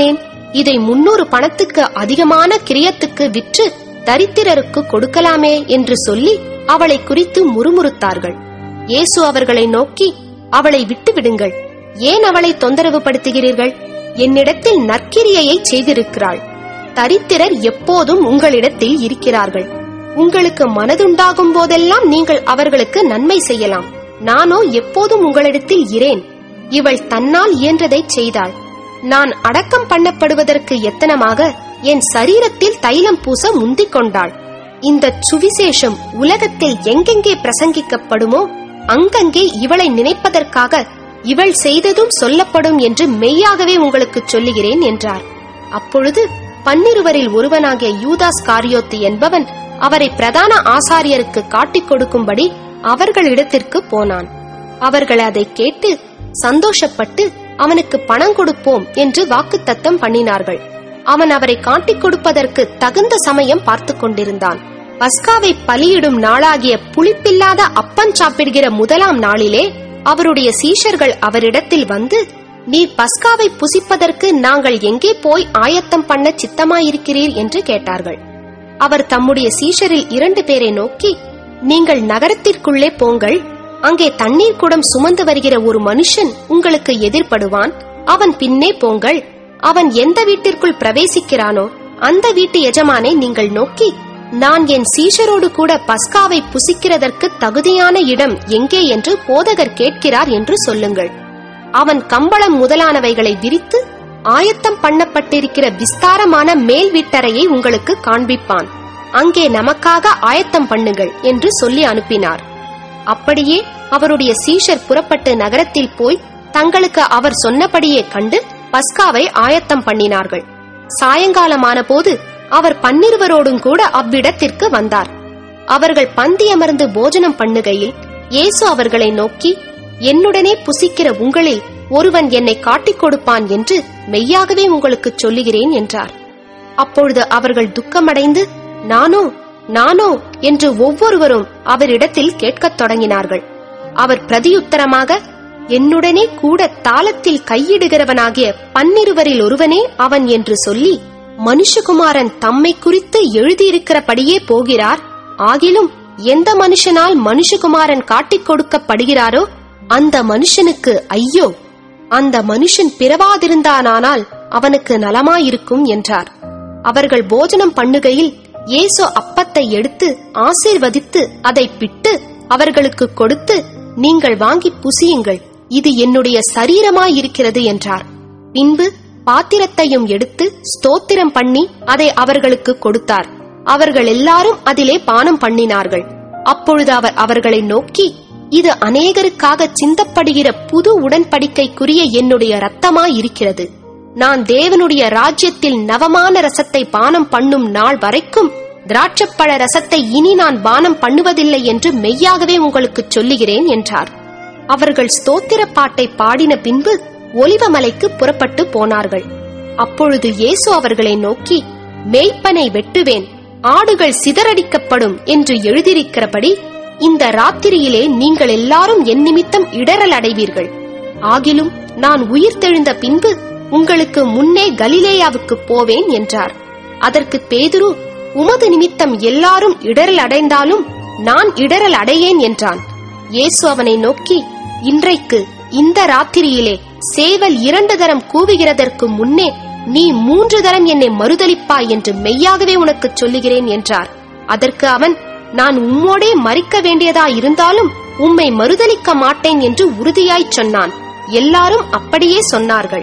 இதை முன்னூறு பணத்துக்கு அதிகமான கிரியத்துக்கு விற்று தரித்திரருக்கு கொடுக்கலாமே என்று சொல்லி அவளை குறித்து முறுமுறுத்தார்கள் இயேசு அவர்களை நோக்கி அவளை விட்டு விடுங்கள் ஏன் அவளை தொந்தரவு படுத்துகிறீர்கள் என்னிடத்தில் நற்கிரியையை செய்திருக்கிறாள் தரித்திரர் எப்போதும் உங்களிடத்தில் இருக்கிறார்கள் உங்களுக்கு மனதுண்டாகும் போதெல்லாம் நீங்கள் அவர்களுக்கு நன்மை செய்யலாம் நானோ எப்போதும் உங்களிடத்தில் இரேன் இவள் தன்னால் இயன்றதை செய்தாள் நான் அடக்கம் பண்ணப்படுவதற்கு எத்தனமாக என் சரீரத்தில் தைலம் பூச முந்திக் கொண்டாள் இந்த சுவிசேஷம் உலகத்தில் எங்கெங்கே பிரசங்கிக்கப்படுமோ அங்கங்கே இவளை நினைப்பதற்காக இவள் செய்ததும் சொல்லப்படும் என்று மெய்யாகவே உங்களுக்கு சொல்லுகிறேன் என்றார் அப்பொழுது பன்னிருவரில் ஒருவனாகிய யூதாஸ் காரியோத்து என்பவன் அவரை பிரதான ஆசாரியருக்கு காட்டிக் கொடுக்கும்படி அவர்களிடத்திற்கு போனான் அவர்கள் அதை கேட்டு சந்தோஷப்பட்டு அவனுக்கு பணம் கொடுப்போம் என்று வாக்குத்தத்தம் பண்ணினார்கள் அவன் அவரை காட்டிக் கொடுப்பதற்கு தகுந்த சமயம் பார்த்து கொண்டிருந்தான் பஸ்காவை பலியிடும் நாளாகிய புளிப்பில்லாத அப்பம் சாப்பிடுகிற முதலாம் நாளிலே அவருடைய சீஷர்கள் அவரிடத்தில் வந்து நீர் பஸ்காவை புசிப்பதற்கு நாங்கள் எங்கே போய் ஆயத்தம் பண்ண சித்தமாயிருக்கிறீர் என்று கேட்டார்கள் அவர் தம்முடைய சீஷரில் இரண்டு பேரை நோக்கி நீங்கள் நகரத்திற்குள்ளே போங்கள் அங்கே தண்ணீர் குடம் சுமந்து வருகிற ஒரு மனுஷன் உங்களுக்கு எதிர்ப்படுவான் அவன் பின்னே போங்கள் அவன் எந்த வீட்டிற்குள் பிரவேசிக்கிறானோ அந்த வீட்டு எஜமானை நீங்கள் நோக்கி நான் என் சீஷரோடு கூட பஸ்காவை புசிக்கிறதற்கு தகுதியான இடம் எங்கே என்று போதகர் கேட்கிறார் என்று சொல்லுங்கள் அவன் கம்பளம் முதலானவைகளை விரித்து ஆயத்தம் பண்ணப்பட்டிருக்கிற விஸ்தாரமான மேல் வீட்டறையை உங்களுக்கு காண்பிப்பான் அங்கே நமக்காக ஆயத்தம் பண்ணுங்கள் என்று சொல்லி அனுப்பினார் அப்படியே அவருடைய சீஷர் புறப்பட்டு நகரத்தில் போய் தங்களுக்கு அவர் சொன்னபடியே கண்டு பஸ்காவை ஆயத்தம் பண்ணினார்கள் சாயங்காலமான போது அவர் பன்னிருவரோடும் கூட அவ்விடத்திற்கு வந்தார் அவர்கள் பந்தி அமர்ந்து போஜனம் பண்ணுகையில் இயேசு அவர்களை நோக்கி என்னுடனே புசிக்கிற உங்களில் ஒருவன் என்னை காட்டிக் கொடுப்பான் என்று மெய்யாகவே உங்களுக்கு சொல்லுகிறேன் என்றார் அப்பொழுது அவர்கள் துக்கமடைந்து நானோ நானோ என்று ஒவ்வொருவரும் அவரிடத்தில் கேட்கத் தொடங்கினார்கள் அவர் பிரதியுத்தரமாக என்னுடனே கூட தாளத்தில் கையிடுகிறவனாகிய பன்னிருவரில் ஒருவனே அவன் என்று சொல்லி மனுஷகுமாரன் தம்மை குறித்து எழுதியிருக்கிறபடியே போகிறார் ஆகிலும் எந்த மனுஷனால் மனுஷகுமாரன் காட்டிக் கொடுக்கப்படுகிறாரோ அந்த மனுஷனுக்கு ஐயோ அந்த மனுஷன் பிறவாதிருந்தானால் அவனுக்கு நலமாயிருக்கும் என்றார் அவர்கள் போஜனம் பண்ணுகையில் இயேசு அப்பத்தை எடுத்து ஆசீர்வதித்து அதை பிட்டு அவர்களுக்கு கொடுத்து நீங்கள் வாங்கி புசியுங்கள் இது என்னுடைய சரீரமாயிருக்கிறது என்றார் பின்பு பாத்திரத்தையும் எடுத்து ஸ்தோத்திரம் பண்ணி அதை அவர்களுக்கு கொடுத்தார் அவர்கள் எல்லாரும் அதிலே பானம் பண்ணினார்கள் அப்பொழுது அவர் அவர்களை நோக்கி இது அநேகருக்காக சிந்தப்படுகிற புது உடன்படிக்கைக்குரிய என்னுடைய இரத்தமாயிருக்கிறது நான் தேவனுடைய ராஜ்யத்தில் நவமான ரசத்தை பானம் பண்ணும் நாள் வரைக்கும் திராட்சப்பழ ரசத்தை இனி நான் பானம் பண்ணுவதில்லை என்று மெய்யாகவே உங்களுக்கு சொல்லுகிறேன் என்றார் அவர்கள் ஸ்தோத்திர பாட்டை பாடின பின்பு ஒலிவமலைக்கு புறப்பட்டு போனார்கள் அப்பொழுது இயேசு அவர்களை நோக்கி மேய்ப்பனை வெட்டுவேன் ஆடுகள் சிதறடிக்கப்படும் என்று எழுதியிருக்கிறபடி இந்த ராத்திரியிலே நீங்கள் எல்லாரும் என் நிமித்தம் இடரல் அடைவீர்கள் ஆகிலும் நான் உயிர்த்தெழுந்த பின்பு உங்களுக்கு முன்னே கலிலேயாவுக்கு போவேன் என்றார் அதற்கு பேதுரு உமது நிமித்தம் எல்லாரும் இடரல் அடைந்தாலும் நான் இடரல் அடையேன் என்றான் இயேசு அவனை நோக்கி இன்றைக்கு இந்த ராத்திரியிலே சேவல் இரண்டு தரம் கூவுகிறதற்கு முன்னே நீ மூன்று தரம் என்னை மறுதலிப்பாய் என்று மெய்யாகவே உனக்குச் சொல்லுகிறேன் என்றார் அதற்கு அவன் நான் உம்மோடே மறிக்க வேண்டியதா இருந்தாலும் உம்மை மறுதலிக்க மாட்டேன் என்று உறுதியாய்ச் சொன்னான் எல்லாரும் அப்படியே சொன்னார்கள்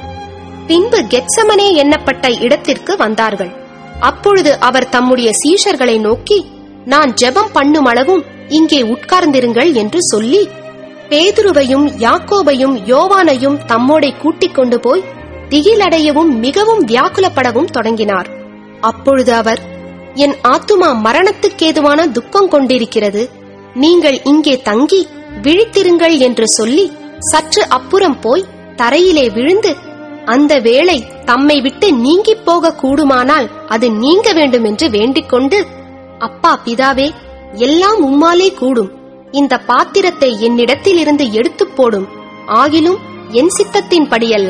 பின்பு கெத்சமனே எண்ணப்பட்ட இடத்திற்கு வந்தார்கள் அப்பொழுது அவர் தம்முடைய சீஷர்களை நோக்கி நான் ஜெபம் பண்ணும் அளவும் இங்கே உட்கார்ந்திருங்கள் என்று சொல்லி பேதுருவையும் யாக்கோபையும் யோவானையும் தம்மோடே கூட்டிக் கொண்டு போய் திகிலடையவும் மிகவும் வியாக்குலப்படவும் தொடங்கினார் அப்பொழுது அவர் என் ஆத்துமா மரணத்துக்கேதுவான துக்கம் கொண்டிருக்கிறது நீங்கள் இங்கே தங்கி விழித்திருங்கள் என்று சொல்லி சற்று அப்புறம் போய் தரையிலே விழுந்து அந்த வேளை தம்மை விட்டு நீங்கிப் போக கூடுமானால் அது நீங்க வேண்டும் என்று வேண்டிக் கொண்டு அப்பா பிதாவே எல்லாம் உம்மாலே கூடும் இந்த பாத்திரத்தை என்னிடத்தில் இருந்து எடுத்துப் போடும் ஆகிலும் என் சித்தத்தின்படியல்ல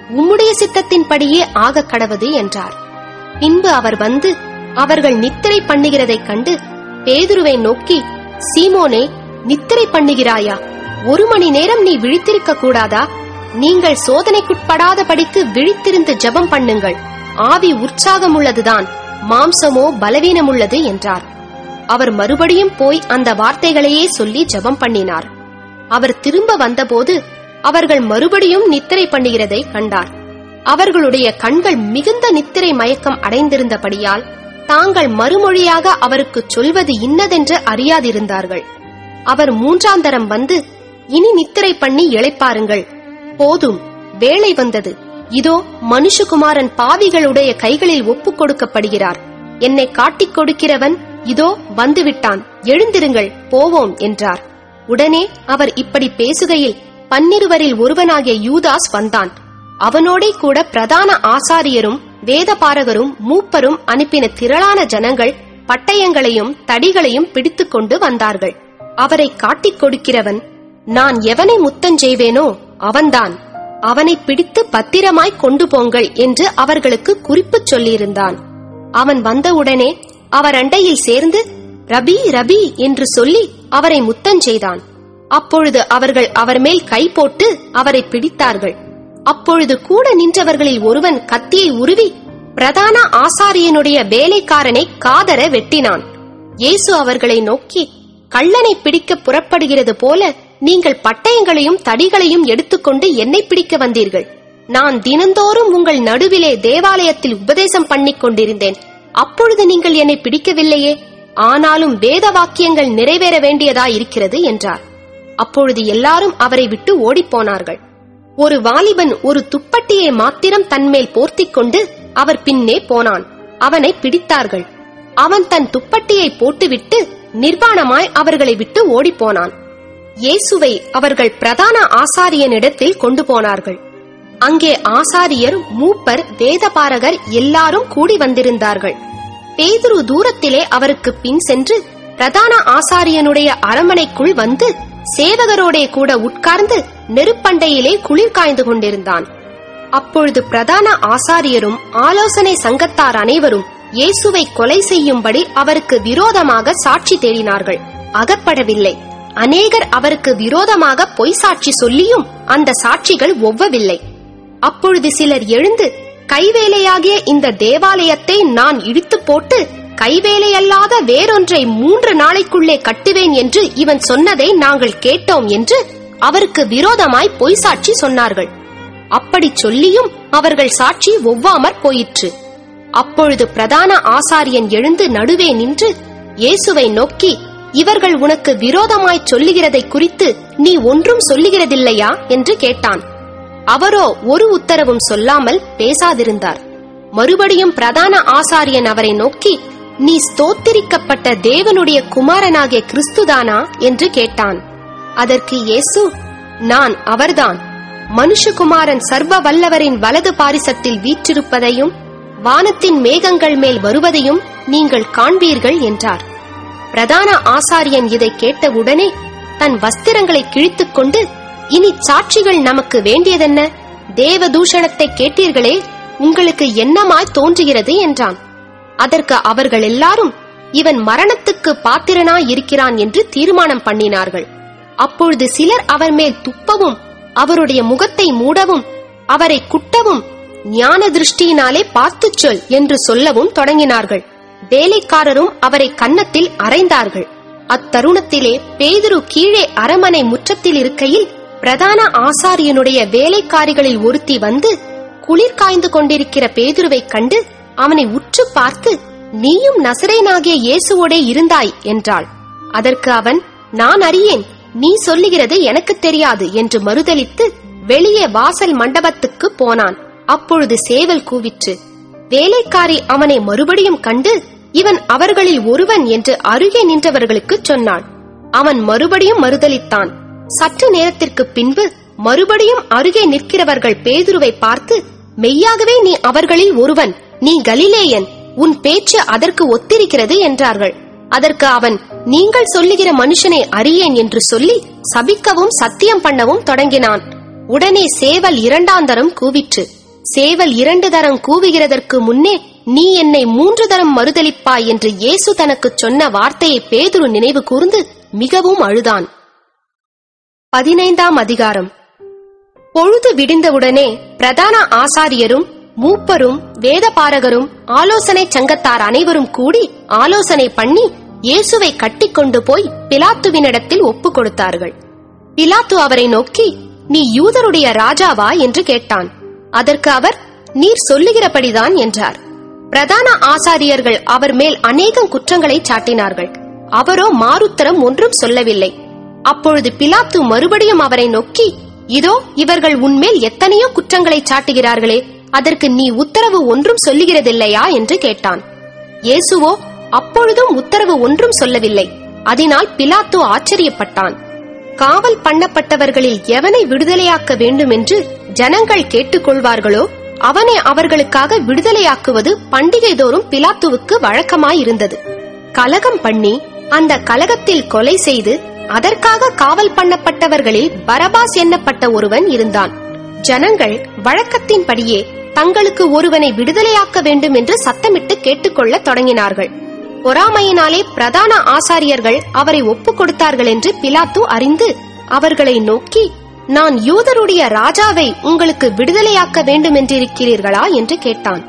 உம்முடைய சித்தத்தின்படியே ஆகக் கடவது என்றார் பின்பு அவர் வந்து அவர்கள் நித்திரை பண்ணுகிறதைக் கண்டு பேதுருவை நோக்கி சீமோனே நித்திரை பண்ணுகிறாயா ஒரு மணி நேரம் நீ விழித்திருக்க கூடாதா நீங்கள் சோதனைக்குட்படாதபடிக்கு விழித்திருந்து ஜெபம் பண்ணுங்கள் ஆவி உற்சாகமுள்ளதுதான் மாம்சமோ பலவீனமுள்ளது என்றார் அவர் மறுபடியும் போய் அந்த வார்த்தைகளையே சொல்லி ஜெபம் பண்ணினார் அவர் திரும்ப வந்தபோது அவர்கள் மறுபடியும் நித்திரை பண்ணுகிறதை கண்டார் அவர்களுடைய கண்கள் மிகுந்த நித்திரை மயக்கம் அடைந்திருந்தபடியால் தாங்கள் மறுமொழியாக அவருக்கு சொல்வது இன்னதென்று அறியாதிருந்தார்கள் அவர் மூன்றாந்தரம் வந்து இனி நித்திரை பண்ணி இளைப்பாருங்கள் போதும் வேலை வந்தது இதோ மனுஷகுமாரன் பாவிகளுடைய கைகளில் ஒப்புக் கொடுக்கப்படுகிறார் என்னை காட்டிக் கொடுக்கிறவன் இதோ வந்துவிட்டான் எழுந்திருங்கள் போவோம் என்றார் உடனே அவர் இப்படி பேசுகையில் பன்னிருவரில் ஒருவனாகிய யூதாஸ் வந்தான் அவனோடே கூட பிரதான ஆசாரியரும் வேதபாரகரும் மூப்பரும் அனுப்பின திரளான ஜனங்கள் பட்டயங்களையும் தடிகளையும் பிடித்துக்கொண்டு வந்தார்கள் அவரை காட்டிக் கொடுக்கிறவன் நான் எவனை முத்தஞ்செய்வேனோ அவன்தான் அவனை பிடித்து பத்திரமாய் கொண்டு போங்கள் என்று அவர்களுக்கு குறிப்புச் சொல்லியிருந்தான் அவன் வந்தவுடனே அவர் அண்டையில் சேர்ந்து ரபி ரபி என்று சொல்லி அவரை முத்தஞ்செய்தான் அப்பொழுது அவர்கள் அவர் மேல் கை போட்டு அவரை பிடித்தார்கள் அப்பொழுது கூட நின்றவர்களில் ஒருவன் கத்தியை உருவி பிரதான ஆசாரியனுடைய வேலைக்காரனை காதர வெட்டினான் இயேசு அவர்களை நோக்கி கள்ளனை பிடிக்க புறப்படுகிறது போல நீங்கள் பட்டயங்களையும் தடிகளையும் எடுத்துக்கொண்டு என்னை பிடிக்க வந்தீர்கள் நான் தினந்தோறும் உங்கள் நடுவிலே தேவாலயத்தில் உபதேசம் பண்ணிக் கொண்டிருந்தேன் அப்பொழுது நீங்கள் என்னை பிடிக்கவில்லையே ஆனாலும் வேத வாக்கியங்கள் நிறைவேற வேண்டியதா இருக்கிறது என்றார் அப்பொழுது எல்லாரும் அவரை விட்டு ஓடிப்போனார்கள் ஒரு வாலிபன் ஒரு துப்பட்டியை மாத்திரம் தன்மேல் போர்த்திக் கொண்டு அவர் பின்னே போனான் அவனை பிடித்தார்கள் அவன் தன் துப்பட்டியை போட்டுவிட்டு நிர்வாணமாய் அவர்களை விட்டு ஓடிப்போனான் இயேசுவை அவர்கள் பிரதான ஆசாரியனிடத்தில் கொண்டு போனார்கள் அங்கே ஆசாரியர் மூப்பர் வேதபாரகர் எல்லாரும் கூடி வந்திருந்தார்கள் பேதுரு தூரத்திலே அவருக்கு பின் சென்று பிரதான ஆசாரியனுடைய அரமனைக்குள் வந்து சேவகரோடே கூட உட்கார்ந்து நெருப்பண்டையிலே குளிர் காய்ந்து கொண்டிருந்தான் அப்பொழுது பிரதான ஆசாரியரும் ஆலோசனை சங்கத்தார் அனைவரும் இயேசுவை கொலை செய்யும்படி அவருக்கு விரோதமாக சாட்சி தேடினார்கள் அகப்படவில்லை அநேகர் அவருக்கு விரோதமாக பொய் சாட்சி சொல்லியும் அந்த சாட்சிகள் ஒவ்வவில்லை அப்பொழுது சிலர் எழுந்து கைவேலையாகிய இந்த தேவாலயத்தை நான் இடித்து போட்டு கைவேலையல்லாத வேறொன்றை மூன்று நாளைக்குள்ளே கட்டுவேன் என்று இவன் சொன்னதை நாங்கள் கேட்டோம் என்று அவருக்கு விரோதமாய் பொய் சாட்சி சொன்னார்கள் அப்படி சொல்லியும் அவர்கள் சாட்சி ஒவ்வாமற் போயிற்று அப்பொழுது பிரதான ஆசாரியன் எழுந்து நடுவே நின்று இயேசுவை நோக்கி இவர்கள் உனக்கு விரோதமாய் சொல்லுகிறதை குறித்து நீ ஒன்றும் சொல்லுகிறதில்லையா என்று கேட்டான் அவரோ ஒரு உத்தரவும் சொல்லாமல் பேசாதிருந்தார் மறுபடியும் பிரதான ஆசாரியன் அவரை நோக்கி நீ ஸ்தோத்திரிக்கப்பட்ட தேவனுடைய குமாரனாகிய கிறிஸ்துதானா என்று கேட்டான் அதற்கு இயேசு நான் அவர்தான் மனுஷகுமாரன் சர்வ வல்லவரின் வலது பாரிசத்தில் வீற்றிருப்பதையும் வானத்தின் மேகங்கள் மேல் வருவதையும் நீங்கள் காண்பீர்கள் என்றார் பிரதான ஆசாரியன் இதை கேட்டவுடனே தன் வஸ்திரங்களை கிழித்துக் கொண்டு இனி சாட்சிகள் நமக்கு வேண்டியதென்ன தேவ தூஷணத்தை கேட்டீர்களே உங்களுக்கு என்னமாய் தோன்றுகிறது என்றான் அதற்கு அவர்கள் எல்லாரும் இவன் மரணத்துக்கு பாத்திரனாய் இருக்கிறான் என்று தீர்மானம் பண்ணினார்கள் அப்பொழுது சிலர் அவர் மேல் துப்பவும் அவருடைய முகத்தை மூடவும் அவரை குட்டவும் ஞான திருஷ்டியினாலே பார்த்துச் சொல் என்று சொல்லவும் தொடங்கினார்கள் வேலைக்காரரும் அவரை கன்னத்தில் அறைந்தார்கள் அத்தருணத்திலே பேதுரு கீழே அரமனை முற்றத்தில் இருக்கையில் பிரதான ஆசாரியனுடைய வேலைக்காரிகளில் ஒருத்தி வந்து குளிர் காய்ந்து கொண்டிருக்கிற பேதுருவைக் கண்டு அவனை உற்று பார்த்து நீயும் நசரேனாகிய இயேசுவோடே இருந்தாய் என்றாள் அதற்கு அவன் நான் அறியேன் நீ சொல்லுகிறது எனக்கு தெரியாது என்று மறுதலித்து வெளியே வாசல் மண்டபத்துக்கு போனான் அப்பொழுது சேவல் கூவிற்று வேலைக்காரி அவனை மறுபடியும் கண்டு இவன் அவர்களில் ஒருவன் என்று அருகே நின்றவர்களுக்கு சொன்னாள் அவன் மறுபடியும் மறுதலித்தான் சற்று நேரத்திற்கு பின்பு மறுபடியும் அருகே நிற்கிறவர்கள் பேதுருவை பார்த்து மெய்யாகவே நீ அவர்களில் ஒருவன் நீ கலிலேயன் உன் பேச்சு அதற்கு ஒத்திருக்கிறது என்றார்கள் அதற்கு அவன் நீங்கள் சொல்லுகிற மனுஷனை அறியேன் என்று சொல்லி சபிக்கவும் சத்தியம் பண்ணவும் தொடங்கினான் உடனே சேவல் இரண்டாந்தரம் கூவிற்று சேவல் இரண்டு தரம் கூவுகிறதற்கு முன்னே நீ என்னை மூன்று தரம் மறுதலிப்பாய் என்று இயேசு தனக்குச் சொன்ன வார்த்தையை பேதுரு நினைவு கூர்ந்து மிகவும் அழுதான் பதினைந்தாம் அதிகாரம் பொழுது விடிந்தவுடனே பிரதான ஆசாரியரும் மூப்பரும் வேதபாரகரும் ஆலோசனை சங்கத்தார் அனைவரும் கூடி ஆலோசனை பண்ணி இயேசுவை கட்டிக்கொண்டு போய் பிலாத்துவினிடத்தில் ஒப்பு கொடுத்தார்கள் பிலாத்து அவரை நோக்கி நீ யூதருடைய ராஜாவா என்று கேட்டான் அதற்கு அவர் நீர் சொல்லுகிறபடிதான் என்றார் பிரதான ஆசாரியர்கள் அவர் மேல் அநேகம் குற்றங்களை சாட்டினார்கள் அவரோ மாறுத்தரம் ஒன்றும் சொல்லவில்லை அப்பொழுது பிலாத்து மறுபடியும் அவரை நோக்கி இதோ இவர்கள் உன்மேல் எத்தனையோ குற்றங்களை சாட்டுகிறார்களே அதற்கு நீ உத்தரவு ஒன்றும் சொல்லுகிறதில்லையா என்று கேட்டான் இயேசுவோ அப்பொழுதும் உத்தரவு ஒன்றும் சொல்லவில்லை அதனால் பிலாத்து ஆச்சரியப்பட்டான் காவல் பண்ணப்பட்டவர்களில் எவனை விடுதலையாக்க வேண்டும் என்று ஜனங்கள் கேட்டுக்கொள்வார்களோ அவனை அவர்களுக்காக விடுதலையாக்குவது பண்டிகை தோறும் பிலாத்துவுக்கு வழக்கமாயிருந்தது கலகம் பண்ணி அந்த கலகத்தில் கொலை செய்து அதற்காக காவல் பண்ணப்பட்டவர்களில் பரபாஸ் எண்ணப்பட்ட ஒருவன் இருந்தான் ஜனங்கள் வழக்கத்தின்படியே தங்களுக்கு ஒருவனை விடுதலையாக்க வேண்டும் என்று சத்தமிட்டு கேட்டுக்கொள்ள தொடங்கினார்கள் பொறாமையினாலே பிரதான ஆசாரியர்கள் அவரை ஒப்புக் கொடுத்தார்கள் என்று பிலாத்து அறிந்து அவர்களை நோக்கி நான் யூதருடைய ராஜாவை உங்களுக்கு விடுதலையாக்க வேண்டும் என்றிருக்கிறீர்களா என்று கேட்டான்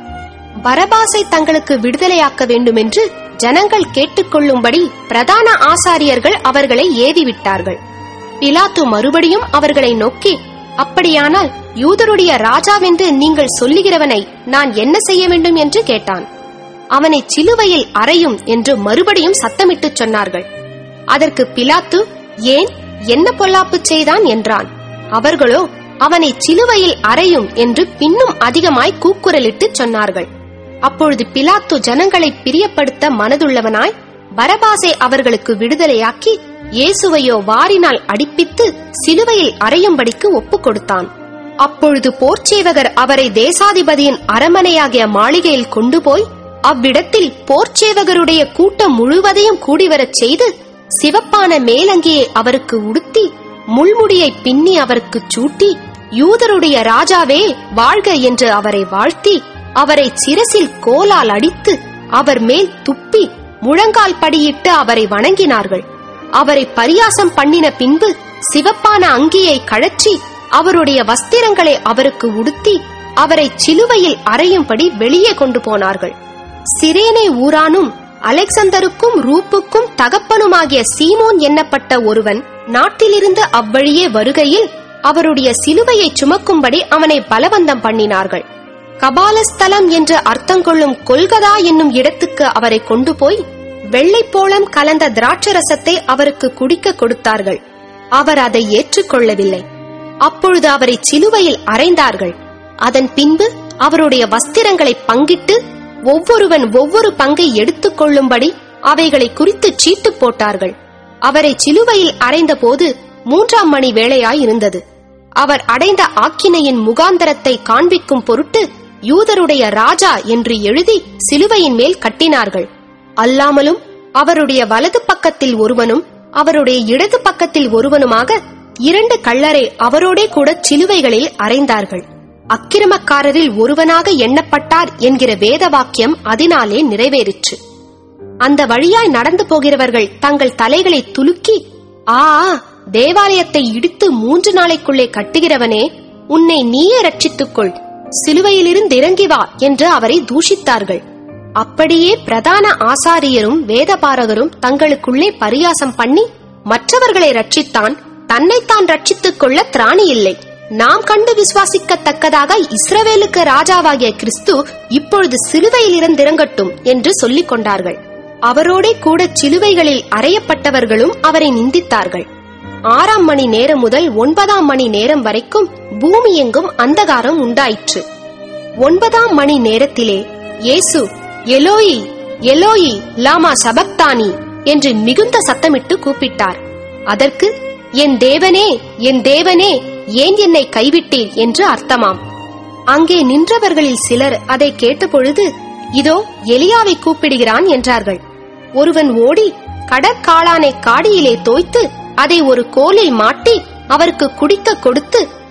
பரபாசை தங்களுக்கு விடுதலையாக்க வேண்டும் என்று ஜனங்கள் கேட்டுக்கொள்ளும்படி பிரதான ஆசாரியர்கள் அவர்களை ஏவிவிட்டார்கள் பிலாத்து மறுபடியும் அவர்களை நோக்கி அப்படியானால் யூதருடைய ராஜாவென்று நீங்கள் சொல்லுகிறவனை நான் என்ன செய்ய வேண்டும் என்று கேட்டான் அவனை சிலுவையில் அறையும் என்று மறுபடியும் சத்தமிட்டுச் சொன்னார்கள் அதற்கு பிலாத்து ஏன் என்ன பொல்லாப்பு செய்தான் என்றான் அவர்களோ அவனை சிலுவையில் அறையும் என்று பின்னும் அதிகமாய் கூக்குரலிட்டுச் சொன்னார்கள் அப்பொழுது பிலாத்து ஜனங்களை பிரியப்படுத்த மனதுள்ளவனாய் பரபாசை அவர்களுக்கு விடுதலையாக்கி இயேசுவையோ வாரினால் அடிப்பித்து சிலுவையில் அறையும்படிக்கு ஒப்புக் கொடுத்தான் அப்பொழுது போர்ச்சேவகர் அவரை தேசாதிபதியின் அரமனையாகிய மாளிகையில் கொண்டு போய் அவ்விடத்தில் போர்ச்சேவகருடைய கூட்டம் முழுவதையும் கூடிவரச் செய்து சிவப்பான மேலங்கியை அவருக்கு உடுத்தி முள்முடியை பின்னி அவருக்குச் சூட்டி யூதருடைய ராஜாவே வாழ்க என்று அவரை வாழ்த்தி அவரை சிரசில் கோலால் அடித்து அவர் மேல் துப்பி முழங்கால் படியிட்டு அவரை வணங்கினார்கள் அவரை பரியாசம் பண்ணின பின்பு சிவப்பான அங்கியை கழற்றி அவருடைய வஸ்திரங்களை அவருக்கு உடுத்தி அவரை சிலுவையில் அறையும்படி வெளியே கொண்டு போனார்கள் சிரேனை ஊரானும் அலெக்சந்தருக்கும் ரூப்புக்கும் தகப்பனுமாகிய சீமோன் எண்ணப்பட்ட ஒருவன் நாட்டிலிருந்து அவ்வழியே வருகையில் அவருடைய சிலுவையை சுமக்கும்படி அவனை பலவந்தம் பண்ணினார்கள் கபாலஸ்தலம் என்று அர்த்தங்கொள்ளும் கொல்கதா என்னும் இடத்துக்கு அவரை கொண்டு போய் வெள்ளைப்போளம் கலந்த திராட்சரசத்தை அவருக்கு குடிக்க கொடுத்தார்கள் அவர் அதை ஏற்றுக்கொள்ளவில்லை அப்பொழுது அவரை சிலுவையில் அறைந்தார்கள் அதன் பின்பு அவருடைய வஸ்திரங்களை பங்கிட்டு ஒவ்வொருவன் ஒவ்வொரு பங்கை எடுத்துக் கொள்ளும்படி அவைகளை குறித்து சீட்டு போட்டார்கள் அவரை சிலுவையில் அறைந்தபோது மூன்றாம் மணி வேளையாய் இருந்தது அவர் அடைந்த ஆக்கினையின் முகாந்தரத்தை காண்பிக்கும் பொருட்டு யூதருடைய ராஜா என்று எழுதி சிலுவையின் மேல் கட்டினார்கள் அல்லாமலும் அவருடைய வலது பக்கத்தில் ஒருவனும் அவருடைய இடது பக்கத்தில் ஒருவனுமாக இரண்டு கள்ளரை அவரோடே கூட சிலுவைகளில் அறைந்தார்கள் அக்கிரமக்காரரில் ஒருவனாக எண்ணப்பட்டார் என்கிற வேத வாக்கியம் அதனாலே நிறைவேறிற்று அந்த வழியாய் நடந்து போகிறவர்கள் தங்கள் தலைகளை துலுக்கி ஆ தேவாலயத்தை இடித்து மூன்று நாளைக்குள்ளே கட்டுகிறவனே உன்னை நீயே ரட்சித்துக்கொள் சிலுவையிலிருந்து இறங்கி வா என்று அவரை தூஷித்தார்கள் அப்படியே பிரதான ஆசாரியரும் வேதபாரகரும் தங்களுக்குள்ளே பரியாசம் பண்ணி மற்றவர்களை ரட்சித்தான் தன்னைத்தான் ரட்சித்துக் கொள்ள திராணி இல்லை நாம் கண்டு விசுவாசிக்கத்தக்கதாக இஸ்ரவேலுக்கு ராஜாவாகிய கிறிஸ்து இப்பொழுது சிலுவையில் இறந்திறங்கட்டும் என்று சொல்லிக் கொண்டார்கள் அவரோடே கூட சிலுவைகளில் அறையப்பட்டவர்களும் அவரை நிந்தித்தார்கள் ஆறாம் மணி நேரம் முதல் ஒன்பதாம் மணி நேரம் வரைக்கும் பூமி எங்கும் அந்தகாரம் உண்டாயிற்று ஒன்பதாம் மணி நேரத்திலே இயேசு எலோயி எலோயி லாமா சபக்தானி என்று மிகுந்த சத்தமிட்டு கூப்பிட்டார் அதற்கு என் தேவனே என் தேவனே ஏன் என்னை கைவிட்டீர் என்று அர்த்தமாம் அங்கே நின்றவர்களில் சிலர் அதை கேட்டபொழுது இதோ எலியாவை கூப்பிடுகிறான் என்றார்கள் ஒருவன் ஓடி கடற்காளானை காடியிலே தோய்த்து அதை ஒரு கோலில் மாட்டி அவருக்கு குடிக்க கொடுத்து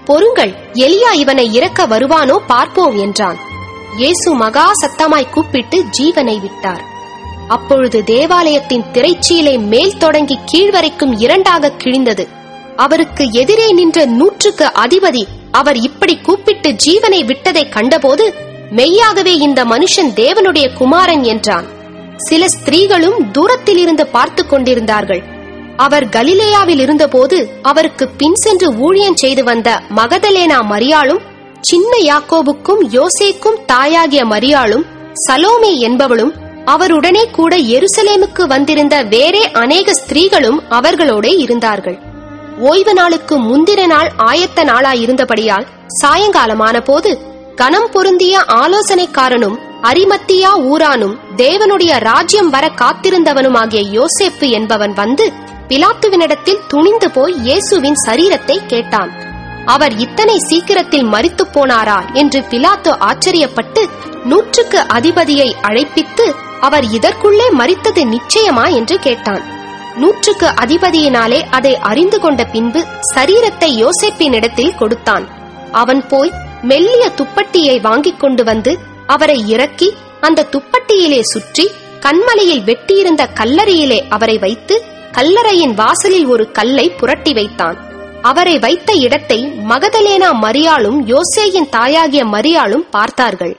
பொறுங்கள் எலியா இவனை இறக்க வருவானோ பார்ப்போம் என்றான் இயேசு மகா சத்தமாய் கூப்பிட்டு ஜீவனை விட்டார் அப்பொழுது தேவாலயத்தின் திரைச்சீலை மேல் தொடங்கி கீழ்வரைக்கும் இரண்டாக கிழிந்தது அவருக்கு எதிரே நின்ற நூற்றுக்கு அதிபதி அவர் இப்படி கூப்பிட்டு ஜீவனை விட்டதை கண்டபோது மெய்யாகவே இந்த மனுஷன் தேவனுடைய குமாரன் என்றான் சில ஸ்திரீகளும் தூரத்தில் இருந்து பார்த்து கொண்டிருந்தார்கள் அவர் கலிலேயாவில் இருந்தபோது அவருக்கு பின் சென்று ஊழியம் செய்து வந்த மகதலேனா மரியாளும் சின்ன யாக்கோபுக்கும் யோசேக்கும் தாயாகிய மரியாளும் சலோமே என்பவளும் அவருடனே கூட எருசலேமுக்கு வந்திருந்த வேறே அநேக ஸ்திரீகளும் அவர்களோடே இருந்தார்கள் ஓய்வு நாளுக்கு முந்தின நாள் ஆயத்த நாளாயிருந்தபடியால் சாயங்காலமான போது கனம் பொருந்திய ஆலோசனைக்காரனும் அரிமத்தியா ஊரானும் தேவனுடைய ராஜ்யம் வர காத்திருந்தவனுமாகிய யோசேப்பு என்பவன் வந்து பிலாத்துவினிடத்தில் துணிந்து போய் இயேசுவின் சரீரத்தை கேட்டான் அவர் இத்தனை சீக்கிரத்தில் மரித்துப் போனாரா என்று பிலாத்து ஆச்சரியப்பட்டு நூற்றுக்கு அதிபதியை அழைப்பித்து அவர் இதற்குள்ளே மரித்தது நிச்சயமா என்று கேட்டான் நூற்றுக்கு அதிபதியினாலே அதை அறிந்து கொண்ட பின்பு சரீரத்தை யோசேப்பினிடத்தில் கொடுத்தான் அவன் போய் மெல்லிய துப்பட்டியை வாங்கிக் கொண்டு வந்து அவரை இறக்கி அந்த துப்பட்டியிலே சுற்றி கண்மலையில் வெட்டியிருந்த கல்லறையிலே அவரை வைத்து கல்லறையின் வாசலில் ஒரு கல்லை புரட்டி வைத்தான் அவரை வைத்த இடத்தை மகதலேனா மரியாளும் யோசேயின் தாயாகிய மரியாளும் பார்த்தார்கள்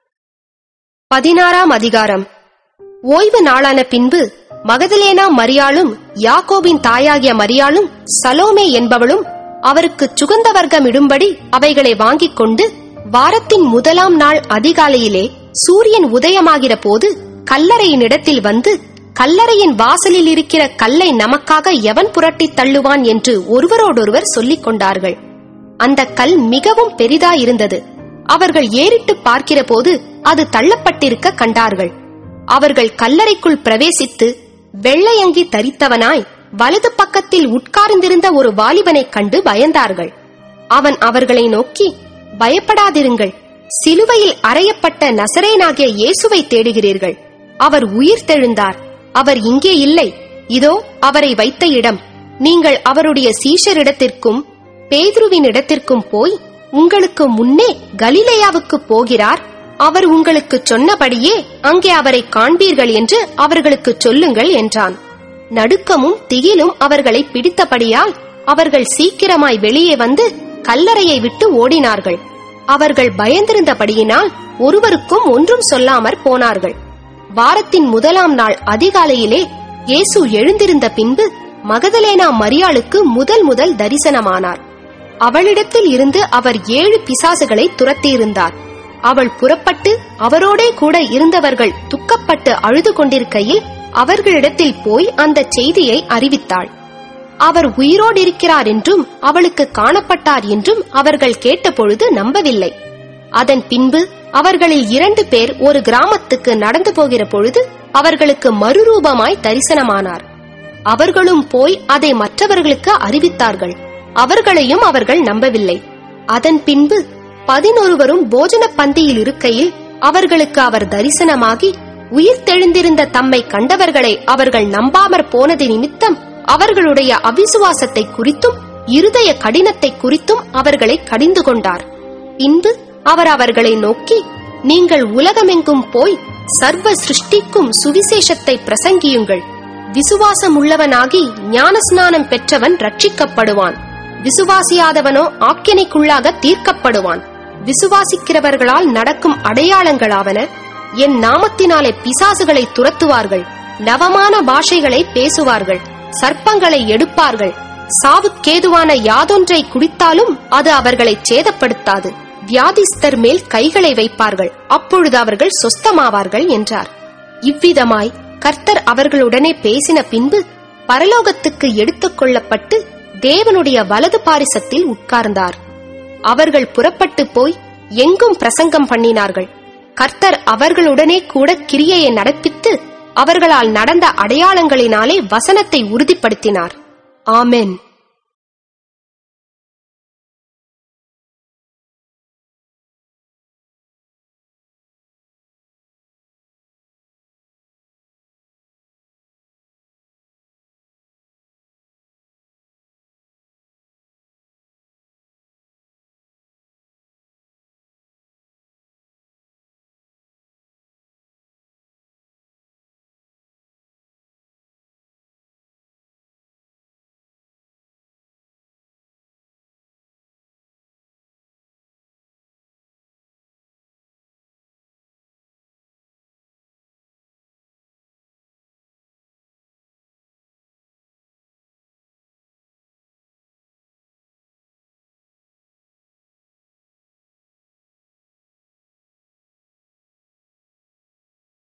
பதினாறாம் அதிகாரம் ஓய்வு நாளான பின்பு மகதலேனா மரியாளும் யாக்கோபின் தாயாகிய மரியாளும் சலோமே என்பவளும் அவருக்கு சுகந்த வர்க்கம் இடும்படி அவைகளை வாங்கிக் கொண்டு வாரத்தின் முதலாம் நாள் அதிகாலையிலே சூரியன் உதயமாகிற போது கல்லறையின் இடத்தில் வந்து கல்லறையின் வாசலில் இருக்கிற கல்லை நமக்காக எவன் புரட்டித் தள்ளுவான் என்று ஒருவரோடொருவர் சொல்லிக் கொண்டார்கள் அந்த கல் மிகவும் பெரிதாயிருந்தது அவர்கள் ஏறிட்டு பார்க்கிற போது அது தள்ளப்பட்டிருக்க கண்டார்கள் அவர்கள் கல்லறைக்குள் பிரவேசித்து வெள்ளையங்கி தரித்தவனாய் வலது பக்கத்தில் உட்கார்ந்திருந்த ஒரு வாலிபனைக் கண்டு பயந்தார்கள் அவன் அவர்களை நோக்கி பயப்படாதிருங்கள் சிலுவையில் அறையப்பட்ட நசரேனாகிய இயேசுவை தேடுகிறீர்கள் அவர் உயிர் தெழுந்தார் அவர் இங்கே இல்லை இதோ அவரை வைத்த இடம் நீங்கள் அவருடைய சீஷரிடத்திற்கும் பேதுருவின் இடத்திற்கும் போய் உங்களுக்கு முன்னே கலிலேயாவுக்கு போகிறார் அவர் உங்களுக்கு சொன்னபடியே அங்கே அவரை காண்பீர்கள் என்று அவர்களுக்கு சொல்லுங்கள் என்றான் நடுக்கமும் திகிலும் அவர்களை பிடித்தபடியால் அவர்கள் சீக்கிரமாய் வெளியே வந்து கல்லறையை விட்டு ஓடினார்கள் அவர்கள் பயந்திருந்தபடியினால் ஒருவருக்கும் ஒன்றும் சொல்லாமற் போனார்கள் வாரத்தின் முதலாம் நாள் அதிகாலையிலே இயேசு எழுந்திருந்த பின்பு மகதலேனா மரியாளுக்கு முதல் முதல் தரிசனமானார் அவளிடத்தில் இருந்து அவர் ஏழு பிசாசுகளை துரத்தியிருந்தார் அவள் புறப்பட்டு அவரோடே கூட இருந்தவர்கள் துக்கப்பட்டு அழுது கொண்டிருக்கையில் அவர்களிடத்தில் போய் அந்த செய்தியை அறிவித்தாள் அவர் உயிரோடு இருக்கிறார் என்றும் அவளுக்கு காணப்பட்டார் என்றும் அவர்கள் கேட்டபொழுது நம்பவில்லை அதன் பின்பு அவர்களில் இரண்டு பேர் ஒரு கிராமத்துக்கு நடந்து போகிற பொழுது அவர்களுக்கு மறுரூபமாய் தரிசனமானார் அவர்களும் போய் அதை மற்றவர்களுக்கு அறிவித்தார்கள் அவர்களையும் அவர்கள் நம்பவில்லை அதன் பின்பு பதினொருவரும் போஜன பந்தியில் இருக்கையில் அவர்களுக்கு அவர் தரிசனமாகி உயிர் தெழுந்திருந்த தம்மை கண்டவர்களை அவர்கள் நம்பாமற் போனது நிமித்தம் அவர்களுடைய அவிசுவாசத்தை குறித்தும் இருதய கடினத்தை குறித்தும் அவர்களை கடிந்து கொண்டார் பின்பு அவர் அவர்களை நோக்கி நீங்கள் உலகமெங்கும் போய் சர்வ சிருஷ்டிக்கும் சுவிசேஷத்தை பிரசங்கியுங்கள் விசுவாசம் உள்ளவனாகி ஞானஸ்நானம் பெற்றவன் ரட்சிக்கப்படுவான் விசுவாசியாதவனோ ஆக்கினைக்குள்ளாக தீர்க்கப்படுவான் விசுவாசிக்கிறவர்களால் நடக்கும் அடையாளங்களாவன என் நாமத்தினாலே பிசாசுகளை துரத்துவார்கள் நவமான பாஷைகளை பேசுவார்கள் சர்ப்பங்களை எடுப்பார்கள் சாவுக்கேதுவான யாதொன்றை குடித்தாலும் அது அவர்களை சேதப்படுத்தாது வியாதிஸ்தர் மேல் கைகளை வைப்பார்கள் அப்பொழுது அவர்கள் சொஸ்தமாவார்கள் என்றார் இவ்விதமாய் கர்த்தர் அவர்களுடனே பேசின பின்பு பரலோகத்துக்கு எடுத்துக் கொள்ளப்பட்டு தேவனுடைய வலது பாரிசத்தில் உட்கார்ந்தார் அவர்கள் புறப்பட்டு போய் எங்கும் பிரசங்கம் பண்ணினார்கள் கர்த்தர் அவர்களுடனே கூட கிரியையை நடப்பித்து அவர்களால் நடந்த அடையாளங்களினாலே வசனத்தை உறுதிப்படுத்தினார் ஆமென்